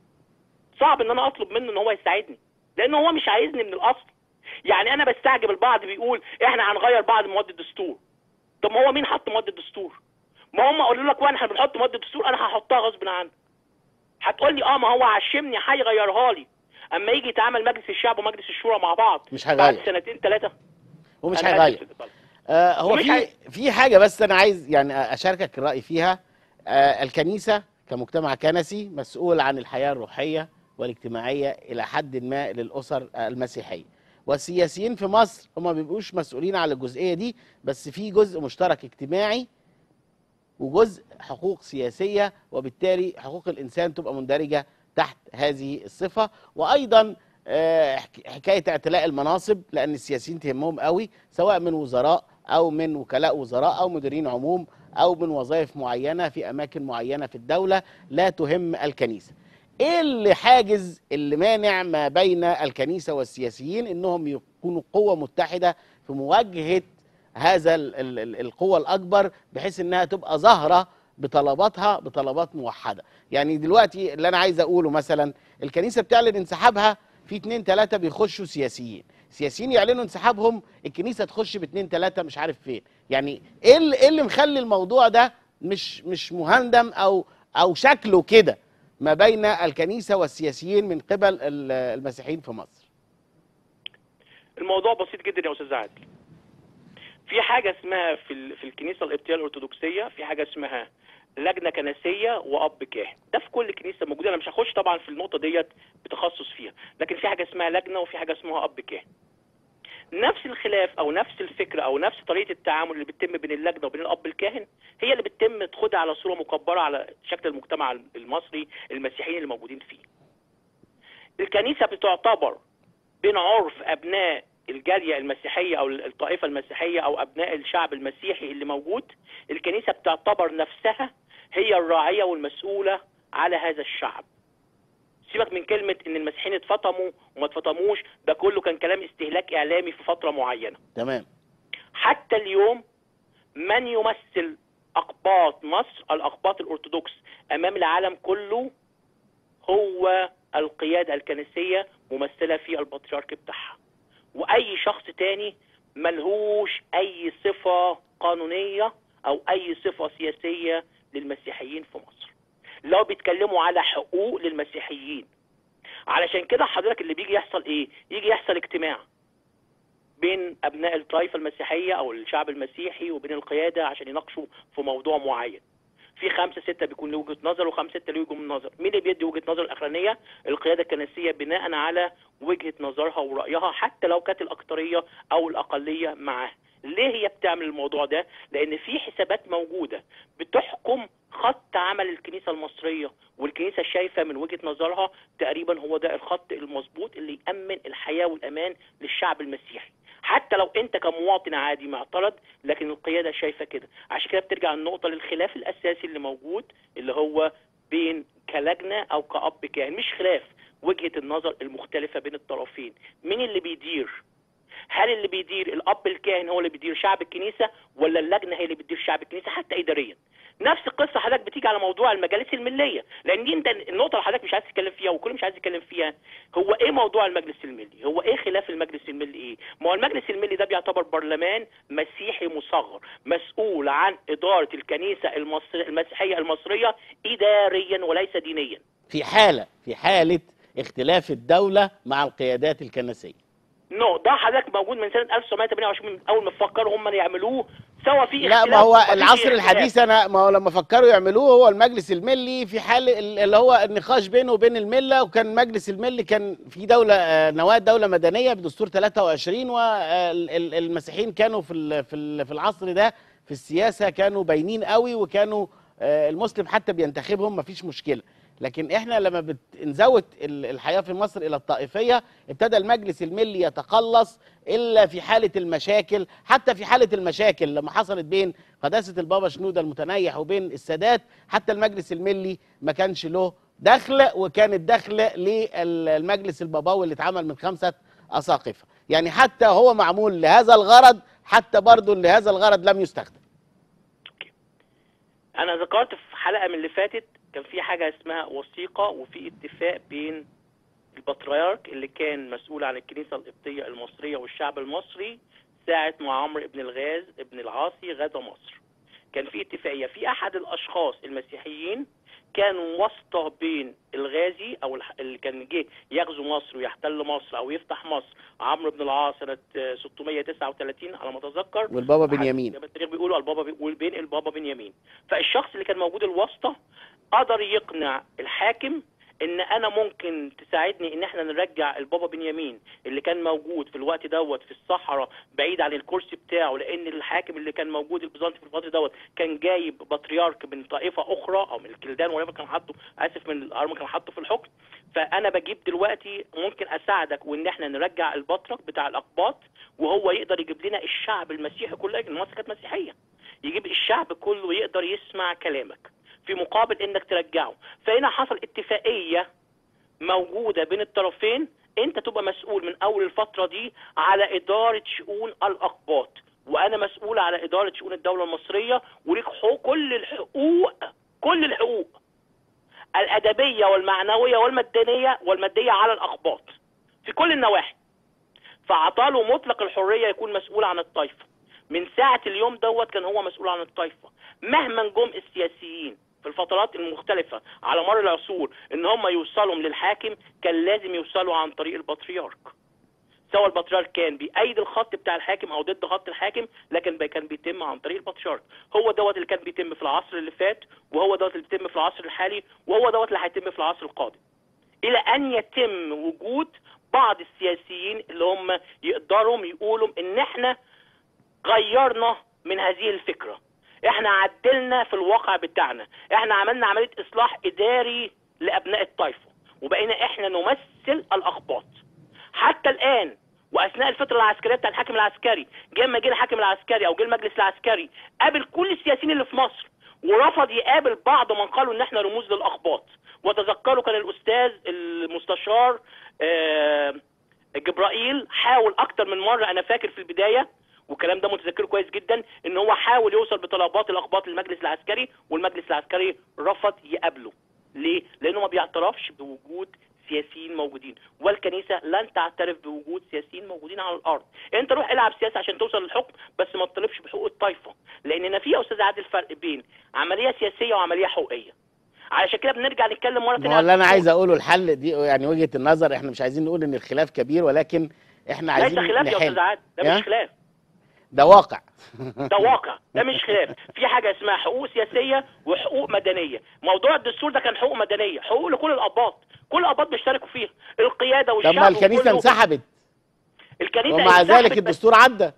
صعب ان انا اطلب منه ان هو يساعدني لان هو مش عايزني من الاصل يعني انا بستعجب البعض بيقول احنا هنغير بعض مواد الدستور طب ما هو مين حط مواد الدستور ما هم قالوا لك وانا احنا بنحط مواد الدستور انا هحطها غصب عني هتقول لي اه ما هو عشمني هيغيرها لي اما يجي يتعامل مجلس الشعب ومجلس الشورى مع بعض مش بعد هيغير سنتين ثلاثه ومش أنا هيغير آسف. آه هو ومش في هي- في حاجه بس انا عايز يعني اشاركك الراي فيها آه الكنيسه كمجتمع كنسي مسؤول عن الحياه الروحيه والاجتماعيه الى حد ما للاسر المسيحيه والسياسيين في مصر هم ما بيبقوش مسؤولين على الجزئيه دي بس في جزء مشترك اجتماعي وجزء حقوق سياسيه وبالتالي حقوق الانسان تبقى مندرجه تحت هذه الصفه وايضا آه، حك- حكايه اعتلاء المناصب لان السياسيين تهمهم قوي سواء من وزراء او من وكلاء وزراء او مديرين عموم او من وظائف معينه في اماكن معينه في الدوله لا تهم الكنيسه. ايه اللي حاجز اللي مانع ما بين الكنيسه والسياسيين انهم يكونوا قوه متحده في مواجهه هذا ال- ال- ال- القوة الأكبر بحيث إنها تبقى ظاهرة بطلباتها بطلبات موحدة يعني دلوقتي اللي أنا عايز أقوله مثلا الكنيسة بتعلن انسحابها في اتنين تلاتة بيخشوا سياسيين سياسيين يعلنوا انسحابهم الكنيسة تخش باتنين تلاتة مش عارف فين يعني ايه اللي, إيه اللي مخلي الموضوع ده مش مش مهندم او او شكله كده ما بين الكنيسة والسياسيين من قبل ال- المسيحيين في مصر الموضوع بسيط جدا يا استاذ عادل في حاجه اسمها في ال- في الكنيسه القبطيه الارثوذكسيه في حاجه اسمها لجنه كنسيه واب كاهن ده في كل كنيسه موجوده انا مش هخش طبعا في النقطه ديت بتخصص فيها لكن في حاجه اسمها لجنه وفي حاجه اسمها اب كاهن نفس الخلاف او نفس الفكره او نفس طريقه التعامل اللي بتتم بين اللجنه وبين الاب الكاهن هي اللي بتتم تاخدها على صوره مكبره على شكل المجتمع المصري المسيحيين اللي موجودين فيه الكنيسه بتعتبر بين عرف ابناء الجاليه المسيحيه او الطائفه المسيحيه او ابناء الشعب المسيحي اللي موجود الكنيسه بتعتبر نفسها هي الراعيه والمسؤوله على هذا الشعب سيبك من كلمه ان المسيحيين اتفطموا وما اتفطموش ده كله كان كلام استهلاك اعلامي في فتره معينه تمام حتى اليوم من يمثل أقباط مصر الأقباط الأرثوذكس أمام العالم كله هو القيادة الكنسية ممثلة في البطريرك بتاعها وأي شخص تاني ملهوش أي صفة قانونية أو أي صفة سياسية للمسيحيين في مصر لو بيتكلموا على حقوق للمسيحيين علشان كده حضرتك اللي بيجي يحصل ايه يجي يحصل اجتماع بين ابناء الطائفه المسيحيه او الشعب المسيحي وبين القياده عشان يناقشوا في موضوع معين في خمسه سته بيكون له وجهه نظر وخمسه سته له وجهه نظر مين اللي بيدي وجهه نظر الاخرانيه القياده الكنسيه بناء على وجهه نظرها ورايها حتى لو كانت الاكثريه او الاقليه معاها ليه هي بتعمل الموضوع ده لان في حسابات موجوده بتحكم خط عمل الكنيسه المصريه والكنيسه شايفه من وجهه نظرها تقريبا هو ده الخط المظبوط اللي يامن الحياه والامان للشعب المسيحي حتى لو انت كمواطن عادي معترض لكن القياده شايفه كده عشان كده بترجع النقطه للخلاف الاساسي اللي موجود اللي هو بين كلجنه او كاب كاهن مش خلاف وجهه النظر المختلفه بين الطرفين مين اللي بيدير هل اللي بيدير الاب الكاهن هو اللي بيدير شعب الكنيسه ولا اللجنه هي اللي بتدير شعب الكنيسه حتى اداريا نفس القصه حضرتك بتيجي على موضوع المجالس المليه لان دي انت النقطه اللي حضرتك مش عايز تتكلم فيها وكل مش عايز يتكلم فيها هو ايه موضوع المجلس الملي هو ايه خلاف المجلس الملي ايه ما هو المجلس الملي ده بيعتبر برلمان مسيحي مصغر مسؤول عن اداره الكنيسه المصر المسيحيه المصريه اداريا وليس دينيا في حالة في حالة اختلاف الدولة مع القيادات الكنسية نو ده حضرتك موجود من سنه 1928 من اول ما فكروا هم يعملوه سوا في لا اختلاف ما هو ومفيش العصر اختلاف. الحديث انا ما هو لما فكروا يعملوه هو المجلس الملي في حال ال- اللي هو النقاش بينه وبين المله وكان مجلس الملي كان في دوله آه، نواه دوله مدنيه بدستور 23 والمسيحيين كانوا في ال- في ال- في العصر ده في السياسه كانوا باينين قوي وكانوا آه، المسلم حتى بينتخبهم ما فيش مشكله لكن احنا لما بنزود ال- الحياه في مصر الى الطائفيه ابتدى المجلس الملي يتقلص الا في حاله المشاكل حتى في حاله المشاكل لما حصلت بين قداسه البابا شنوده المتنيح وبين السادات حتى المجلس الملي ما كانش له دخل وكان الدخل للمجلس البابوي اللي اتعمل من خمسه اساقفه يعني حتى هو معمول لهذا الغرض حتى برضه لهذا الغرض لم يستخدم انا ذكرت في حلقه من اللي فاتت كان في حاجه اسمها وثيقه وفي اتفاق بين البطريرك اللي كان مسؤول عن الكنيسه القبطيه المصريه والشعب المصري ساعه ما عمرو بن الغاز ابن العاصي غزا مصر كان في اتفاقيه في احد الاشخاص المسيحيين كانوا واسطه بين الغازي او الح- اللي كان جه يغزو مصر ويحتل مصر او يفتح مصر عمرو بن العاص سنه آه، 639 على ما اتذكر والبابا بنيامين زي ما التاريخ بيقولوا البابا بي- وبين البابا بنيامين فالشخص اللي كان موجود الواسطه قدر يقنع الحاكم ان انا ممكن تساعدني ان احنا نرجع البابا بنيامين اللي كان موجود في الوقت دوت في الصحراء بعيد عن الكرسي بتاعه لان الحاكم اللي كان موجود البيزنطي في الفتره دوت كان جايب بطريرك من طائفه اخرى او من الكلدان ولا كان حاطه اسف من الارم كان حاطه في الحكم فانا بجيب دلوقتي ممكن اساعدك وان احنا نرجع البطرك بتاع الاقباط وهو يقدر يجيب لنا الشعب المسيحي كله لأن مصر كانت مسيحيه يجيب الشعب كله يقدر يسمع كلامك في مقابل انك ترجعه فهنا حصل اتفاقيه موجوده بين الطرفين انت تبقى مسؤول من اول الفتره دي على اداره شؤون الاقباط وانا مسؤول على اداره شؤون الدوله المصريه وليك حقوق كل الحقوق كل الحقوق الادبيه والمعنويه والمدنيه والماديه على الاقباط في كل النواحي فعطاله مطلق الحريه يكون مسؤول عن الطائفه من ساعه اليوم دوت كان هو مسؤول عن الطائفه مهما جم السياسيين في الفترات المختلفة على مر العصور ان هم يوصلوا للحاكم كان لازم يوصلوا عن طريق البطريرك سواء البطريرك كان بأيد الخط بتاع الحاكم او ضد خط الحاكم لكن بي- كان بيتم عن طريق البطريرك هو دوت اللي كان بيتم في العصر اللي فات وهو دوت اللي بيتم في العصر الحالي وهو دوت اللي هيتم في العصر القادم الى ان يتم وجود بعض السياسيين اللي هم يقدروا يقولوا ان احنا غيرنا من هذه الفكره احنا عدلنا في الواقع بتاعنا احنا عملنا عمليه اصلاح اداري لابناء الطائفه وبقينا احنا نمثل الاقباط حتى الان واثناء الفتره العسكريه بتاع الحاكم العسكري جه لما جه الحاكم العسكري او جه المجلس العسكري قابل كل السياسيين اللي في مصر ورفض يقابل بعض من قالوا ان احنا رموز للاقباط وتذكروا كان الاستاذ المستشار آه، جبرائيل حاول اكتر من مره انا فاكر في البدايه والكلام ده متذكره كويس جدا ان هو حاول يوصل بطلبات الاقباط للمجلس العسكري والمجلس العسكري رفض يقابله ليه لانه ما بيعترفش بوجود سياسيين موجودين والكنيسه لن تعترف بوجود سياسيين موجودين على الارض انت روح العب سياسه عشان توصل للحكم بس ما تطالبش بحقوق الطائفه لان في يا استاذ عادل فرق بين عمليه سياسيه وعمليه حقوقيه علشان كده بنرجع نتكلم مره ما ثانيه هو اللي انا عايز اقوله الحل دي يعني وجهه النظر احنا مش عايزين نقول ان الخلاف كبير ولكن احنا ليس عايزين خلاف يا استاذ نحل عادل ده يا؟ مش خلاف ده واقع ده واقع ده مش خلاف في حاجه اسمها حقوق سياسيه وحقوق مدنيه موضوع الدستور ده كان حقوق مدنيه حقوق لكل الاباط كل الاباط بيشتركوا فيها القياده طب والشعب ما الكنيسه وكله. انسحبت الكنيسه ومع انسحبت ذلك بس- الدستور عدى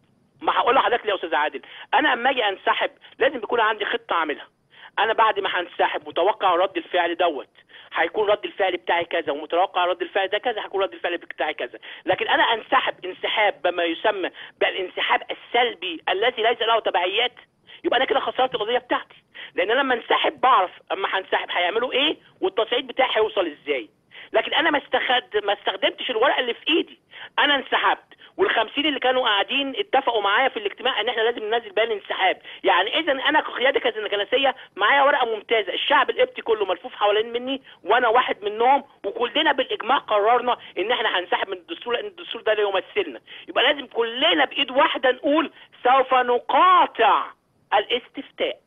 ما هقول لحضرتك ليه يا استاذ عادل انا اما اجي انسحب لازم يكون عندي خطه اعملها انا بعد ما هنسحب متوقع رد الفعل دوت هيكون رد الفعل بتاعي كذا ومتوقع رد الفعل ده كذا هيكون رد الفعل بتاعي كذا لكن انا انسحب انسحاب بما يسمى بالانسحاب السلبي الذي ليس له تبعيات يبقى انا كده خسرت القضيه بتاعتي لان انا لما انسحب بعرف اما هنسحب هيعملوا ايه والتصعيد بتاعي هيوصل ازاي لكن انا ما استخد ما استخدمتش الورقه اللي في ايدي انا انسحبت والخمسين اللي كانوا قاعدين اتفقوا معايا في الاجتماع ان احنا لازم ننزل بيان انسحاب يعني اذا انا كقياده كنسيه معايا ورقه ممتازه الشعب القبطي كله ملفوف حوالين مني وانا واحد منهم وكلنا بالاجماع قررنا ان احنا هنسحب من الدستور لان الدستور ده لا يمثلنا يبقى لازم كلنا بايد واحده نقول سوف نقاطع الاستفتاء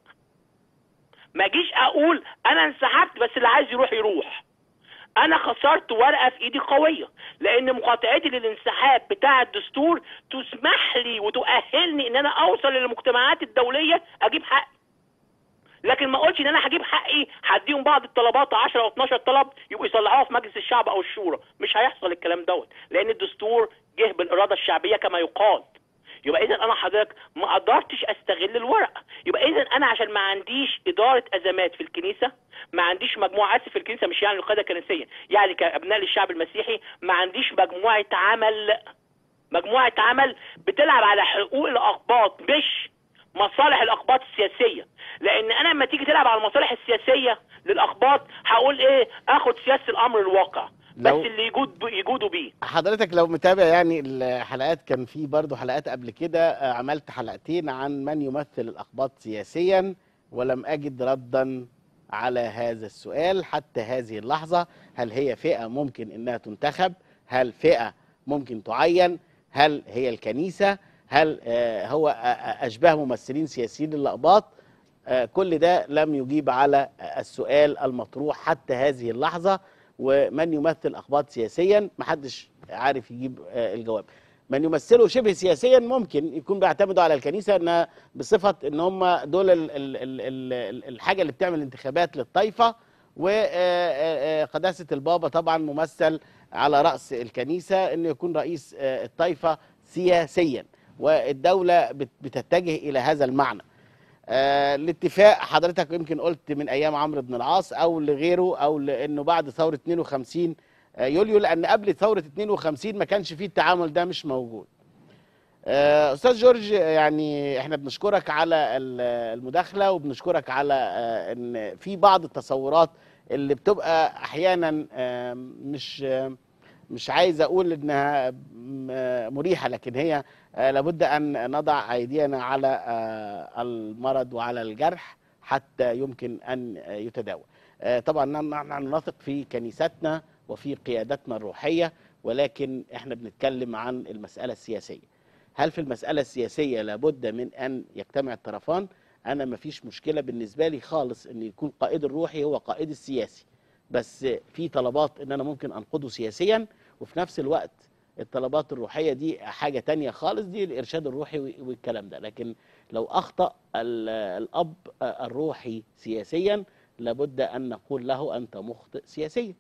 ما اجيش اقول انا انسحبت بس اللي عايز يروح يروح انا خسرت ورقه في ايدي قويه لان مقاطعتي للانسحاب بتاع الدستور تسمح لي وتؤهلني ان انا اوصل للمجتمعات الدوليه اجيب حقي لكن ما اقولش ان انا هجيب حقي هديهم بعض الطلبات 10 او 12 طلب يبقوا يصلحوها في مجلس الشعب او الشورى مش هيحصل الكلام دوت لان الدستور جه بالاراده الشعبيه كما يقال يبقى اذا انا حضرتك ما قدرتش استغل الورقه يبقى اذا انا عشان ما عنديش اداره ازمات في الكنيسه ما عنديش مجموعه اسف في الكنيسه مش يعني القياده الكنسيه يعني كابناء للشعب المسيحي ما عنديش مجموعه عمل مجموعه عمل بتلعب على حقوق الاقباط مش مصالح الاقباط السياسيه لان انا لما تيجي تلعب على المصالح السياسيه للاقباط هقول ايه اخد سياسه الامر الواقع بس لو- اللي يجود يجودوا بيه حضرتك لو متابع يعني الحلقات كان في برضو حلقات قبل كده آه، عملت حلقتين عن من يمثل الأقباط سياسيا ولم أجد ردا على هذا السؤال حتى هذه اللحظة هل هي فئة ممكن إنها تنتخب هل فئة ممكن تعين هل هي الكنيسة هل آه، هو آه، آه، أشباه ممثلين سياسيين للأقباط آه، كل ده لم يجيب على السؤال المطروح حتى هذه اللحظة ومن يمثل أقباط سياسيا محدش عارف يجيب آه، الجواب من يمثله شبه سياسيا ممكن يكون بيعتمدوا على الكنيسة ان بصفة ان هم دول ال ال ال ال الحاجة اللي بتعمل انتخابات للطائفة وقداسة البابا طبعا ممثل على رأس الكنيسة انه يكون رئيس آه، الطائفة سياسيا والدولة بت- بتتجه إلى هذا المعنى آه، الاتفاق حضرتك يمكن قلت من ايام عمرو بن العاص او لغيره او لانه بعد ثوره 52 آه، يوليو لان قبل ثوره 52 ما كانش فيه التعامل ده مش موجود. آه، استاذ جورج يعني احنا بنشكرك على ال- المداخله وبنشكرك على آه، ان في بعض التصورات اللي بتبقى احيانا آه، مش آه، مش عايز اقول انها م- مريحه لكن هي آه، لابد ان نضع ايدينا على آه، المرض وعلى الجرح حتى يمكن ان آه، يتداوى. آه، طبعا نحن نثق في كنيستنا وفي قيادتنا الروحيه ولكن احنا بنتكلم عن المساله السياسيه. هل في المساله السياسيه لابد من ان يجتمع الطرفان؟ انا ما فيش مشكله بالنسبه لي خالص ان يكون قائد الروحي هو قائد السياسي. بس في طلبات ان انا ممكن انقده سياسيا وفي نفس الوقت الطلبات الروحيه دي حاجه تانية خالص دي الارشاد الروحي والكلام ده لكن لو اخطا ال- الاب الروحي سياسيا لابد ان نقول له انت مخطئ سياسيا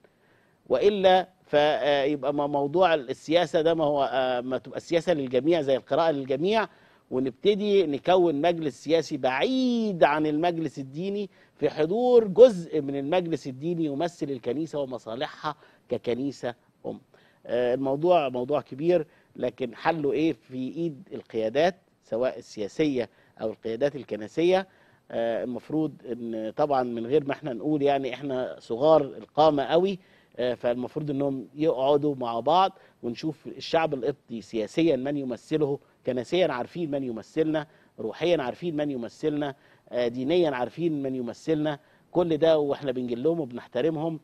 والا فيبقى ما موضوع السياسه ده ما هو آه، ما تبقى السياسه للجميع زي القراءه للجميع ونبتدي نكون مجلس سياسي بعيد عن المجلس الديني في حضور جزء من المجلس الديني يمثل الكنيسه ومصالحها ككنيسه ام. آه، الموضوع موضوع كبير لكن حله ايه في ايد القيادات سواء السياسيه او القيادات الكنسيه آه، المفروض ان طبعا من غير ما احنا نقول يعني احنا صغار القامه قوي آه، فالمفروض انهم يقعدوا مع بعض ونشوف الشعب القبطي سياسيا من يمثله كنسيا عارفين من يمثلنا روحيا عارفين من يمثلنا آه، دينيا عارفين من يمثلنا كل ده واحنا بنجي لهم وبنحترمهم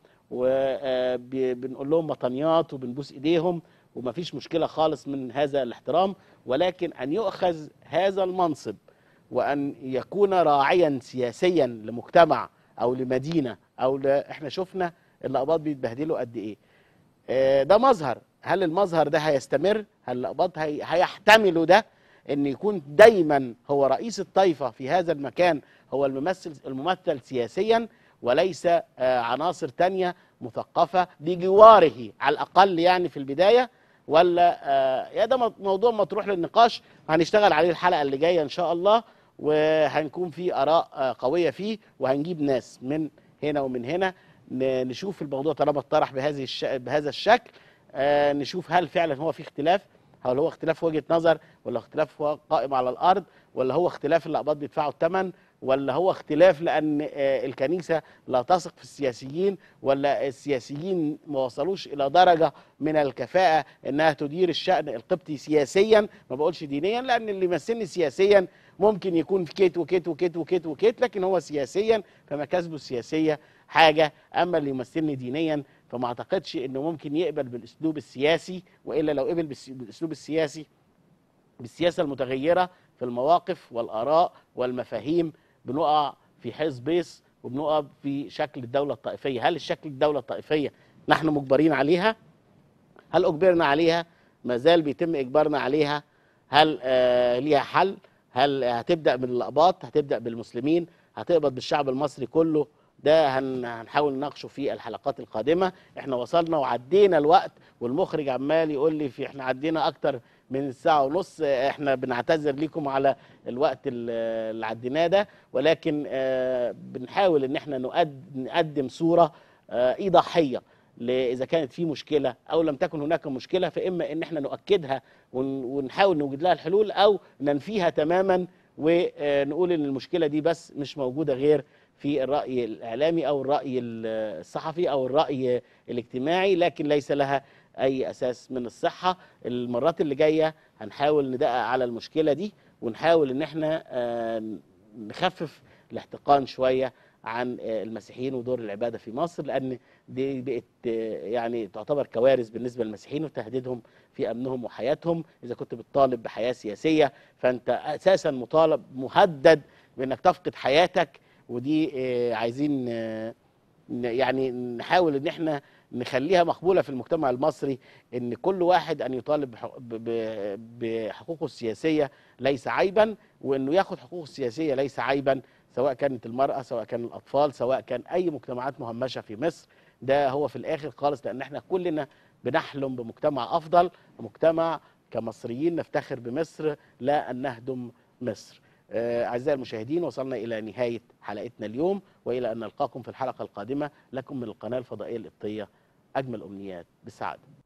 وبنقول لهم مطنيات وبنبوس ايديهم ومفيش مشكله خالص من هذا الاحترام ولكن ان يؤخذ هذا المنصب وان يكون راعيا سياسيا لمجتمع او لمدينه او ل... احنا شفنا الاقباط بيتبهدلوا قد ايه آه، ده مظهر هل المظهر ده هيستمر هل الاقباط هي... هيحتملوا ده ان يكون دايما هو رئيس الطائفه في هذا المكان هو الممثل الممثل سياسيا وليس آه، عناصر تانية مثقفه بجواره على الاقل يعني في البدايه ولا آه، يا ده مو- موضوع مطروح للنقاش هنشتغل عليه الحلقه اللي جايه ان شاء الله وهنكون في اراء آه، قويه فيه وهنجيب ناس من هنا ومن هنا ن- نشوف الموضوع طالما اتطرح بهذه الش... بهذا الشكل آه، نشوف هل فعلا هو في اختلاف هل هو اختلاف وجهه نظر ولا اختلاف هو قائم على الارض ولا هو اختلاف الاقباط بيدفعوا الثمن ولا هو اختلاف لان آه، الكنيسه لا تثق في السياسيين ولا السياسيين ما وصلوش الى درجه من الكفاءه انها تدير الشان القبطي سياسيا ما بقولش دينيا لان اللي يمثلني سياسيا ممكن يكون في كيت وكيت وكيت وكيت وكيت لكن هو سياسيا فمكاسبه السياسيه حاجه اما اللي يمثلني دينيا فما اعتقدش انه ممكن يقبل بالاسلوب السياسي والا لو قبل بالس- بالاسلوب السياسي بالسياسه المتغيره في المواقف والاراء والمفاهيم بنقع في حيز بيص وبنقع في شكل الدوله الطائفيه هل الشكل الدوله الطائفيه نحن مجبرين عليها هل اجبرنا عليها ما زال بيتم اجبارنا عليها هل آه ليها حل هل هتبدا من الاقباط هتبدا بالمسلمين هتقبض بالشعب المصري كله ده هن هنحاول نناقشه في الحلقات القادمه احنا وصلنا وعدينا الوقت والمخرج عمال يقول لي في احنا عدينا اكتر من ساعه ونص آه، احنا بنعتذر لكم على الوقت ال- اللي عديناه ده ولكن آه، بنحاول ان احنا نقد- نقدم صوره آه، ايضاحيه ل- اذا كانت في مشكله او لم تكن هناك مشكله فاما ان احنا نؤكدها ون- ونحاول نوجد لها الحلول او ننفيها تماما ونقول ان المشكله دي بس مش موجوده غير في الراي الاعلامي او الراي ال- الصحفي او الراي الاجتماعي لكن ليس لها اي اساس من الصحه المرات اللي جايه هنحاول ندقق على المشكله دي ونحاول ان احنا آه، نخفف الاحتقان شويه عن آه، المسيحيين ودور العباده في مصر لان دي بقت آه، يعني تعتبر كوارث بالنسبه للمسيحيين وتهديدهم في امنهم وحياتهم اذا كنت بتطالب بحياه سياسيه فانت اساسا مطالب مهدد بانك تفقد حياتك ودي آه، عايزين آه، ن- يعني نحاول ان احنا نخليها مقبوله في المجتمع المصري ان كل واحد ان يطالب بحق- ب- ب- بحقوقه السياسيه ليس عيبا وانه ياخد حقوقه السياسيه ليس عيبا سواء كانت المراه سواء كان الاطفال سواء كان اي مجتمعات مهمشه في مصر ده هو في الاخر خالص لان احنا كلنا بنحلم بمجتمع افضل مجتمع كمصريين نفتخر بمصر لا ان نهدم مصر آه، أعزائي المشاهدين وصلنا إلى نهاية حلقتنا اليوم وإلى أن نلقاكم في الحلقة القادمة لكم من القناة الفضائية القبطية أجمل أمنيات بالسعادة